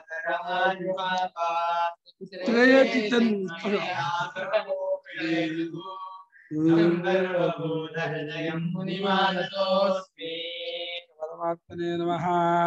ತ್ರಯತಿ ತನ್ ಪರಮಾತ್ಮನೇ ನಮಃ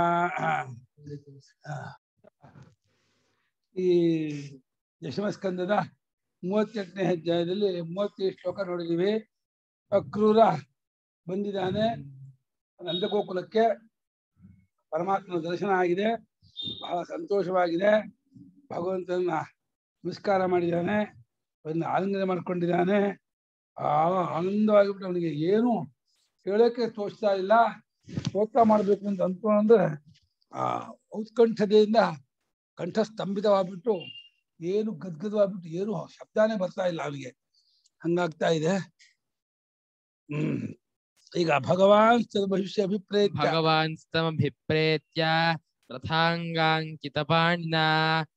ಈ ದಶಮಸ್ಕಂದದ ಮೂವತ್ತೆಂಟನೇ ಅಧ್ಯಾಯದಲ್ಲಿ ಮೂವತ್ತೈದು ಶ್ಲೋಕ ನೋಡಿದೀವಿ ಅಕ್ರೂರ ಬಂದಿದ್ದಾನೆ ನಂದಗೋಕುಲಕ್ಕೆ ಪರಮಾತ್ಮನ ದರ್ಶನ ಆಗಿದೆ ಬಹಳ ಸಂತೋಷವಾಗಿದೆ ಭಗವಂತನ ನಮಸ್ಕಾರ ಮಾಡಿದ್ದಾನೆ ಅದನ್ನ ಆಲಿಂಗನೆ ಮಾಡ್ಕೊಂಡಿದ್ದಾನೆ ಆ ಆನಂದವಾಗಿಬಿಟ್ಟು ಅವನಿಗೆ ಏನು ಹೇಳೋಕೆ ತೋಚ್ತಾ ಇಲ್ಲ ಸ್ತೋತ್ರ ಮಾಡ್ಬೇಕು ಅಂತ ಅನ್ಕೊಂಡ್ರೆ ಆ ಔತ್ಕಂಠತೆಯಿಂದ ಕಂಠ ಸ್ತಂಭಿತವಾಗ್ಬಿಟ್ಟು ಏನು ಗದ್ಗದವಾಗ್ಬಿಟ್ಟು ಏನು ಶಬ್ದಾನೇ ಬರ್ತಾ ಇಲ್ಲ ಅವನಿಗೆ ಹಂಗಾಗ್ತಾ ಇದೆ ಹ್ಮ್ ಈಗ ಭಗವಾನ್ ಭವಿಷ್ಯ ಅಭಿಪ್ರೇತ ಭಗವಾನ್ ಸ್ತಮಭಿಪ್ರೇತ್ಯ ರಥಾಂಗಾಂಕಿತಪಾಣಿನಾ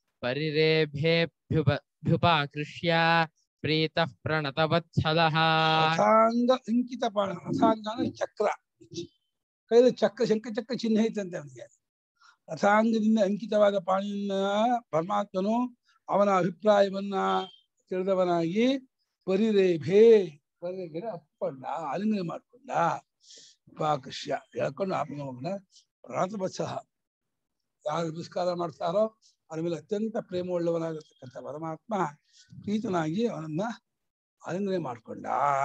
ಪರಿರೇಭೇಭ್ಯುಪಾಕೃಷ್ಯ ಪ್ರೀತಃ ಪ್ರಣತವತ್ಸಲಃ ರಥಾಂಗ ಅಂಕಿತ ಪಾಣ ರಥಾಂಗ ಅಂದ್ರೆ ಚಕ್ರ ಕೈಯಲ್ಲಿ ಚಕ್ರ ಶಂಖಚಕ್ರ ಚಿಹ್ನೆ ಐತಂತೆ ಅವನಿಗೆ ರಥಾಂಗದಿಂದ ಅಂಕಿತವಾದ ಪಾಣಿಯನ್ನ ಪರಮಾತ್ಮನು ಅವನ ಅಭಿಪ್ರಾಯವನ್ನ ತಿಳಿದವನಾಗಿ ಪರಿರೇಭೆ ಪರಿರೇಖೆ ಅಪ್ಪಂಡ ಆಲಿಂಗನೆ ಮಾಡ್ಕೊಂಡ ಉಪಾಕೃಷ್ಯ ಹೇಳ್ಕೊಂಡು ಆಪನ ಪ್ರಣತವತ್ಸಹ ಯಾರು ನಮಸ್ಕಾರ ಮಾಡ್ತಾರೋ ಅವನ ಮೇಲೆ ಅತ್ಯಂತ ಪ್ರೇಮ ಉಳ್ಳವನಾಗಿರ್ತಕ್ಕಂಥ ಪರಮಾತ್ಮ ಪ್ರೀತನಾಗಿ ಅವನನ್ನ ಆಲಿಂಗನೆ ಮಾಡ್ಕೊಂಡ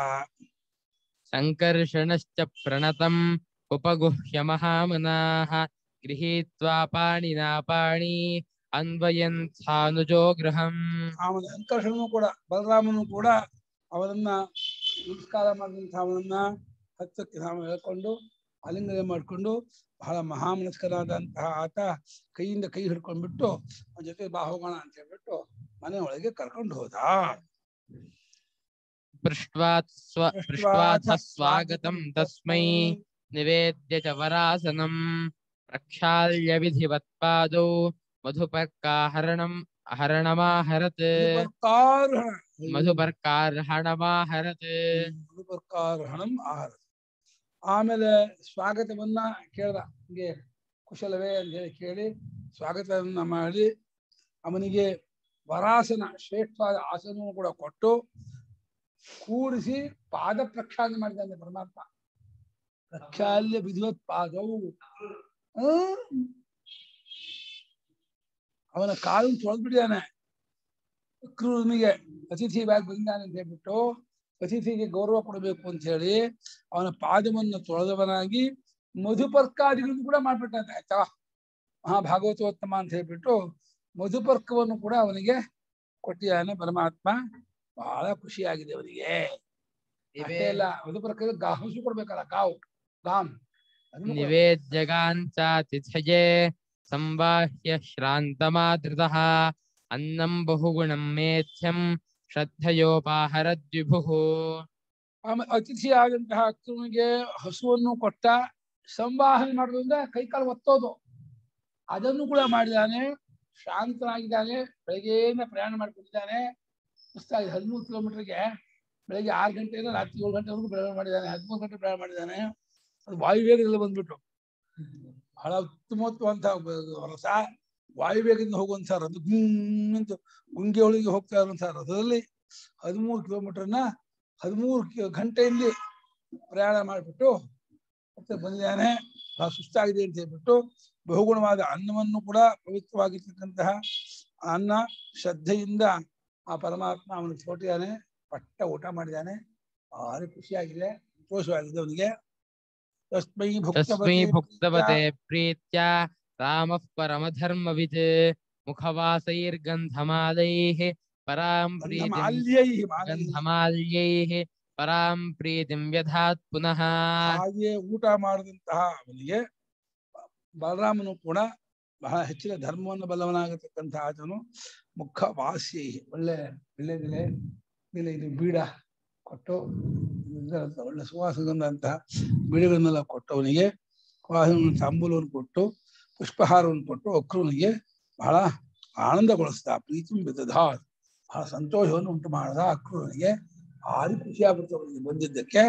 ಸಂಕರ್ಷಣಶ್ಚ ಪ್ರಣತಂ ಉಪಗುಹ್ಯ ಮಹಾಮನಾಃ ಗೃಹೀತ್ವಾ ಪಾಣಿನಾ ಪಾಣಿ ಅನ್ವಯನ್ ಸಾನುಜೋ ಗೃಹಂ ಅವನ ಸಂಕರ್ಷಣನು ಕೂಡ ಬಲರಾಮನು ಕೂಡ ಅವನನ್ನ ನಮಸ್ಕಾರ ಮಾಡಿದಂಥ ಅವನನ್ನ ಹತ್ತಕ್ಕೆ ನಾವು ಹೇಳ್ಕೊಂಡು ಆಲಿಂಗನೆ ಮಾಡಿಕೊಂಡು ಬಹಳ ಮಹಾಮನಸ್ಕರಾದಂತಹ ಆತ ಕೈಯಿಂದ ಕೈ ಹಿಡ್ಕೊಂಡ್ಬಿಟ್ಟು ಅವನ ಜೊತೆ ಬಾ ಹೋಗೋಣ ಅಂತ ಹೇಳ್ಬಿಟ್ಟು ಮನೆ ಒಳಗೆ ಕರ್ಕೊಂಡು ಹೋದ ಪೃಷ್ಟ್ವಾ ಸ್ವ ಪೃಷ್ಟ್ವಾಥ ಸ್ವಾಗತಂ ತಸ್ಮೈ ನಿವೇದ್ಯ ಚ ವರಾಸನಂ ಪ್ರಕ್ಷಾಲ್ಯ ವಿಧಿವತ್ಪಾದೌ ಮಧುಪರ್ಕಾಹರಣಂ ಹರಣಮಾಹರತ್ ಮಧುಪರ್ಕಾರ್ಹಣ ಮಧುಪರ್ಕಾರ್ಹಣಮಾಹರತ್ ಮಧುಪರ್ಕಾರ್ಹಣಂ ಆಹಾರ ಆಮೇಲೆ ಸ್ವಾಗತವನ್ನ ಕೇಳ್ದ ಹಿಂಗೆ ಕುಶಲವೇ ಅಂತ ಹೇಳಿ ಕೇಳಿ ಸ್ವಾಗತವನ್ನ ಮಾಡಿ ಅವನಿಗೆ ವರಾಸನ ಶ್ರೇಷ್ಠವಾದ ಆಸನವನ್ನು ಕೂಡ ಕೊಟ್ಟು ಕೂಡಿಸಿ ಪಾದ ಪ್ರಕ್ಷಾಳನೆ ಮಾಡಿದ್ದಾನೆ ಪರಮಾತ್ಮ ಪ್ರಕ್ಷಾಲ್ಯ ವಿಧಿವತ್ ಪಾದವು ಹ್ಮ್. ಅವನ ಕಾಲನ್ನು ತೊಳೆದ್ಬಿಟ್ಟಿದ್ದಾನೆ ಕ್ರೂರನಿಗೆ ಅತಿಥಿಯಾಗಿ ಬಂದಿದ್ದಾನೆ ಅಂತ ಹೇಳ್ಬಿಟ್ಟು ಅತಿಥಿಗೆ ಗೌರವ ಕೊಡಬೇಕು ಅಂತ ಹೇಳಿ ಅವನ ಪಾದವನ್ನು ತೊಳೆದವನಾಗಿ ಮಧುಪರ್ಕಾದಿಗಳನ್ನು ಕೂಡ ಮಾಡ್ಬಿಟ್ಟಂತೆ ಆಯ್ತಾ ಮಹಾಭಾಗವತೋತ್ತಮ ಅಂತ ಹೇಳ್ಬಿಟ್ಟು ಮಧುಪರ್ಕವನ್ನು ಕೂಡ ಅವನಿಗೆ ಕೊಟ್ಟಿದ್ದಾನೆ ಪರಮಾತ್ಮ ಬಹಳ ಖುಷಿಯಾಗಿದೆ ಅವನಿಗೆ ಅಷ್ಟೇ ಅಲ್ಲ ಮಧುಪರ್ಕದಲ್ಲಿ ಗಾ ಹಸು ಕೊಡ್ಬೇಕಲ್ಲ ಗಾವು ಗಾಮ್ ಅದನ್ನು ಕೊಡ್ಬೇಕು. ನಿವೇದ್ಯಗಾಂಚಾತಿಥಯೇ ಸಂವಾಹ್ಯ ಶ್ರಾಂತಮಾದೃತಃ ಅನ್ನಂ ಬಹುಗುಣಂ ಮೇಥ್ಯಂ ಶ್ರದ್ಧಯೋಪಾಹರದ್ವಿಭುಃ ಆಮೇಲೆ ಅತಿಥಿ ಆದಂತಹ ಅಕ್ರಮಿಗೆ ಹಸುವನ್ನು ಕೊಟ್ಟ ಸಂವಾಹನೆ ಮಾಡೋದ್ರಿಂದ ಕೈಕಾಲು ಒತ್ತೋದು ಅದನ್ನು ಕೂಡ ಮಾಡಿದ್ದಾನೆ ಶಾಂತನಾಗಿದ್ದಾನೆ ಬೆಳಗ್ಗೆಯಿಂದ ಪ್ರಯಾಣ ಮಾಡ್ಕೊಂಡಿದ್ದಾನೆ ಸುಸ್ತಾಗಿ ಹದಿಮೂರು ಕಿಲೋಮೀಟರ್ಗೆ ಬೆಳಗ್ಗೆ ಆರು ಗಂಟೆಯಿಂದ ರಾತ್ರಿ ಏಳು ಗಂಟೆವರೆಗೂ ಪ್ರಯಾಣ ಮಾಡಿದ್ದಾನೆ ಹದಿಮೂರು ಗಂಟೆ ಪ್ರಯಾಣ ಮಾಡಿದ್ದಾನೆ ಅದು ವಾಯುವೇಗದಲ್ಲಿ ಬಂದ್ಬಿಟ್ಟು ಬಹಳ ಉತ್ತಮೋತ್ತಮವಂತ ರಥ ವಾಯುವೇಗದಿಂದ ಹೋಗುವಂತ ರಥ ಗುಮ್ ಅಂತ ಗುಂಗೆ ಒಳಗೆ ಹೋಗ್ತಾ ಇರುವಂತಹ ರಥದಲ್ಲಿ ಹದಿಮೂರು ಕಿಲೋಮೀಟರ್ನ ಹದಿಮೂರು ಕಿ- ಗಂಟೆಯಲ್ಲಿ ಪ್ರಯಾಣ ಮಾಡಿಬಿಟ್ಟು ಮತ್ತೆ ಬಂದಿದ್ದಾನೆ ಬಹಳ ಸುಸ್ತಾಗಿದೆ ಅಂತ ಹೇಳ್ಬಿಟ್ಟು ಬಹುಗುಣವಾದ ಅನ್ನವನ್ನು ಕೂಡ ಪವಿತ್ರವಾಗಿರ್ತಕ್ಕಂತಹ ಅನ್ನ ಶ್ರದ್ಧೆಯಿಂದ ಆ ಪರಮಾತ್ಮ ಅವನಿಗೆ ಕೊಟ್ಟಿದ್ದಾನೆ ಪಟ್ಟ ಊಟ ಮಾಡಿದ್ದಾನೆ ಭಾರಿ ಖುಷಿಯಾಗಿದೆ ಸಂತೋಷವಾಗಿದೆ ಅವನಿಗೆ ತಸ್ಮೈ ತಸ್ಮೈ ಭುಕ್ತವತೆ ಭುಕ್ತವತೆ ಪ್ರೀತ್ಯ ರಾಮಃ ಪರಮಧರ್ಮವಿತ್ ಮುಖವಾಸೈರ್ಗಂಧಮಾಲೈಃ ಪರಾಂ ಪ್ರೀತಿಂ ಮಾಲ್ಯೈ ಮಾಲ್ಯೈ. ಗಂಧಮಾಲ್ಯೈಃ ಪರಾಂ ಪ್ರೀತಿಂ ವ್ಯಧಾತ್ ಪುನಃ ಹಾಗೆ ಊಟ ಮಾಡಿದಂತಹ ಅವನಿಗೆ ಬಲರಾಮನು ಕೂಡ ಬಹಳ ಹೆಚ್ಚಿನ ಧರ್ಮವನ್ನು ಬಲ್ಲವನಾಗತಕ್ಕಂಥ ಆತನು ಮುಖ ವಾಸಿ ಒಳ್ಳೆ ಬೆಳೆದಿಲೆ ಬೆಲೆ ಇದು ಬೀಡ ಕೊಟ್ಟು ಇದರಂತ ಒಳ್ಳೆ ಸುವಾಸದಂತಹ ಬೀಡಗಳನ್ನೆಲ್ಲ ಕೊಟ್ಟು ಅವನಿಗೆ ವಾಸನ ತಾಂಬೂಲವನ್ನು ಕೊಟ್ಟು ಪುಷ್ಪಹಾರವನ್ನು ಕೊಟ್ಟು ಅಕ್ರೂನಿಗೆ ಬಹಳ ಆನಂದಗೊಳಿಸ್ದ ಪ್ರೀತಿ ಬಿದ್ದದ ಬಹಳ ಸಂತೋಷವನ್ನು ಉಂಟು ಮಾಡದ ಅಕ್ರೂನಿಗೆ ಭಾರಿ ಖುಷಿಯಾಗ್ಬಿಡ್ತು ಅವನಿಗೆ ಬಂದಿದ್ದಕ್ಕೆ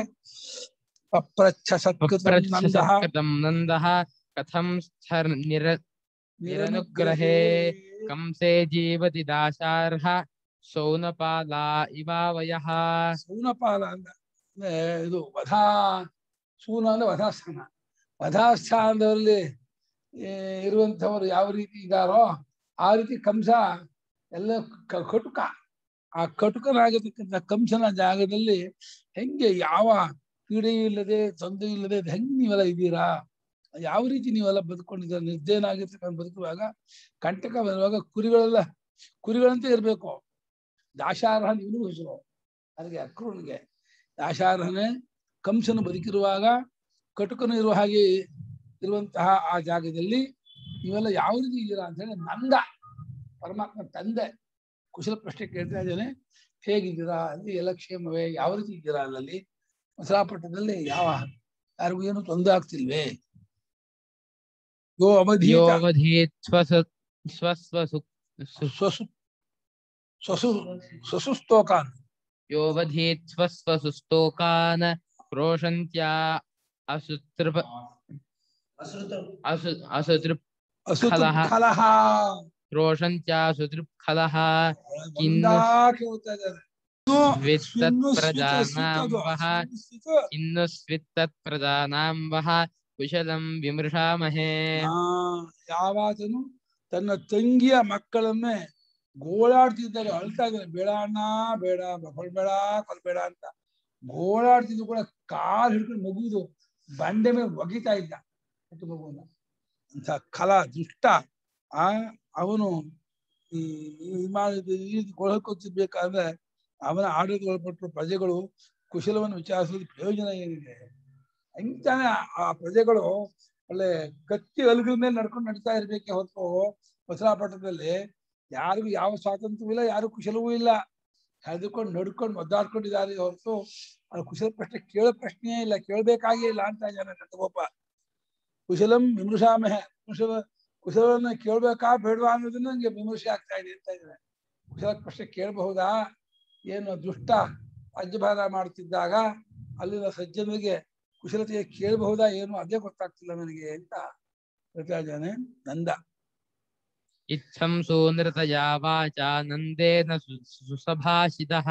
ಪಪ್ರಚ್ಛ ಸತ್ಕೃತಂ ನಂದಃ ಕೃತಂ ನಂದಃ ಕಥಂ ಸ್ಥರ್ ನಿರ ನಿರನುಗ್ರಹೇ ಕಂಸೆ ಜೀವತಿ ದಾಶಾರ್ಹ ಸೌನಪಾಲ ಇವಾವಯಃ ಸೂನಪಾಲ ಅಂತ ಅಂದ್ರೆ ಇದು ವಧಾ ಸೂನ ಅಂದ್ರೆ ವಧಾಸ್ಥಾನ ವಧಾಸ್ಥಾನದಲ್ಲಿ ಏ, ಇರುವಂತವರು ಯಾವ ರೀತಿ ಇದ್ದಾರೋ ಆ ರೀತಿ ಕಂಸ ಎಲ್ಲ ಕ- ಕಟುಕ ಆ ಕಟುಕನಾಗಿರ್ತಕ್ಕಂಥ ಕಂಸನ ಜಾಗದಲ್ಲಿ ಹೆಂಗೆ ಯಾವ ಪೀಡೆಯೂ ಇಲ್ಲದೆ ತೊಂದರೆ ಇಲ್ಲದೆ ಹೆಂಗ್ ನೀವೆಲ್ಲ ಇದ್ದೀರಾ ಯಾವ ರೀತಿ ನೀವೆಲ್ಲ ಬದುಕೊಂಡಿದ್ದೀರ ನಿರ್ದಯನಾಗಿರ್ತಕ್ಕಂಥ ಬದುಕುವಾಗ ಕಂಟಕ ಬರುವಾಗ ಕುರಿಗಳೆಲ್ಲ ಕುರಿಗಳಂತೆ ಇರಬೇಕು ದಾಶಾರ್ಹ ಇವನು ಹೆಸರು ಅದಕ್ಕೆ ಅಕ್ರೂನಿಗೆ ದಾಶಾರ್ಹನೇ ಕಂಸನು ಬದುಕಿರುವಾಗ ಕಟುಕನು ಇರುವ ಹಾಗೆ ಇರುವಂತಹ ಆ ಜಾಗದಲ್ಲಿ ನೀವೆಲ್ಲ ಯಾವ ರೀತಿ ಇದ್ದೀರಾ ಅಂತ ಹೇಳಿ ನಂದ ಪರಮಾತ್ಮ ತಂದೆ ಕುಶಲ ಪ್ರಶ್ನೆ ಕೇಳ್ತಾ ಇದ್ದೇನೆ ಹೇಗಿದ್ದೀರಾ ಅಲ್ಲಿ ಎಲ್ಲ ಕ್ಷೇಮವೇ ಯಾವ ರೀತಿ ಇದ್ದೀರಾ ಅಲ್ಲಲ್ಲಿ ಮಸರಾಪಟ್ಟಣದಲ್ಲಿ ಯಾವ ಯಾರಿಗೂ ಏನು ತೊಂದರೆ ಆಗ್ತಿಲ್ವೇ ಯೋ ಅವಧಿ ಯೋವಧೀತ್ ಸ್ವಸ ಸ್ವಸ್ವಸು ಸು- ಸ್ವಸು ಸ್ವಸು ಸ್ವಸುಸ್ತೋಕಾನ್ ಯೋವಧೀತ್ ಸ್ವಸ್ವಸುಸ್ತೋಕಾನ್ ಕ್ರೋಶಂತ್ಯಾ ಅಸುತೃಪ ಅಸು ಅಸುತೃಪ್ ಅಸುತೃಪ್ ಖಲಃ. ಖಲಃ ಕ್ರೋಶಂತ್ಯಾ ಸುತೃಪ್ಖಲಃ ಕಿನ್ನು ಒಂದಾ ಕೇಳ್ತಾ ಇದ್ದಾರೆ ವಿತ್ತತ್ ಇನ್ನು ಸ್ವಿತ- ಪ್ರಜಾನಾಂ ಸ್ವಿತದು, ವಹ ಸ್ವಿತ- ಇನ್ನು ಸ್ವಿತ್ತತ್ ಪ್ರಜಾನಾಂ ವಹ ಕುಶಲಂ ವಿಮೃಶಾಮಹೇ ಆ, ಯಾವಾತನು ತನ್ನ ತಂಗಿಯ ಮಕ್ಕಳನ್ನೇ ಗೋಳಾಡ್ತಿದ್ದಾರೆ ಅಳ್ತಾ ಇದ್ದಾರೆ ಬೇಡ ಅಣ್ಣ ಬೇಡ ಕೊಲ್ಬೇಡ ಕೊಲ್ಬೇಡ ಅಂತ ಗೋಳಾಡ್ತಿದ್ದು ಕೂಡ ಕಾಲ್ ಹಿಡ್ಕೊಂಡು ಮಗುದು ಬಂಡೆ ಮೇಲೆ ಒಗಿತಾ ಇದ್ದ ಪುಟ್ಟ ಮಗುವನ್ನ ಅಂತ ಕಲ ದುಷ್ಟ ಆ ಅವನು ಈ ಈ ಮಾಡಿದ ಈ ರೀತಿ ಗೊಳಕೊತ್ತಿರ್ಬೇಕಾದ್ರೆ ಅವನ ಆಡಳಿತಗೊಳಪಟ್ಟರು ಪ್ರಜೆಗಳು ಕುಶಲವನ್ನು ವಿಚಾರಿಸೋದು ಪ್ರಯೋಜನ ಏನಿದೆ ಅಂತಾನೆ ಆ ಪ್ರಜೆಗಳು ಒಳ್ಳೆ ಕತ್ತಿ ಅಲುಗಳ ಮೇಲೆ ನಡ್ಕೊಂಡು ನಡೀತಾ ಇರ್ಬೇಕೆ ಹೊತ್ತು ಬಸರಾಪಟ್ಟಣದಲ್ಲಿ ಯಾರಿಗೂ ಯಾವ ಸ್ವಾತಂತ್ರ್ಯವೂ ಇಲ್ಲ ಯಾರು ಕುಶಲವೂ ಇಲ್ಲ ಹೆದರ್ಕೊಂಡು ನಡ್ಕೊಂಡು ಒದ್ದಾಡ್ಕೊಂಡಿದ್ದಾರೆ ಹೊರತು ಅದು ಕುಶಲ ಪ್ರಶ್ನೆ ಕೇಳೋ ಪ್ರಶ್ನೆಯೇ ಇಲ್ಲ ಕೇಳಬೇಕಾಗೇ ಇಲ್ಲ ಅಂತ ಜನ ನಂದಗೋಪ ಕುಶಲಂ ವಿಮೃಶಾಮಹ ಕುಶಲ ಕುಶಲವನ್ನ ಕೇಳ್ಬೇಕಾ ಬೇಡವಾ ಅನ್ನೋದನ್ನ ನಂಗೆ ವಿಮರ್ಶೆ ಆಗ್ತಾ ಇದೆ ಅಂತ ಇದ್ದಾರೆ ಕುಶಲ ಪ್ರಶ್ನೆ ಕೇಳಬಹುದಾ ಏನು ದುಷ್ಟ ರಾಜ್ಯಭಾರ ಮಾಡ್ತಿದ್ದಾಗ ಅಲ್ಲಿನ ಸಜ್ಜನರಿಗೆ ಕುಶಲತೆಯ ಕೇಳಬಹುದಾ ಏನು ಅದೇ ಗೊತ್ತಾಗ್ತಿಲ್ಲ ನನಗೆ ಅಂತ ಹೇಳ್ತಾ ಇದ್ದಾನೆ ನಂದ ಇತ್ಥಂ ಸೋನೃತಯಾ ವಾಚಾ ನಂದೇನ ಸು- ಸುಸಭಾಷಿತಃ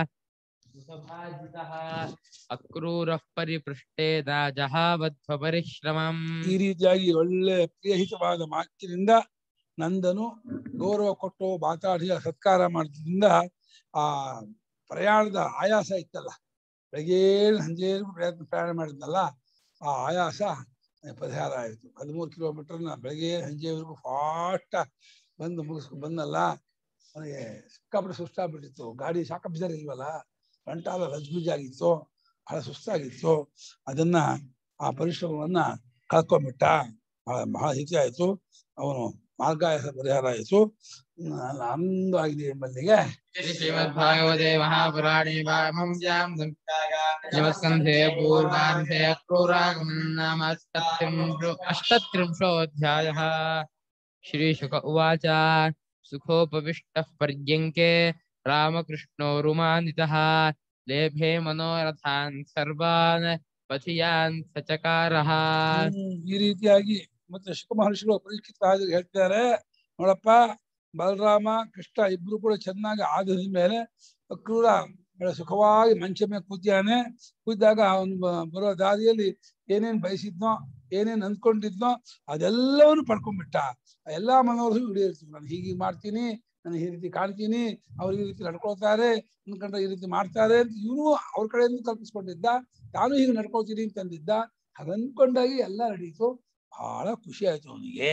ಸುಸಭಾಷಿತಃ ಅಕ್ರೂರಃ ಪರಿಪೃಷ್ಟೇನ ಜಹಾವಧ್ವ ಪರಿಶ್ರಮಂ ಈ ರೀತಿಯಾಗಿ ಒಳ್ಳೆ ಪ್ರಿಯಹಿತವಾದ ಮಾತಿನಿಂದ ನಂದನು ಗೌರವ ಕೊಟ್ಟು ಮಾತಾಡಿ ಸತ್ಕಾರ ಮಾಡಿದ್ರಿಂದ ಆ ಪ್ರಯಾಣದ ಆಯಾಸ ಇತ್ತಲ್ಲ ಬೆಳಗ್ಗೆ ಸಂಜೆ ಪ್ರಯತ್ನ ಪ್ರಯಾಣ ಮಾಡಿದ್ನಲ್ಲ ಆ ಆಯಾಸ ಪರಿಹಾರ ಆಯಿತು ಹದಿಮೂರು ಕಿಲೋಮೀಟರ್ನ ಬೆಳಗ್ಗೆ ಸಂಜೆವರೆಗೂ ಫಾಸ್ಟ್ ಬಂದು ಮುಗಿಸ್ಕೊಂಡು ಬಂದಲ್ಲ ಅವನಿಗೆ ಸಿಕ್ಕಾಪಟ್ಟೆ ಸುಸ್ತಾಗ್ಬಿಟ್ಟಿತ್ತು ಗಾಡಿ ಸಾಕಪ್ಪಿಸರ್ ಇಲ್ವಲ್ಲ ಗಂಟಾಲ ರಜ್ಗುಜಾಗಿತ್ತು ಬಹಳ ಸುಸ್ತಾಗಿತ್ತು ಅದನ್ನ ಆ ಪರಿಶ್ರಮವನ್ನ ಕಳ್ಕೊಂಡ್ಬಿಟ್ಟ ಬಹಳ ಬಹಳ ಹಿತ ಆಯ್ತು ಅವನು ಮಾರ್ಗಾಯಾಸ ಪರಿಹಾರ ಆಯಿತು ಹ್ಮ್, ಆನಂದವಾಗಿದೆ ಎಂಬಲ್ಲಿಗೆ ಶ್ರೀಮದ್ಭಾಗವತೆ ಮಹಾಪುರಾಣೇ ವಾಮಂಸ್ಯಾಂ ನಮಸ್ಕಂಧೆ ಪೂರ್ವಾಂಧೆ ಅಕ್ರೂರಾಗಮನ್ ನಾಮ ಅಷ್ಟತ್ರಿಂಶೋ ಅಷ್ಟತ್ರಿಂಶೋऽಧ್ಯಾಯः श्रीशुक उवाच सुखोपविष्टः पर्यङ्के रामकृष्णो रुमानितः लेभे मनोरथान् सर्वान् पथियान् सचकारः ಹ್ಮ್, ಈ ರೀತಿಯಾಗಿ ಮತ್ತೆ ಶುಕ ಮಹರ್ಷಿಗಳು ಪರೀಕ್ಷಿತ ಹಾಜರು ಹೇಳ್ತಾರೆ ನೋಡಪ್ಪ ಬಲರಾಮ ಕೃಷ್ಣ ಇಬ್ರು ಕೂಡ ಚೆನ್ನಾಗಿ ಆದ ಮೇಲೆ ಅಕ್ರೂರ ಬಹಳ ಸುಖವಾಗಿ ಮಂಚ ಮೇಲೆ ಕೂತಿಯಾನೆ ಕೂತಿದಾಗ ಅವನು ಬ- ಬರೋ ದಾರಿಯಲ್ಲಿ ಏನೇನ್ ಬಯಸಿದ್ನೋ ಏನೇನ್ ಅಂದ್ಕೊಂಡಿದ್ನೋ ಅದೆಲ್ಲವನ್ನು ಪಡ್ಕೊಂಡ್ಬಿಟ್ಟ ಆ ಎಲ್ಲಾ ಮನೋರಥವು ಈಡೇರಿತು ನಾನು ಹೀಗೆ ಮಾಡ್ತೀನಿ ನಾನು ಈ ರೀತಿ ಕಾಣ್ತೀನಿ ಅವ್ರು ಈ ರೀತಿ ನಡ್ಕೊಳ್ತಾರೆ ಅನ್ಕೊಂಡ್ರೆ ಈ ರೀತಿ ಮಾಡ್ತಾರೆ ಅಂತ ಇವನು ಅವ್ರ ಕಡೆಯಿಂದ ಕಲ್ಪಿಸ್ಕೊಂಡಿದ್ದ ತಾನು ಹೀಗೆ ನಡ್ಕೊಳ್ತೀನಿ ಅಂತಂದಿದ್ದ ಹಾಗನ್ಕೊಂಡಾಗಿ ಎಲ್ಲ ನಡೀತು ಬಹಳ ಖುಷಿ ಆಯ್ತು ಅವನಿಗೆ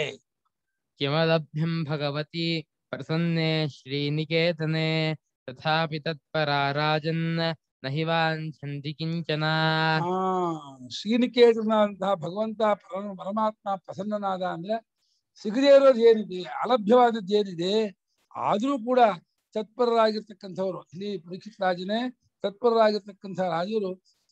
किमलभ्यं भगवति प्रसन्ने श्रीनिकेतने तथापि तत्परा राजन् न हि वाञ्छन्ति किञ्चन ಆ ಶ್ರೀನಿಕೇತನ ಅಂತಹ ಭಗವಂತ ಪರ- ಪರಮಾತ್ಮ ಪ್ರಸನ್ನನಾದ ಅಂದ್ರೆ ಸಿಗದೇ ಇರೋದು ಏನಿದೆ ಅಲಭ್ಯವಾದದ್ದು ಏನಿದೆ ಆದ್ರೂ ಕೂಡ ತತ್ಪರರಾಗಿರ್ತಕ್ಕಂಥವ್ರು ಇಲ್ಲಿ ಪರೀಕ್ಷಿತ ರಾಜನೇ ತತ್ಪರರಾಗಿರ್ತಕ್ಕಂಥ ರಾಜರು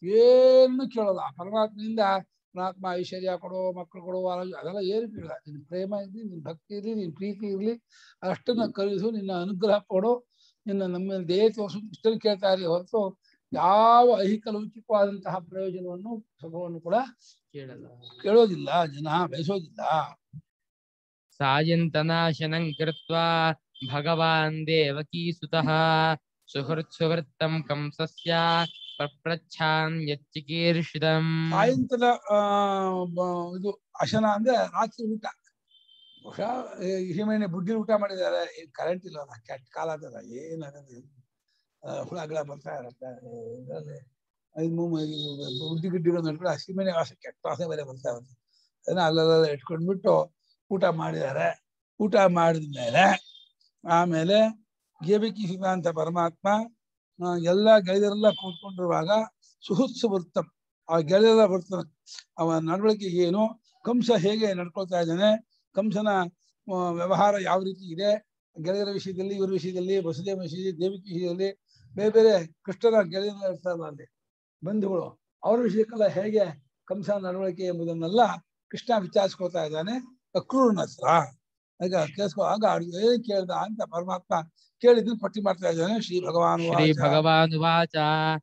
ಏನು ಕೇಳಲ್ಲ ಪರಮಾತ್ಮನಿಂದ ಪರಮಾತ್ಮ ಐಶ್ವರ್ಯ ಕೊಡೋ ಮಕ್ಕಳು ಕೊಡೋ ಆರೋಗ್ಯ ಅದೆಲ್ಲ ಏನು ಕೇಳಲ್ಲ ನಿನ್ನ ಪ್ರೇಮ ಇರ್ಲಿ ನಿನ್ನ ಭಕ್ತಿ ಇರ್ಲಿ ನಿನ್ನ ಪ್ರೀತಿ ಇರ್ಲಿ ಅಷ್ಟನ್ನ ಕಲಿಸು ನಿನ್ನ ಅನುಗ್ರಹ ಕೊಡು ನಿನ್ನ ನಮ್ಮ ದೇಹ ತೋರಿಸು ಇಷ್ಟನ್ನು ಕೇಳ್ತಾರೆ ಹೊರತು ಯಾವ ಐಹಿಕ ಲೌಕಿಕವಾದಂತಹ ಪ್ರಯೋಜನವನ್ನು ಸುಖವನ್ನು ಕೂಡ ಕೇಳಲ್ಲ ಕೇಳೋದಿಲ್ಲ ಜನ ಬಯಸೋದಿಲ್ಲ सायन्तनाशनं कृत्वा भगवान् देवकीसुतः सुहृत्सुहृत्तं कंसस्य प्रप्रच्छान् यच्चिकीर्षितम् ಸಾಯಂಕಾಲ ಆ, ಬ- ಇದು ಅಶನ ಅಂದ್ರೆ ರಾತ್ರಿ ಊಟ ಬಹುಶಃ ಹಿಮೇನೆ ಬುಡ್ಡಿ ಊಟ ಮಾಡಿದ್ದಾರೆ ಕರೆಂಟ್ ಇಲ್ಲ ಕೆಟ್ಟ ಕಾಲ ಅದಲ್ಲ ಏನಾಗದು ಹುಳಗಳ ಬರ್ತಾ ಇರತ್ತೆ ಇದ್ರಲ್ಲಿ ಇದು ಮು- ಇದು ಬುಡ್ಡಿ ಗಿಡ್ಡಿಗಳು ನಡ್ಕೊಂಡು ಹಸಿಮೆನೆ ವಾಸ ಕೆಟ್ಟ ವಾಸನೆ ಬೇರೆ ಬರ್ತಾ ಇರುತ್ತೆ ಅದನ್ನ ಅಲ್ಲೆಲ್ಲ ಇಟ್ಕೊಂಡ್ಬಿಟ್ಟು ಊಟ ಮಾಡಿದ್ದಾರೆ ಊಟ ಮಾಡಿದ ಮೇಲೆ ಆಮೇಲೆ ಗೇಬಕಿ ಅಂತ ಪರಮಾತ್ಮ ಆ, ಎಲ್ಲ ಗೆಳೆಯರೆಲ್ಲ ಕೂತ್ಕೊಂಡಿರುವಾಗ ಸುಹುತ್ಸು ವೃತ್ತಂ ಆ ಗೆಳೆಯರೆಲ್ಲ ಬರ್ತಾನೆ ಅವನ ನಡವಳಿಕೆ ಏನು ಕಂಸ ಹೇಗೆ ನಡ್ಕೊಳ್ತಾ ಇದ್ದಾನೆ ಕಂಸನ ಆ, ವ್ಯವಹಾರ ಯಾವ ರೀತಿ ಇದೆ ಗೆಳೆಯರ ವಿಷಯದಲ್ಲಿ ಇವ್ರ ವಿಷಯದಲ್ಲಿ ವಸುದೇವ ವಿಷಯದಲ್ಲಿ ದೇವಿಕೆ ವಿಷಯದಲ್ಲಿ ಬೇರೆ ಬೇರೆ ಕೃಷ್ಣನ ಗೆಳೆಯರ ಇರ್ತಾರಲ್ಲ ಅಲ್ಲಿ ಬಂಧುಗಳು ಅವ್ರ ವಿಷಯಕ್ಕೆಲ್ಲ ಹೇಗೆ ಕಂಸ ನಡವಳಿಕೆ ಎಂಬುದನ್ನೆಲ್ಲ ಕೃಷ್ಣ ವಿಚಾರಿಸ್ಕೊಳ್ತಾ ಇದ್ದಾನೆ ಅಕ್ರೂರನ ಹತ್ರ ಆಗ ಕೇಳಿಸ್ಕೊ ಆಗ ಅವ್ರಿಗೆ ಏನ್ ಕೇಳ್ದ ಅಂತ ಪರಮಾತ್ಮ ಕೇಳಿದ್ದನ್ನು ಪಟ್ಟಿ ಮಾಡ್ತಾ ಇದ್ದಾನೆ ಶ್ರೀ ಭಗವಾನ್ श्रीभगवानुवाच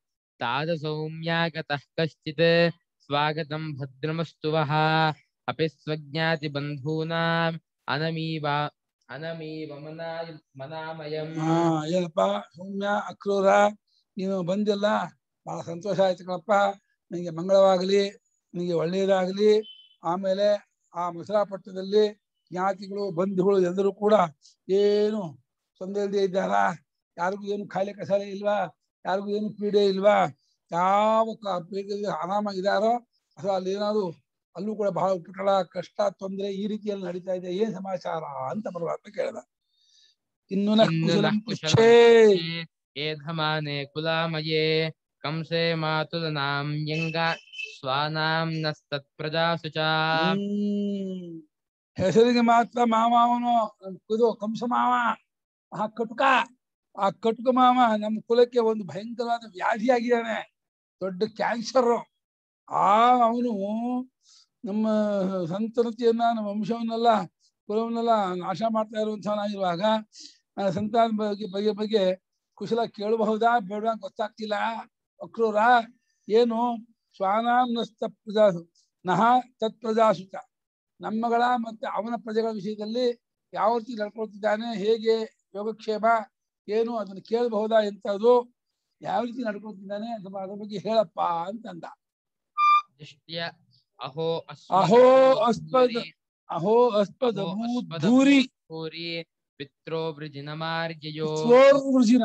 तादसौम्यागतः कश्चित् स्वागतं भद्रमस्तु वः अपि स्वज्ञातिबन्धूनाम् अनमीवा अनमीव मनाय मनामयम् ಹಾ ಏನಪ್ಪ ಸೌಮ್ಯ ಅಕ್ರೂರ ನೀನು ಬಂದಿಲ್ಲ ಬಹಳ ಸಂತೋಷ ಆಯ್ತು ಕಣಪ್ಪ ನಿನಗೆ ಮಂಗಳವಾಗಲಿ ನಿನಗೆ ಒಳ್ಳೆಯದಾಗಲಿ ಆಮೇಲೆ ಆ ಮಸರಾಪಟ್ಟಣದಲ್ಲಿ ಜ್ಞಾತಿಗಳು ಬಂಧುಗಳು ಎಲ್ಲರೂ ಕೂಡ ಏನು ತೊಂದರೆ ಇಲ್ಲದೆ ಇದ್ದಾರಾ ಯಾರಿಗೂ ಏನು ಖಾಯಿಲೆ ಕಸಾಲೆ ಇಲ್ವಾ ಯಾರಿಗೂ ಏನು ಪೀಡೆ ಇಲ್ವಾ ಯಾವ ಕ- ಪೀಡೆಯಲ್ಲಿ ಆರಾಮ ಇದಾರೋ ಅಥವಾ ಅಲ್ಲಿ ಏನಾದ್ರು ಅಲ್ಲೂ ಕೂಡ ಬಹಳ ಉಪಟಳ ಕಷ್ಟ ತೊಂದರೆ ಈ ರೀತಿಯಲ್ಲಿ ನಡೀತಾ ಇದೆ ಏನ್ ಸಮಾಚಾರ ಅಂತ ಪರಮಾತ್ಮ ಕೇಳಿದ ಇನ್ನು ನ ಇನ್ನು ಕುಶಲಂ ನಃ ಕುಶಲಂ ಪೃಚ್ಛೇ. ಏಧಮಾನೆ ಕುಲಾಮಯೇ ಕಂಸೆ ಮಾತುಲನಾಂ ಯಂಗ ಸ್ವಾನಾಂ ನಸ್ತತ್ಪ್ರಜಾಸು ಚ ಹ್ಮ್. ಹೆಸರಿಗೆ ಮಾತ್ರ ಮಾವನು ಇದು ಕಂಸ ಮಾವ ಆ ಕಟುಕ ಆ ಕಟುಕ ಮಾವ ನಮ್ಮ ಕುಲಕ್ಕೆ ಒಂದು ಭಯಂಕರವಾದ ವ್ಯಾಧಿ ಆಗಿದ್ದಾನೆ ದೊಡ್ಡ ಕ್ಯಾನ್ಸರ್ ಆ ಅವನು ನಮ್ಮ ಸಂತತಿಯನ್ನ ನಮ್ಮ ವಂಶವನ್ನೆಲ್ಲ ಕುಲವನ್ನೆಲ್ಲ ನಾಶ ಮಾಡ್ತಾ ಇರುವಂತವನಾಗಿರುವಾಗ ಆ ಸಂತಾನ ಬಗ್ಗೆ ಬಗ್ಗೆ ಬಗ್ಗೆ ಕುಶಲ ಕೇಳಬಹುದಾ ಬೇಡ ಗೊತ್ತಾಗ್ತಿಲ್ಲ ಅಕ್ರೂರ ಏನು ಸ್ವಾನಾಂ ನಸ್ತ ಪ್ರಜಾಸು ನಹ ತತ್ ಪ್ರಜಾಸುತ ನಮ್ಮಗಳ ಮತ್ತೆ ಅವನ ಪ್ರಜೆಗಳ ವಿಷಯದಲ್ಲಿ ಯಾವ ರೀತಿ ನಡ್ಕೊಳ್ತಿದ್ದಾನೆ ಹೇಗೆ ಯೋಗಕ್ಷೇಮ ಏನು ಅದನ್ನು ಕೇಳಬಹುದಾ ಎಂತದ್ದು ಯಾವ ರೀತಿ ನಡ್ಕೊಳ್ತಿದ್ದಾನೆ ಅಥವಾ ಅದ್ರ ಬಗ್ಗೆ ಹೇಳಪ್ಪ ಅಂತಂದ ದಿಷ್ಟ್ಯ ಅಹೋ ಅಹೋ ಅಸ್ಪದ ಅಹೋ ಅಸ್ಪದ ಅಹೋ ಅಸ್ಪದ ಧೂರಿ ಭೂರಿ ಪಿತ್ರೋ ವೃಜಿನಮಾರ್ಯಯೋ ಸ್ವರ್ವೃಜಿನ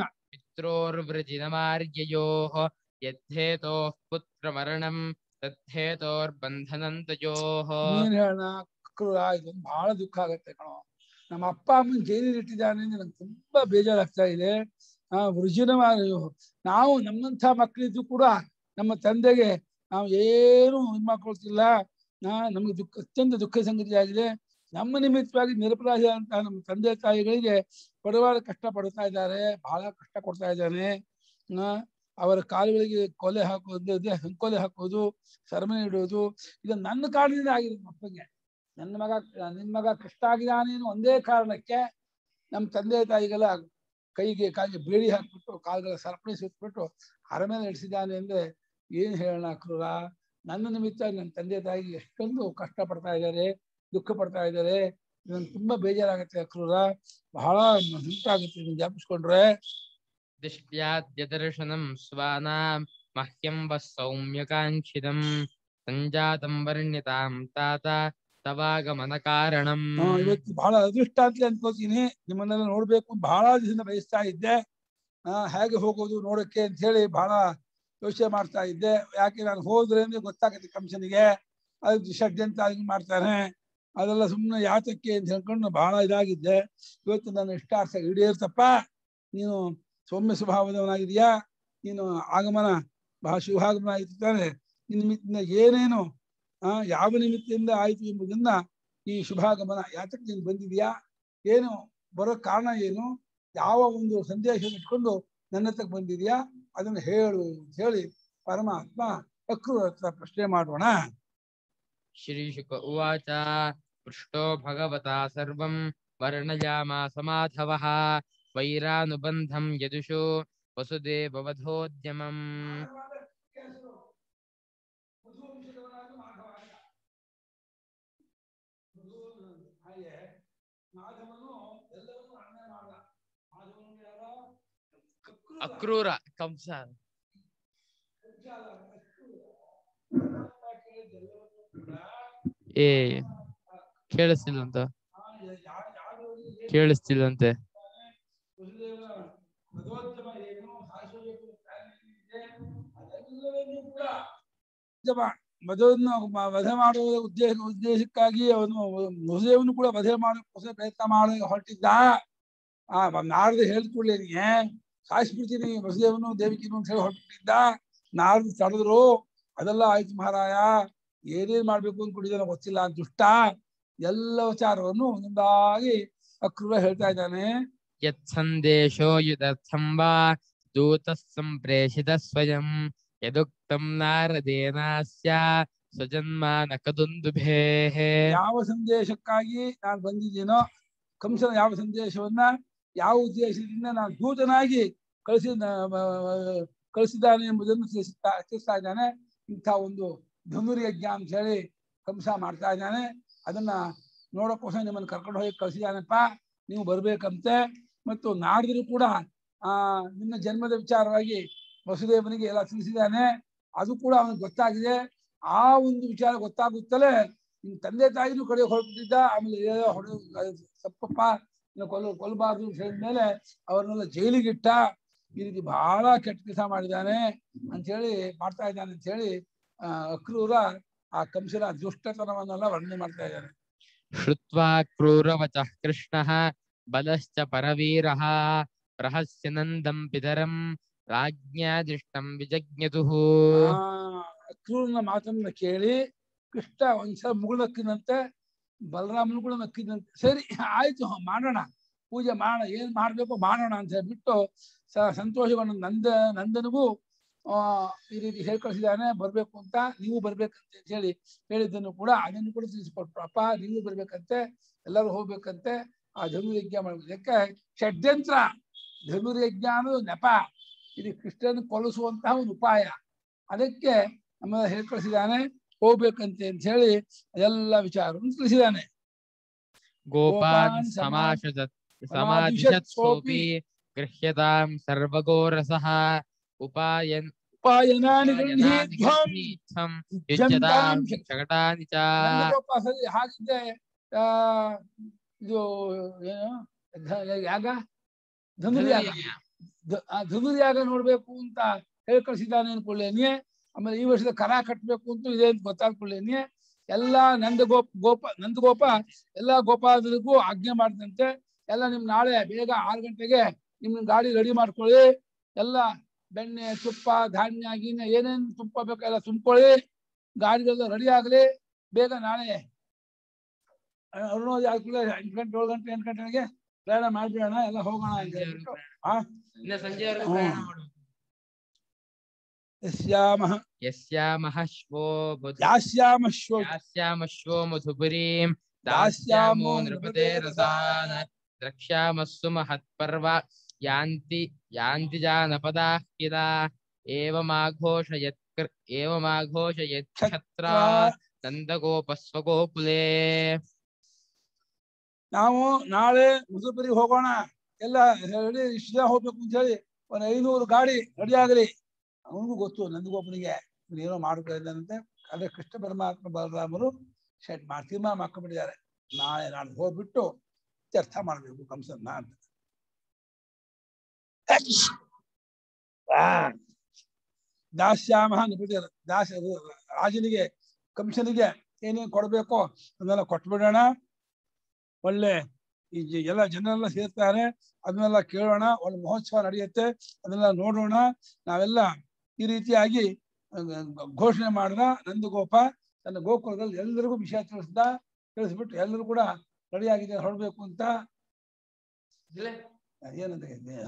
पित्रोर्वृजिनमार्ययोः यद्धेतोः पुत्रमरणं तद्धेतोर्बन्धनं तयोः ನೀನ್ ಹೇಳ ಅಕ್ರೂರ ಇದೊಂದು ಬಹಳ ದುಃಖ ಆಗತ್ತೆ ಕಣೋ ನಮ್ಮ ಅಪ್ಪ ಅಮ್ಮನ ಜೈಲಿಗೆ ಇಟ್ಟಿದ್ದಾನೆ ಅಂದ್ರೆ ನಂಗೆ ತುಂಬಾ ಬೇಜಾರಾಗ್ತಾ ಇದೆ ಆ ವೃಜಿನ ನಾವು ನಮ್ಮಂಥ ಮಕ್ಕಳಿದ್ದು ಕೂಡ ನಮ್ಮ ತಂದೆಗೆ ನಾವು ಏನು ಇದು ಮಾಡ್ಕೊಳ್ತಿಲ್ಲ ಆ ನಮ್ಗೆ ದುಃಖ ಅತ್ಯಂತ ದುಃಖ ಸಂಗತಿ ಆಗಿದೆ ನಮ್ಮ ನಿಮಿತ್ತವಾಗಿ ನಿರಪರಾಧಿ ಅಂತ ನಮ್ಮ ತಂದೆ ತಾಯಿಗಳಿಗೆ ಪಡುವಾಡ ಕಷ್ಟ ಪಡ್ತಾ ಇದ್ದಾರೆ ಬಹಳ ಕಷ್ಟ ಕೊಡ್ತಾ ಇದ್ದಾನೆ ಆ ಅವರ ಕಾಲುಗಳಿಗೆ ಕೊಲೆ ಹಾಕೋದು ಅದೇ ಸಂಕೋಲೆ ಹಾಕೋದು ಸರಮನೆ ಇಡೋದು ಇದು ನನ್ನ ಕಾರಣದಿಂದ ಆಗಿದೆ ನಮ್ಮ ಅಪ್ಪಗೆ ನನ್ನ ಮಗ ನಿನ್ನ ಮಗ ಕಷ್ಟ ಆಗಿದ್ದಾನೆ ಅನ್ನೋ ಒಂದೇ ಕಾರಣಕ್ಕೆ ನಮ್ಮ ತಂದೆ ತಾಯಿಗೆಲ್ಲ ಕೈಗೆ ಕಾಲಿಗೆ ಬೇಡಿ ಹಾಕ್ಬಿಟ್ಟು ಕಾಲುಗಳ ಸರಪಣಿ ಸುತ್ತಬಿಟ್ಟು ಅರಮೇಲೆ ನಡೆಸಿದ್ದಾನೆ ಅಂದ್ರೆ ಏನ್ ಹೇಳೋಣ ಕ್ರೂರ ನನ್ನ ನಿಮಿತ್ತ ನನ್ನ ತಂದೆ ತಾಯಿಗೆ ಎಷ್ಟೊಂದು ಕಷ್ಟ ಪಡ್ತಾ ಇದ್ದಾರೆ ದುಃಖ ಪಡ್ತಾ ಇದ್ದಾರೆ ನನ್ಗೆ ತುಂಬಾ ಬೇಜಾರಾಗುತ್ತೆ ಕ್ರೂರ ಬಹಳ ಹಿಂಟಾಗುತ್ತೆ ಇದನ್ನ ಜ್ಞಾಪಿಸ್ಕೊಂಡ್ರೆ दिष्ट्याद्यदर्शनं स्वानां मह्यं वः सौम्यकाङ्क्षितं सञ्जातं वर्ण्यतां तात तवागमनकारणम् ಆ, ಇವತ್ತು ಬಹಳ ಅದೃಷ್ಟ ಅಂತ ಅನ್ಕೋತೀನಿ ನಿಮ್ಮನ್ನೆಲ್ಲ ನೋಡ್ಬೇಕು ಅಂತ ಬಹಳ ದಿವಸದಿಂದ ಬಯಸ್ತಾ ಇದ್ದೆ ಆ ಹೇಗೆ ಹೋಗೋದು ನೋಡಕ್ಕೆ ಅಂತ ಹೇಳಿ ಬಹಳ ಯೋಚನೆ ಮಾಡ್ತಾ ಇದ್ದೆ ಯಾಕೆ ನಾನು ಹೋದ್ರೆ ಅಂದ್ರೆ ಗೊತ್ತಾಗತ್ತೆ ಕಂಸನಿಗೆ ಅದು ಷಡ್ಯಂತ ಅದನ್ನ ಮಾಡ್ತಾನೆ ಅದೆಲ್ಲ ಸುಮ್ಮನೆ ಯಾತಕ್ಕೆ ಅಂತ ಹೇಳ್ಕೊಂಡು ಬಹಳ ಇದಾಗಿದ್ದೆ ಇವತ್ತು ನನ್ನ ಇಷ್ಟಾರ್ಥ ಈಡೇರ್ತಪ್ಪ ನೀನು ಸೌಮ್ಯ ಸ್ವಭಾವದವನಾಗಿದೆಯಾ ನೀನು ಆಗಮನ ಬಹಳ ಶುಭಾಗಮನ ಆಯ್ತು ತಾನೆ ನಿನ್ನ ನಿಮಿತ್ತದಿಂದ ಏನೇನು ಆ ಯಾವ ನಿಮಿತ್ತದಿಂದ ಆಯ್ತು ಎಂಬುದನ್ನ ಈ ಶುಭಾಗಮನ ಯಾತಕ್ಕೆ ನೀನು ಬಂದಿದ್ಯಾ ಏನು ಬರೋ ಕಾರಣ ಏನು ಯಾವ ಒಂದು ಸಂದೇಶ ಇಟ್ಕೊಂಡು ನನ್ನ ಹತ್ರಕ್ಕೆ ಬಂದಿದ್ಯಾ ಅದನ್ನು ಹೇಳು ಅಂತ ಹೇಳಿ ಪರಮಾತ್ಮ ಅಕ್ರೂರ ಹತ್ರ ಪ್ರಶ್ನೆ ಮಾಡೋಣ श्रीशुक उवाच पृष्टो भगवता सर्वं वर्णयामास माधवः वैरानुबन्धं यदुषो वसुदेववधोद्यमम् ಮಾಧವನು ಎಲ್ಲವನ್ನೂ ಅನ್ಯಾಯ ಮಾಡ್ದ ಮಾಧವನು ಯಾರ ಅಕ್ರೂರ. ಅಕ್ರೂರ ಕಂಸ ಕಂಸ ಅಲ್ಲ, ಅಕ್ರೂರ. ಎಲ್ಲವನ್ನೂ ಕೂಡ ಏ ಕೇಳಿಸ್ತಿಲ್ಲಂತ ಆ ಯಾ- ಯಾ- ಯಾರು ಏನ್ ಕೇಳಿಸ್ತಿಲ್ಲಂತೆ ವಸುದೇವ ಭಗವದ್ಗಮ ಏನು ಸಾಯಿಸಬೇಕು plan ಏನಿದೆ, ಅದೆಲ್ಲವನ್ನೂ ಕೂಡ ಜಪ ಮಧುವನ್ನು ಮ- ವಧೆ ಮಾಡುವ ಉದ್ದೇಶ ಉದ್ದೇಶಕ್ಕಾಗಿ ಅವನು ವಸುದೇವನು ಕೂಡ ವಧೆ ಮಾಡೋಕ್ಕೋಸ್ಕರ ಪ್ರಯತ್ನ ಮಾಡಿ ಹೊರಟಿದ್ದ ಆ ಮ- ನಾರದ ಹೇಳಿದ ಕೂಡಲೇ ನಿನಗೆ ಸಾಯಿಸ್ಬಿಡ್ತೀನಿ ವಸುದೇವನು ದೇವಿಕಿನು ಅಂತ ಹೇಳಿ ಹೊರಟಿದ್ದ ನಾರದ ತಡೆದ್ರು ಅದೆಲ್ಲ ಆಯ್ತು ಮಹಾರಾಯ ಏನೇನ್ ಮಾಡ್ಬೇಕು ಅಂದ್ಕೊಂಡಿದ್ದಾನೋ ಗೊತ್ತಿಲ್ಲ ಅಂತ ದುಷ್ಟ ಎಲ್ಲ ವಿಚಾರವನ್ನು ಒಂದೊಂದಾಗಿ ಅಕ್ರೂರ ಹೇಳ್ತಾ ಇದ್ದಾನೆ ಯತ್ಸಂದೇಶೋ ಯುದರ್ಥಂ ವಾ ದೂತಃ ಸಂಪ್ರೇಷಿತ ಸ್ವಯಂ ಯದುಕ್ತಂ ನಾರದೇನಾಸ್ಯ ಸ್ವಜನ್ಮಾನ ಕದುಂದುಭೇಃ ಯಾವ ಸಂದೇಶಕ್ಕಾಗಿ ನಾನು ಬಂದಿದ್ದೀನೋ ಕಂಸನ ಯಾವ ಸಂದೇಶವನ್ನ ಯಾವ ಉದ್ದೇಶದಿಂದ ನಾನು ದೂತನಾಗಿ ಕಳಿಸಿ ಕಳಿಸಿದ್ದಾನೆ ಎಂಬುದನ್ನು ತಿಳಿಸ್ತಾ ತಿಳಿಸ್ತಾ ಇದ್ದಾನೆ ಇಂಥ ಒಂದು ಧನುರ್ಯಜ್ಞ ಅಂತ ಹೇಳಿ ಕಂಸ ಮಾಡ್ತಾ ಇದ್ದಾನೆ ಅದನ್ನ ನೋಡೋಕ್ಕೋಸ್ಕರ ನಿಮ್ಮನ್ನು ಕರ್ಕೊಂಡು ಹೋಗಿ ಕಳಿಸಿದಾನಪ್ಪ ನೀವು ಬರ್ಬೇಕಂತೆ ಮತ್ತು ನಾಡಿದ್ರು ಕೂಡ ಆ ನಿನ್ನ ಜನ್ಮದ ವಿಚಾರವಾಗಿ ವಸುದೇವನಿಗೆ ಎಲ್ಲ ತಿಳಿಸಿದ್ದಾನೆ ಅದು ಕೂಡ ಅವನಿಗೆ ಗೊತ್ತಾಗಿದೆ ಆ ಒಂದು ವಿಚಾರ ಗೊತ್ತಾಗುತ್ತಲೇ ನಿನ್ ತಂದೆ ತಾಯಿನೂ ಕಡೆ ಹೊರಟಿದ್ದ ಆಮೇಲೆ ಏನೋ ಹೊಡೆ ತಪ್ಪಪ್ಪ ಇನ್ನು ಕೊಲ್ಲ ಕೊಲ್ಲಬಾರ್ದು ಅಂತ ಹೇಳಿದ್ಮೇಲೆ ಅವ್ರನ್ನೆಲ್ಲ ಜೈಲಿಗೆ ಇಟ್ಟ ಈ ರೀತಿ ಬಹಳ ಕೆಟ್ಟ ಕೆಲಸ ಮಾಡಿದ್ದಾನೆ ಅಂತ ಹೇಳಿ ಮಾಡ್ತಾ ಇದ್ದಾನೆ ಅಂತ ಹೇಳಿ ಆ ಅಕ್ರೂರ ಆ ಕಂಸನ ದುಷ್ಟತನವನ್ನೆಲ್ಲ ವರ್ಣನೆ ಮಾಡ್ತಾ ಇದ್ದಾನೆ श्रुत्वा क्रूरवचः कृष्णः बलश्च परवीरः प्रहस्य नन्दं पितरं राज्ञा दृष्टं विजज्ञतुः ಆ ಅಕ್ರೂರನ ಮಾತನ್ನ ಕೇಳಿ ಕೃಷ್ಣ ಒಂದ್ಸಲ ಮುಗುಳು ನಕ್ಕಿದಂತೆ ಬಲರಾಮನು ಕೂಡ ನಕ್ಕಿದಂತೆ ಸರಿ ಆಯ್ತು ಮಾಡೋಣ ಪೂಜೆ ಮಾಡೋಣ ಏನ್ ಮಾಡ್ಬೇಕು ಮಾಡೋಣ ಅಂತ ಹೇಳ್ಬಿಟ್ಟು ಸ ಸಂತೋಷಗೊಂಡ ನಂದ ನಂದನಿಗೂ ಆ ಈ ರೀತಿ ಹೇಳ್ ಕಳಿಸಿದಾನೆ ಬರ್ಬೇಕು ಅಂತ ನೀವು ಬರ್ಬೇಕಂತೆ ಅಂತ ಹೇಳಿ ಹೇಳಿದ್ದನ್ನು ಕೂಡ ಅದನ್ನು ಕೂಡ ತಿಳಿಸ್ಕೊಟ್ರು ಅಪ್ಪ ನೀವು ಬರ್ಬೇಕಂತೆ ಎಲ್ಲರೂ ಹೋಗ್ಬೇಕಂತೆ ಆ ಧನುರ್ಯಜ್ಞ ಮಾಡ್ಬೇಕು ಯಾಕೆ ಷಡ್ಯಂತ್ರ ಧನುರ್ಯಜ್ಞ ಅನ್ನೋದು ನೆಪ ಇದು ಕೃಷ್ಣನ ಕೊಲಿಸುವಂತಹ ಒಂದು ಉಪಾಯ ಅದಕ್ಕೆ ನಮ್ಮ ಹೇಳಿ ಕಳಿಸಿದಾನೆ ಹೋಗ್ಬೇಕಂತೆ ಅಂತ ಹೇಳಿ ಅದೆಲ್ಲ ವಿಚಾರವನ್ನು ತಿಳಿಸಿದಾನೆ गोपान् गोपान् समाशत समादिशत् समादिशत्सोऽपि गृह्यतां सर्वगोरसः उपायन् ಉಪಾಯನಾನಿ उपायनानि ಗೃಹೀತ್ವಂ गृहीत्वं युज्यन्तां युज्यतां शकटानि च ನಂದಗೋಪ ಸರಿ ಹಾಗಿದ್ದೆ ಆ ಇದು ಏನು ಧ- ಯಾಗ ಧನುರ್ಯಾಗ ಧ- ಆ ಧನುರ್ಯಾಗ ನೋಡ್ಬೇಕು ಅಂತ ಹೇಳಿ ಕಳಿಸಿದ್ದಾನೆ ಅನ್ಕೊಳ್ಳೇನಿ ಆಮೇಲೆ ಈ ವರ್ಷದ ಕರ ಕಟ್ಬೇಕು ಅಂತ ಇದೆ ಅಂತ ಗೊತ್ತಾಗ್ಕೊಳ್ಳೇನಿ ಎಲ್ಲಾ ನಂದಗೋಪ ಗೋಪ ನಂದಗೋಪ ಎಲ್ಲಾ ಗೋಪಾಲರಿಗೂ ಆಜ್ಞೆ ಮಾಡಿದಂತೆ ಎಲ್ಲ ನಿಮ್ ನಾಳೆ ಬೇಗ ಆರು ಗಂಟೆಗೆ ನಿಮ್ ಗಾಡಿ ರೆಡಿ ಮಾಡ್ಕೊಳ್ಳಿ ಎಲ್ಲ ಬೆಣ್ಣೆ ತುಪ್ಪ ಧಾನ್ಯ ಗೀನ್ಯ ಏನೇನ್ ತುಪ್ಪ ಬೇಕೋ ಎಲ್ಲ ತುಂಬ್ಕೊಳ್ಳಿ ಗಾಡಿಗೆಲ್ಲ ರೆಡಿ ಆಗ್ಲಿ ಬೇಗ ನಾಳೆ ಅರುಣೋದಯ ಆದ್ಕೂಡ್ಲೆ ಎಂಟು ಗಂಟೆ ಏಳು ಗಂಟೆ ಎಂಟು ಗಂಟೆಗೆ ಪ್ರಯಾಣ ಮಾಡ್ಬಿಡೋಣ ಎಲ್ಲ ಹೋಗೋಣ ಅಂತ ಹೇಳ್ಬಿಟ್ಟು ಆ ಇನ್ನು ಸಂಜೆವರೆಗೂ ಹ್ಮ್. ಪ್ರಯಾಣ ಮಾಡು. ಯಸ್ಯಾಮಃ ಯಸ್ಯಾಮಹಶ್ವೋ ಮಧು ಯಾಸ್ಯಾಮಶ್ವ ಯಾಸ್ಯಾಮಶ್ವೋ ಮಧುಪುರೀಂ ದಾಸ್ಯಾಮೋ ದಾಸ್ಯಾಮೋ ನೃಪತೆ ರಸಾನ್ द्रक्ष्यामस्सु महत्पर्व यान्ति यान्ति जानपदाः किल एवमाघोषयत् कृ- एवमाघोषयत् क्षत्रा नन्दगोपस्वगोकुले ನಾವು ನಾಳೆ ಮುಸುಪುರಿ ಹೋಗೋಣ ಎಲ್ಲ ರೆಡಿ ಇಷ್ಟು ಜನ ಹೋಗ್ಬೇಕು ಅಂತ ಹೇಳಿ ಒಂದ್ ಐನೂರು ಗಾಡಿ ರೆಡಿ ಆಗಲಿ ಅವನಿಗೂ ಗೊತ್ತು ನಂದಗೋಪನಿಗೆ ಏನೋ ಮಾಡ್ಕೊಂಡಿದ್ದಾನಂತೆ ಅದೇ ಕೃಷ್ಣ ಪರಮಾತ್ಮ ಬಲರಾಮರು ಶೆಟ್ ಮಾಡಿ ತೀರ್ಮಾನ ಮಾಡ್ಕೊಂಡ್ಬಿಟ್ಟಿದ್ದಾರೆ ನಾಳೆ ನಾಳೆ ಹೋಗ್ಬಿಟ್ಟು ಇತ್ಯರ್ಥ ಮಾಡ್ಬೇಕು ಕಂಸನ್ನ ಅಂತ ಆ, ದಾಸ್ಯಾಮಹ ನಿಪುಟಿಯರು ದಾಸ ರಾಜನಿಗೆ ಕಂಸನಿಗೆ ಏನೇನ್ ಕೊಡ್ಬೇಕೋ ಅದನ್ನೆಲ್ಲ ಕೊಟ್ಬಿಡೋಣ ಒಳ್ಳೆ ಈ ಜ- ಎಲ್ಲ ಜನರೆಲ್ಲ ಸೇರ್ತಾರೆ ಅದನ್ನೆಲ್ಲ ಕೇಳೋಣ ಒಳ್ಳೆ ಮಹೋತ್ಸವ ನಡೆಯುತ್ತೆ ಅದನ್ನೆಲ್ಲ ನೋಡೋಣ ನಾವೆಲ್ಲ ಈ ರೀತಿಯಾಗಿ ಆ, ಗ- ಘೋಷಣೆ ಮಾಡಿದ ನಂದಗೋಪ ತನ್ನ ಗೋಕುಲದಲ್ಲಿ ಎಲ್ಲರಿಗೂ ವಿಷಯ ತಿಳಿಸ್ದ ತಿಳಿಸ್ಬಿಟ್ಟು ಎಲ್ಲರೂ ಕೂಡ ರೆಡಿ ಆಗಿದೆ ಹೊರಡ್ಬೇಕು ಅಂತ ಏನಂತ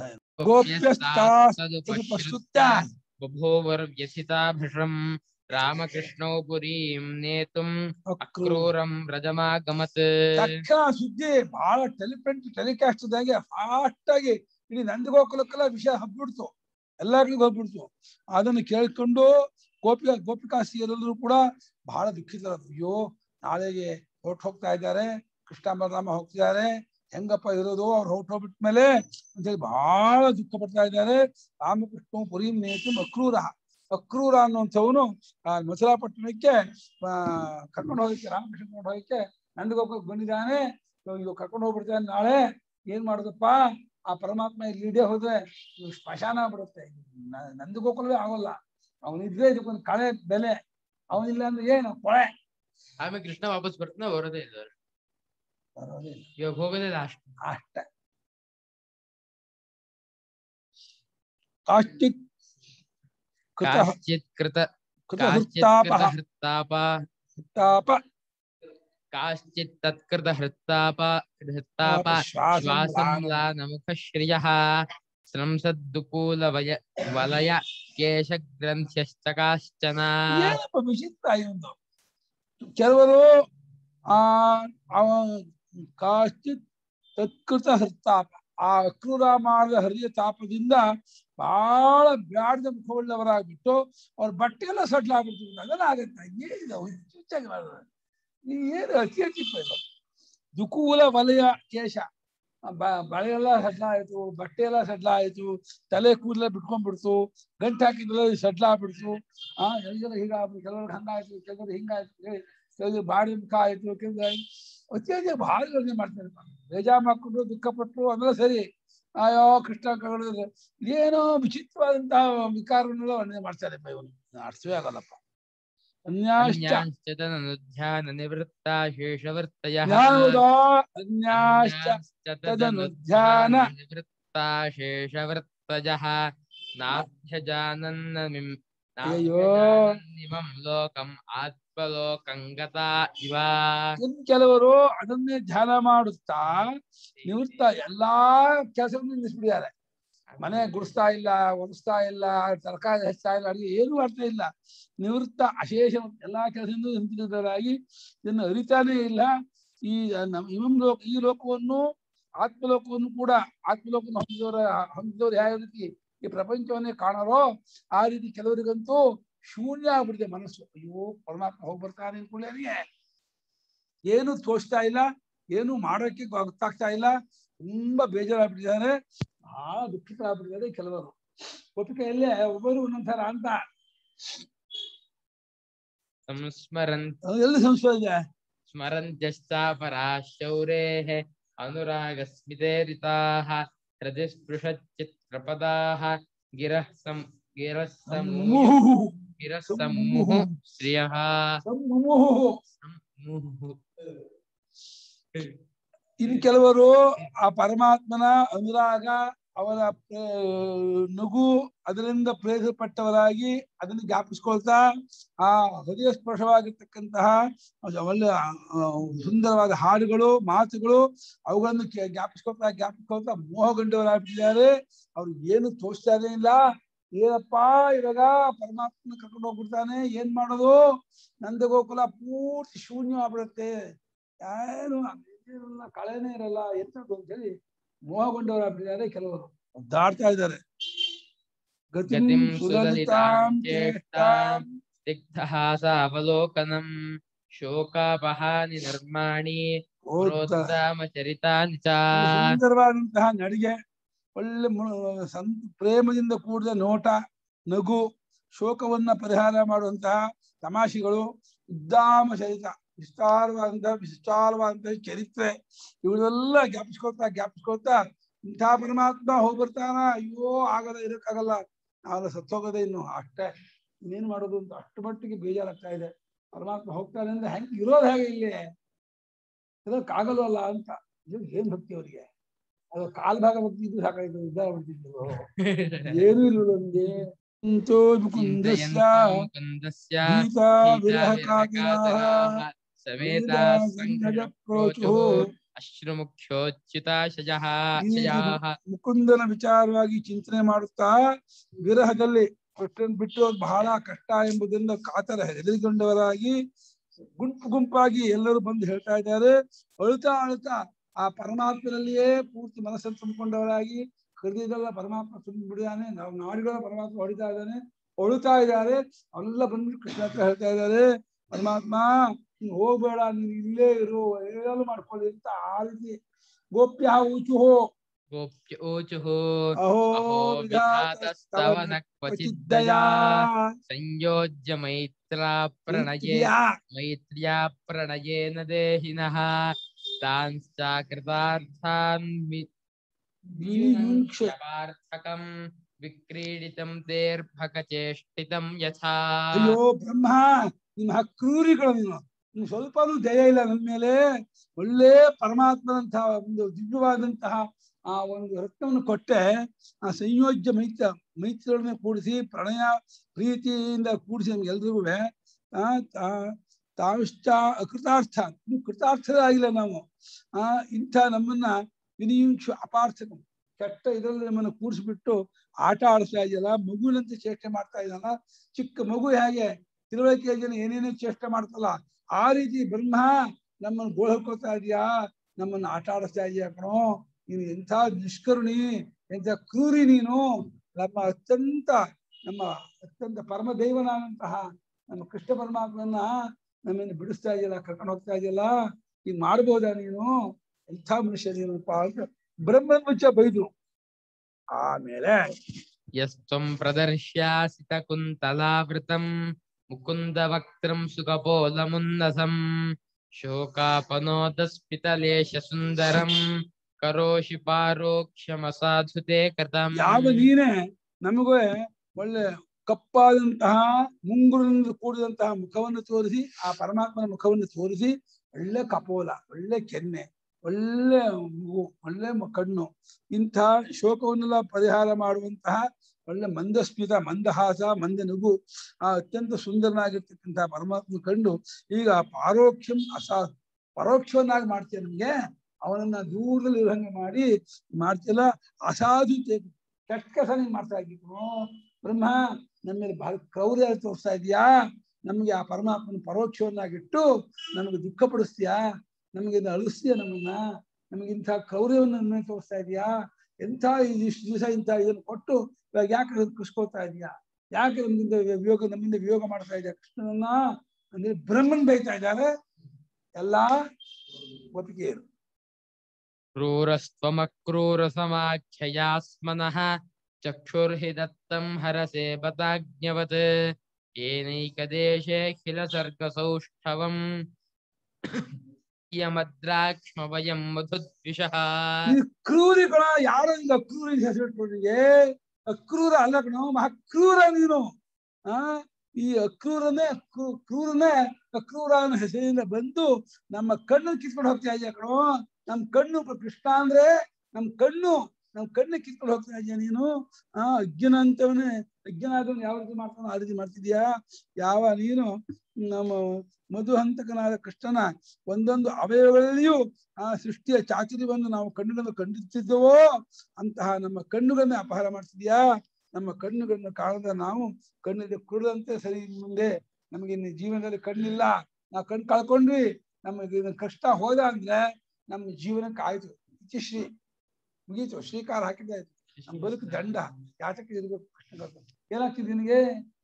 ಗೋಪ್ಯಸ್ತಾಸ್ತದುಪಶ್ರುತ್ಯ बभूवर्व्यथिता भृशम् रामकृष्णौ पुरीं नेतुम् अक्रूरं व्रजमागमत् ತಕ್ಷಣ ಸುದ್ದಿ ಬಹಳ ಟೆಲಿಪ್ರಿಂಟ್ ಟೆಲಿಕಾಸ್ಟ್ ಆಗಿ ಫಾಸ್ಟ್ ಆಗಿ ಇಡೀ ನಂದಗೋಕುಲಕ್ಕೆಲ್ಲ ವಿಷಯ ಹಬ್ಬಿಡ್ತು ಎಲ್ಲಾ ಕಡೆಗೂ ಹಬ್ಬಿಡ್ತು ಅದನ್ನು ಕೇಳ್ಕೊಂಡು ಗೋಪಿಕಾ ಗೋಪಿಕಾಸ್ತಿಯರೆಲ್ಲರೂ ಕೂಡ ಬಹಳ ದುಃಖಿತರಾದ್ರು ಅಯ್ಯೋ ನಾಳೆಗೆ ಹೊರಟು ಹೋಗ್ತಾ ಇದ್ದಾರೆ ಕೃಷ್ಣ ಬಲರಾಮ ಹೋಗ್ತಿದ್ದಾರೆ ಹೆಂಗಪ್ಪ ಇರೋದು ಅವ್ರು ಹೊರಟೋಗ್ಬಿಟ್ಮೇಲೆ ಅಂತೇಳಿ ಬಹಳ ದುಃಖ ಪಡ್ತಾ ಇದ್ದಾರೆ ರಾಮಕೃಷ್ಣ ಪುರಿ ನೇತು ಅಕ್ರೂರ ಅಕ್ರೂರ ಅನ್ನುವಂಥವನು ಆ ಮಥುರಾ ಪಟ್ಟಣಕ್ಕೆ ಆ ಕರ್ಕೊಂಡು ಹೋಗಕ್ಕೆ ರಾಮಕೃಷ್ಣ ಕರ್ಕೊಂಡು ಹೋಗಕ್ಕೆ ನಂದಗೋಪಕ್ಕೆ ಬಂದಿದ್ದಾನೆ ಇವಾಗ ಕರ್ಕೊಂಡು ಹೋಗ್ಬಿಡ್ತಾನೆ ನಾಳೆ ಏನ್ ಮಾಡುದಪ್ಪ ಆ ಪರಮಾತ್ಮ ಇಲ್ಲಿ ಇಡೇ ಹೋದ್ರೆ ಇವ್ರು ಸ್ಮಶಾನ ಬಿಡುತ್ತೆ ನ- ನಂದಗೋಕುಲವೇ ಆಗೋಲ್ಲ ಅವನಿದ್ರೆ ಇದಕ್ಕೊಂದು ಕಳೆ ಬೆಲೆ ಅವನಿಲ್ಲ ಅಂದ್ರೆ ಏನು ಕೊಳೆ ಆಮೇಲೆ ಕೃಷ್ಣ ವಾಪಸ್ ಬರ್ತಾನೆ ಬರೋದೇ ಇಲ್ಲ ಅವ್ರು. ಬರೋದೇ ಇಲ್ಲ. ಇವಾಗ ಹೋಗೋದೇ ಲಾಸ್ಟ್ ಅಷ್ಟೇ ಕಾಷ್ಟಿಕ್ ಕೃತ ಕಾಶ್ಚಿತ್ ಕೃತ ಕೃತ ಕಾಶ್ಚಿತ್ ಹೃತ್ತಾಪ ಕೃತ ಹೃತ್ತಾಪ ಹೃತ್ತಾಪ ಕಾಶ್ಚಿತ್ ತತ್ಕೃತ ಹೃತ್ತಾಪ ಹೃತ್ತಾಪ ಶ್ವಾಸಂ ಶ್ವಾಸಂ ಲಾನ. ಲಾನಮುಖ ಶ್ರಿಯಃ ಸಂಸದ್ದುಕೂಲ ವಯ ವಲಯ ಕೇಶಗ್ರಂಥ್ಯಶ್ಚ ಕಾಶ್ಚನ ಏನಪ್ಪ ವಿಚಿತ್ರ ಇವನು ಕೆಲವರು ಆ ಅವ ಕಾಶ್ಚಿತ್ ತತ್ಕೃತ ಹೃತ್ತಾಪ ಆ ಅಕ್ರೂರ ಮಾಡಿದ ಹರಿಯ ತಾಪದಿಂದ ಬಹಳ ಬ್ಯಾಡ್ದ ಮುಖವುಳ್ಳವರಾಗ್ಬಿಟ್ಟು ಅವ್ರ ಬಟ್ಟೆ ಎಲ್ಲ ಸಡ್ಲ ಆಗ್ಬಿಡ್ತು ಅದೆಲ್ಲ ಆಗತ್ತ ಏನಿದೆ ಹುಚ್ಚಾಗಿ ಮಾಡಿದ್ರೆ ಈ ಏನು ಅತಿ ಹೆಚ್ಚಿಪ್ಪ ಇದು ದುಕೂಲ ವಲಯ ಕೇಶ ಆ ಬ- ಬಳೆ ಎಲ್ಲ ಸಡ್ಲ ಆಯ್ತು ಬಟ್ಟೆ ಎಲ್ಲ ಸಡ್ಲ ಆಯ್ತು ತಲೆ ಕೂದಲ ಬಿಟ್ಕೊಂಡ್ಬಿಡ್ತು ಗಂಟು ಹಾಕಿದ್ರೆ ಸಡ್ಲ ಆಗ್ಬಿಡ್ತು ಆ ಎಲ್ಲರೂ ಹೀಗಾಗ್ಬಿಟ್ಟು ಕೆಲವ್ರಿಗೆ ಹಂಗಾಯ್ತು ಕೆಲವ್ರು ಹಿಂಗಾಯ್ತು ಹೇಳಿ ಕೆಲವ್ರಿಗೆ ಬಾಡಿ ಮುಖ ಆಯ್ತು ಕೆಲವ್ರು ಅತ್ಯಾಚಾರ ಭಾಳ ಯೋಚನೆ ಮಾಡ್ತಾರೆ ಬೇಜಾರ್ ಮಾಡ್ಕೊಂಡು ದುಃಖಪಟ್ಟು ಅಂದ್ರೆ ಸರಿ ಅಯ್ಯೋ ಕೃಷ್ಣ ಕಗಳು ಏನೋ ವಿಚಿತ್ರವಾದಂತಹ ವಿಕಾರವನ್ನೆಲ್ಲ ವರ್ಣನೆ ಮಾಡ್ತಾರೆ ಇವನು ಅರ್ಥವೇ ಆಗಲ್ಲಪ್ಪ ಅನ್ಯಾಶ್ಚ ಅನ್ಯಾಂಶ್ಚ ತದನುಧ್ಯಾನ ನಿವೃತ್ತ ಶೇಷವರ್ತಯಃ ಜ್ಞಾನೋದೋ ಅನ್ಯಾಶ್ಚ ತದನುಧ್ಯಾನ ನಿವೃತ್ತ ಶೇಷವರ್ತಯಃ ನಾಭ್ಯಜಾನನ್ನ ನಿಮ್ ಅಯ್ಯೋ. ನಿಮಂ ಲೋಕಂ ಆತ್ಮಲೋಕಂ ಗತಾ ಇವ ಇನ್ ಕೆಲವರು ಅದನ್ನೇ ಧ್ಯಾನ ಮಾಡುತ್ತಾ ನಿವೃತ್ತ ಎಲ್ಲಾ ಕೆಲಸವನ್ನು ನಿಲ್ಲಿಸ್ಬಿಟ್ಟಿದ್ದಾರೆ ಮನೆ ಗುಡಿಸ್ತಾ ಇಲ್ಲ ಒರೆಸ್ತಾ ಇಲ್ಲ ತರಕಾರಿ ಹೆಚ್ಚ್ತಾ ಇಲ್ಲ ಅಡಿಗೆ ಏನು ಮಾಡ್ತಾ ಇಲ್ಲ ನಿವೃತ್ತ ಅಶೇಷ ಎಲ್ಲಾ ಕೆಲಸದಿಂದ ಹಿಂತಿರುಗರಾಗಿ ಇದನ್ನು ಅರಿತಾನೇ ಇಲ್ಲ ಈ ನಮ್ ಇವಂ ಲೋಕ ಈ ಲೋಕವನ್ನು ಆತ್ಮಲೋಕವನ್ನು ಕೂಡ ಆತ್ಮಲೋಕವನ್ನು ಹೊಂದಿದವರ ಹೊಂದಿದವರು ಯಾವ ರೀತಿ ಈ ಪ್ರಪಂಚವನ್ನೇ ಕಾಣರೋ ಆ ರೀತಿ ಕೆಲವರಿಗಂತೂ ಶೂನ್ಯ ಆಗ್ಬಿಟ್ಟಿದೆ ಮನಸ್ಸು ಅಯ್ಯೋ ಪರಮಾತ್ಮ ಹೋಗಿ ಬರ್ತಾನೆ ಅನ್ಕೊಳ್ಳೇನಿಗೆ ಏನು ತೋಚ್ತಾ ಇಲ್ಲ ಏನು ಮಾಡೋಕ್ಕೆ ಗೊತ್ತಾಗ್ತಾ ಇಲ್ಲ ತುಂಬಾ ಬೇಜಾರಾಗ್ಬಿಟ್ಟಿದ್ದಾರೆ ಬಹಳ ದುಃಖಿತರಾಗ್ಬಿಟ್ಟಿದ್ದಾರೆ ಕೆಲವರು ಒಪ್ಪಿಗೆಯಲ್ಲೇ ಒಬ್ಬರು ಒಂದೊಂಥರ ಅಂತ ಸಂಸ್ಮರಂತ್ ಅದು ಎಲ್ಲಿ ಸಂಶಯ ಇದೆ ಸ್ಮರಂತ್ಯಶ್ಚಾಪರಾ ಶೌರೇಃ ಅನುರಾಗಸ್ಮಿತೇರಿತಾಃ ಹೃದಯ ಸ್ಪೃಶಚಿತ್ರಪದಾಃ ಗಿರಃ ಸಂ ಗಿರಃ ಸಮೂಹ ಸಮೂಹ ಗಿರಃ ಸಮೂಹ ಶ್ರಿಯಃ ಸಮೂಹ ಸಮೂಹ ಇನ್ ಕೆಲವರು ಆ ಪರಮಾತ್ಮನ ಅನುರಾಗ ಅವರ ಆ, ನಗು ಅದರಿಂದ ಪ್ರೇರಿಸಲ್ಪಟ್ಟವರಾಗಿ ಅದನ್ನು ಜ್ಞಾಪಿಸ್ಕೊಳ್ತಾ ಆ ಹೃದಯ ಸ್ಪರ್ಶವಾಗಿರ್ತಕ್ಕಂತಹ ಅದು ಒಳ್ಳೆ ಆ, ಸುಂದರವಾದ ಹಾಡುಗಳು ಮಾತುಗಳು ಅವುಗಳನ್ನು ಕೇ- ಜ್ಞಾಪಿಸ್ಕೊಳ್ತಾ ಜ್ಞಾಪಿಸ್ಕೊಳ್ತಾ ಮೋಹಗೊಂಡವರಾಗ್ಬಿಟ್ಟಿದ್ದಾರೆ ಅವ್ರು ಏನು ತೋರಿಸ್ತಾನೆ ಇಲ್ಲ ಏನಪ್ಪಾ ಇವಾಗ ಪರಮಾತ್ಮನ ಕರ್ಕೊಂಡು ಹೋಗ್ಬಿಡ್ತಾನೆ ಏನ್ ಮಾಡೋದು ನಂದಗೋಕುಲ ಪೂರ್ತಿ ಶೂನ್ಯ ಆಗ್ಬಿಡುತ್ತೆ ಏನು ಇರಲ್ಲ ಕಳೆನೇ ಇರಲ್ಲ ಎಂತದ್ದು ಅಂತ ಹೇಳಿ ಮೋಹಗೊಂಡವರಾಗ್ಬಿಟ್ಟಿದ್ದಾರೆ ಕೆಲವರು ಒದ್ದಾಡ್ತಾ ಇದ್ದಾರೆ ಗತಿಂ ಗತಿಂ ಸುಲಲಿತಾಂ ಸುಲಲಿತಾಂ ಚೇಷ್ಟಾಂ ದಗ್ಧಹಾಸಾವಲೋಕನಂ ಶೋಕಾಪಹಾನಿ ನಿರ್ಮಾಣಿ ಓದ್ತಾ ಪ್ರೋತ್ಸಾಮ ಚರಿತಾನಿ ಚ ಸುಂದರವಾದಂತಹ ನಡಿಗೆ ಒಳ್ಳೆ ಮು- ಸಂ- ಪ್ರೇಮದಿಂದ ಕೂಡಿದ ನೋಟ ನಗು ಶೋಕವನ್ನ ಪರಿಹಾರ ಮಾಡುವಂತಹ ತಮಾಷೆಗಳು ಉದ್ದಾಮ ಚರಿತ ವಿಸ್ತಾರವಾದಂತಹ ವಿಶಾಲವಾದಂತಹ ಚರಿತ್ರೆ ಇವುಗಳೆಲ್ಲ ಜ್ಞಾಪಿಸ್ಕೊಳ್ತಾ ಜ್ಞಾಪಿಸ್ಕೊಳ್ತಾ ಇಂಥ ಪರಮಾತ್ಮ ಹೋಗಿ ಬರ್ತಾನ ಅಯ್ಯೋ ಆಗಲ್ಲ ಇರಕ್ಕಾಗಲ್ಲ ನಾವೆಲ್ಲ ಸತ್ತೋಗೋದೇ ಇನ್ನು ಅಷ್ಟೇ ಇನ್ನೇನ್ ಮಾಡೋದು ಅಂತ ಅಷ್ಟು ಮಟ್ಟಿಗೆ ಬೇಜಾರಾಗ್ತಾ ಇದೆ ಪರಮಾತ್ಮ ಹೋಗ್ತಾನೆ ಅಂದ್ರೆ ಹೆಂಗ್ ಇರೋದು ಹೇಗೆ ಇಲ್ಲಿ ಇರೋಕ್ಕಾಗಲ್ವಲ್ಲ ಅಂತ ಇದು ಏನ್ ಭಕ್ತಿ ಅವರಿಗೆ ಅದು ಕಾಲ್ ಭಾಗ ಭಕ್ತಿ ಇದ್ದು ಸಾಕಾಯ್ತು ಉದ್ಧಾರ ಮಾಡ್ತಿದ್ರು ಏನೂ ಇಲ್ವಲ್ಲ ನಮ್ಗೆ ಅಂತೋ ಮುಕುಂದಸ್ಯ ಚಿಂತಯಂತೋ ಮುಕುಂದಸ್ಯ ಗೀತಾ ವಿರಹ ಗೀತಾವಿರಹಕಾತರಾಃ ಸಮೇತಾಃ ಸಂಘಜ ಪ್ರೋಚುಃ ಅಶ್ರುಮುಖ್ಯೋಚ್ಯುತಾಶಯಃ ಶಯಾಃ ಮುಕುಂದನ ವಿಚಾರವಾಗಿ ಚಿಂತನೆ ಮಾಡುತ್ತಾ ವಿರಹದಲ್ಲಿ ಕೃಷ್ಣನ್ ಬಿಟ್ಟು ಅದು ಬಹಳ ಕಷ್ಟ ಎಂಬುದರಿಂದ ಕಾತರ ಹೆದರಿಕೊಂಡವರಾಗಿ ಗುಂಪು ಗುಂಪಾಗಿ ಎಲ್ಲರೂ ಬಂದು ಹೇಳ್ತಾ ಇದ್ದಾರೆ ಅಳುತ್ತಾ ಅಳುತ್ತಾ ಆ ಪರಮಾತ್ಮನಲ್ಲಿಯೇ ಪೂರ್ತಿ ಮನಸ್ಸನ್ನು ತುಂಬಿಕೊಂಡವರಾಗಿ ಹೃದಯದಲ್ಲ ಪರಮಾತ್ಮ ತುಂಬಿಬಿಡಿದಾನೆ ನಾವು ನಾಡಿಗಳ ಪರಮಾತ್ಮ ಹೊಡಿತಾ ಇದ್ದಾನೆ ಅಳುತ್ತಾ ಇದ್ದಾರೆ ಅವರೆಲ್ಲ ಬಂದು ಕೃಷ್ಣ ಹತ್ರ ಹೇಳ್ತಾ ಇದ್ದಾರೆ ಪರಮಾತ್ಮ ನೀನ್ ಹೋಗ್ಬೇಡ ನೀನ್ ಇಲ್ಲೇ ಇರು ಏನಾದ್ರು ಮಾಡ್ಕೊಳ್ಳಿ ಅಂತ ಆ ರೀತಿ ಗೋಪ್ಯ ಊಚು गोप्य ऊचुः ಅಹೋ अहो ವಿಧಾತಸ್ತವ विधातस्तव न ಕ್ವಚಿದ್ದಯಾ क्वचिद्दया संयोज्य मैत्रा प्रणये ಮೈತ್ರ್ಯಾ. मैत्र्या प्रणयेन देहिनः तांश्चाकृतार्थान् वि- विनियुङ्क्ष शपार्थकं विक्रीडितं तेर्भकचेष्टितं यथा ಅಯ್ಯೋ ಬ್ರಹ್ಮ ನಿಮ್ಮ ಕ್ರೂರಿಗಳು ನೀನು ನೀನು ಸ್ವಲ್ಪನೂ ದಯ ಇಲ್ಲ ನನ್ನ ಮೇಲೆ ಒಳ್ಳೆ ಪರಮಾತ್ಮನಂತಹ ಒಂದು ದಿವ್ಯವಾದಂತಹ ಆ ಒಂದು ರತ್ನವನ್ನು ಕೊಟ್ಟೆ ಆ ಸಂಯೋಜ್ಯ ಮೈತ್ರ ಮೈತ್ರಿಯೊಡನೆ ಕೂಡಿಸಿ ಪ್ರಣಯ ಪ್ರೀತಿಯಿಂದ ಕೂಡಿಸಿ ನಮ್ಗೆ ಎಲ್ರಿಗೂ ತಾವಿಷ್ಟ ಅಕೃತಾರ್ಥ ಇನ್ನು ಕೃತಾರ್ಥರಾಗಿಲ್ಲ ನಾವು ಆ ಇಂಥ ನಮ್ಮನ್ನ ವಿನಿಯುಂಕ್ಷು ಅಪಾರ್ಥಕ ಕೆಟ್ಟ ಇದರಲ್ಲಿ ನಮ್ಮನ್ನು ಕೂಡಿಸ್ಬಿಟ್ಟು ಆಟ ಆಡಿಸ್ತಾ ಇದೆಯಲ್ಲ ಮಗುವಿನಂತೆ ಚೇಷ್ಟೆ ಮಾಡ್ತಾ ಇದೆಯಲ್ಲ ಚಿಕ್ಕ ಮಗು ಹೇಗೆ ತಿಳುವಳಿಕೆ ಜನ ಏನೇನೋ ಚೇಷ್ಟೆ ಮಾಡ್ತಲ್ಲ ಆ ರೀತಿ ಬ್ರಹ್ಮ ನಮ್ಮನ್ನು ಗೋಳ ಹಾಕೋತಾ ಇದೀಯಾ ನಮ್ಮನ್ನ ಆಟ ಆಡಿಸ್ತಾ ಇದೀಯಾ ಕಣೋ ನೀನು ಎಂಥ ನಿಷ್ಕರುಣಿ ಎಂಥ ಕ್ರೂರಿ ನೀನು ನಮ್ಮ ಅತ್ಯಂತ ನಮ್ಮ ಅತ್ಯಂತ ಪರಮ ದೈವನಾದಂತಹ ನಮ್ಮ ಕೃಷ್ಣ ಪರಮಾತ್ಮನ್ನ ನಮ್ಮನ್ನು ಬಿಡಿಸ್ತಾ ಇದೆಯಲ್ಲ ಕರ್ಕೊಂಡು ಹೋಗ್ತಾ ಇದೆಯಲ್ಲ ಈಗ ಮಾಡ್ಬೋದಾ ನೀನು ಎಂಥ ಮನುಷ್ಯ ನೀನಪ್ಪ ಅಂತ ಬ್ರಹ್ಮನ್ ಮುಚ್ಚ ಬೈದು ಆಮೇಲೆ यस्त्वं प्रदर्श्यासितकुन्तलावृतं मुकुन्दवक्त्रं सुखपोलमुन्नसं शोकापनोदस्पितलेशसुन्दरं करोषि पारोक्षमसाधु ते कृतम् ಯಾವ ನೀನೇ ನಮಗೆ ಒಳ್ಳೆ ಕಪ್ಪಾದಂತಹ ಮುಂಗುರಿನಿಂದ ಕೂಡಿದಂತಹ ಮುಖವನ್ನು ತೋರಿಸಿ ಆ ಪರಮಾತ್ಮನ ಮುಖವನ್ನು ತೋರಿಸಿ ಒಳ್ಳೆ ಕಪೋಲ ಒಳ್ಳೆ ಕೆನ್ನೆ ಒಳ್ಳೆ ಮೂಗು ಒಳ್ಳೆ ಮ- ಕಣ್ಣು ಇಂಥ ಶೋಕವನ್ನೆಲ್ಲ ಪರಿಹಾರ ಮಾಡುವಂತಹ ಒಳ್ಳೆ ಮಂದಸ್ಮಿತ ಮಂದಹಾಸ ಮಂದ ನಗು ಆ ಅತ್ಯಂತ ಸುಂದರನಾಗಿರ್ತಕ್ಕಂತಹ ಪರಮಾತ್ಮ ಕಂಡು ಈಗ ಪಾರೋಕ್ಷಂ ಅಸಾ ಪರೋಕ್ಷವನ್ನಾಗಿ ಮಾಡ್ತೀಯ ನಮ್ಗೆ ಅವನನ್ನ ದೂರದಲ್ಲಿ ಇರೋಂಗೆ ಮಾಡಿ ಮಾಡ್ತಿಲ್ಲ ಅಸಾಧು ತೇ- ಕೆಟ್ಟ ಕೆಲಸ ನೀನ್ ಮಾಡ್ತಾ ಇದ್ದೀವಿ ಬ್ರಹ್ಮ ನಮ್ಮ ಮೇಲೆ ಬಹಳ ಕ್ರೌರ್ಯ ತೋರಿಸ್ತಾ ಇದೀಯಾ ನಮ್ಗೆ ಆ ಪರಮಾತ್ಮನ ಪರೋಕ್ಷವನ್ನಾಗಿಟ್ಟು ನಮಗೆ ದುಃಖ ಪಡಿಸ್ತೀಯಾ ನಮಗೆ ಇದನ್ನ ಅಳಿಸ್ತೀಯ ನಮ್ಮನ್ನ ನಮಗೆ ಇಂಥ ಕ್ರೌರ್ಯವನ್ನು ನಮ್ಮ ಮೇಲೆ ತೋರಿಸ್ತಾ ಇದೀಯಾ ಎಂಥ ಇಷ್ಟು ದಿವಸ ಇಂಥ ಇದನ್ನು ಕೊಟ್ಟು ಇವಾಗ ಯಾಕೆ ಅದನ್ನ ಕೃಷ್ಕೋತಾ ಇದೀಯಾ ಯಾಕೆ ನಮ್ಗಿಂದ ವಿಯೋಗ ನಮ್ಮಿಂದ ವಿಯೋಗ ಮಾಡ್ತಾ ಇದೆಯಾ ಕೃಷ್ಣನನ್ನ ಅಂದ್ರೆ ಬ್ರಹ್ಮನ್ ಬೈತಾ ಇದ್ದಾರೆ ಎಲ್ಲಾ ಒಪ್ಪಿಗೆ ಇರು क्रूरस्त्वमक्रूरसमाख्यया स्मनः चक्षुर्हि दत्तं हरसे बताज्ञवत् येनैकदेशेऽखिलसर्गसौष्ठवम् यमद्राक्ष्मवयं मधुद्विषः ಈ ಕ್ರೂರಿಗಳ ಯಾರೋ ಈಗ ಅಕ್ರೂರ ಹೆಸರಿಟ್ಕೊಂಡಿಗೆ ಅಕ್ರೂರ ಅಲ್ಲ ಕಣೋ ಮಹಾ ಕ್ರೂರ ನೀನು ಆ ಈ ಅಕ್ರೂರನೇ ಕ್ರೂ- ಕ್ರೂರನೇ ಅಕ್ರೂರ ಅನ್ನೋ ಹೆಸರಿನಿಂದ ಬಂದು ನಮ್ಮ ಕಣ್ಣು ಕಿತ್ಕೊಂಡು ಹೋಗ್ತಾ ಇದೆಯಾ ಕಣೋ ನಮ್ ಕಣ್ಣು ಪ- ಕೃಷ್ಣ ಅಂದ್ರೆ ನಮ್ ಕಣ್ಣು ನಮ್ ಕಣ್ಣು ಕಿತ್ಕೊಂಡು ಹೋಗ್ತಾ ಇದೆಯಾ ನೀನು ಆ ಅಜ್ಞನ ಅಂತವನೇ ಅಜ್ಞನಾದವನು ಯಾವ ರೀತಿ ಮಾಡ್ತಾನೋ ಆ ರೀತಿ ಮಾಡ್ತಿದ್ಯಾ ಯಾವ ನೀನು ನಮ್ಮ ಮಧು ಹಂತಕನಾದ ಕೃಷ್ಣನ ಒಂದೊಂದು ಅವಯವಗಳಲ್ಲಿಯೂ ಆ ಸೃಷ್ಟಿಯ ಚಾತುರ್ಯವನ್ನು ನಾವು ಕಣ್ಣುಗಳನ್ನು ಕಂಡಿರ್ತಿದ್ದವೋ ಅಂತಹ ನಮ್ಮ ಕಣ್ಣುಗಳನ್ನ ಅಪಹಾರ ಮಾಡ್ತಿದ್ಯಾ ನಮ್ಮ ಕಣ್ಣುಗಳನ್ನು ಕಾಣದ ನಾವು ಕಣ್ಣಿಗೆ ಕುರುದಂತೆ ಸರಿ ಇನ್ನು ಮುಂದೆ ನಮಗೆ ಇನ್ನು ಜೀವನದಲ್ಲಿ ಕಣ್ಣಿಲ್ಲ ನಾವು ಕಣ್ಣು ಕಳ್ಕೊಂಡ್ವಿ ನಮಗೆ ಇನ್ನು ಕಷ್ಟ ಹೋದ ಅಂದ್ರೆ ನಮ್ಮ ಜೀವನಕ್ಕೆ ಆಯ್ತು ಇತಿಶ್ರೀ ಮುಗೀತು ಶ್ರೀಕಾರ ಹಾಕಿದ್ದೆ ನಮ್ಮ ಬದುಕು ದಂಡ ಯಾತಕ್ಕೆ ಇರ್ಬೇಕು ಕೃಷ್ಣ ಏನಾಗ್ತಿದೆ ನಿನಗೆ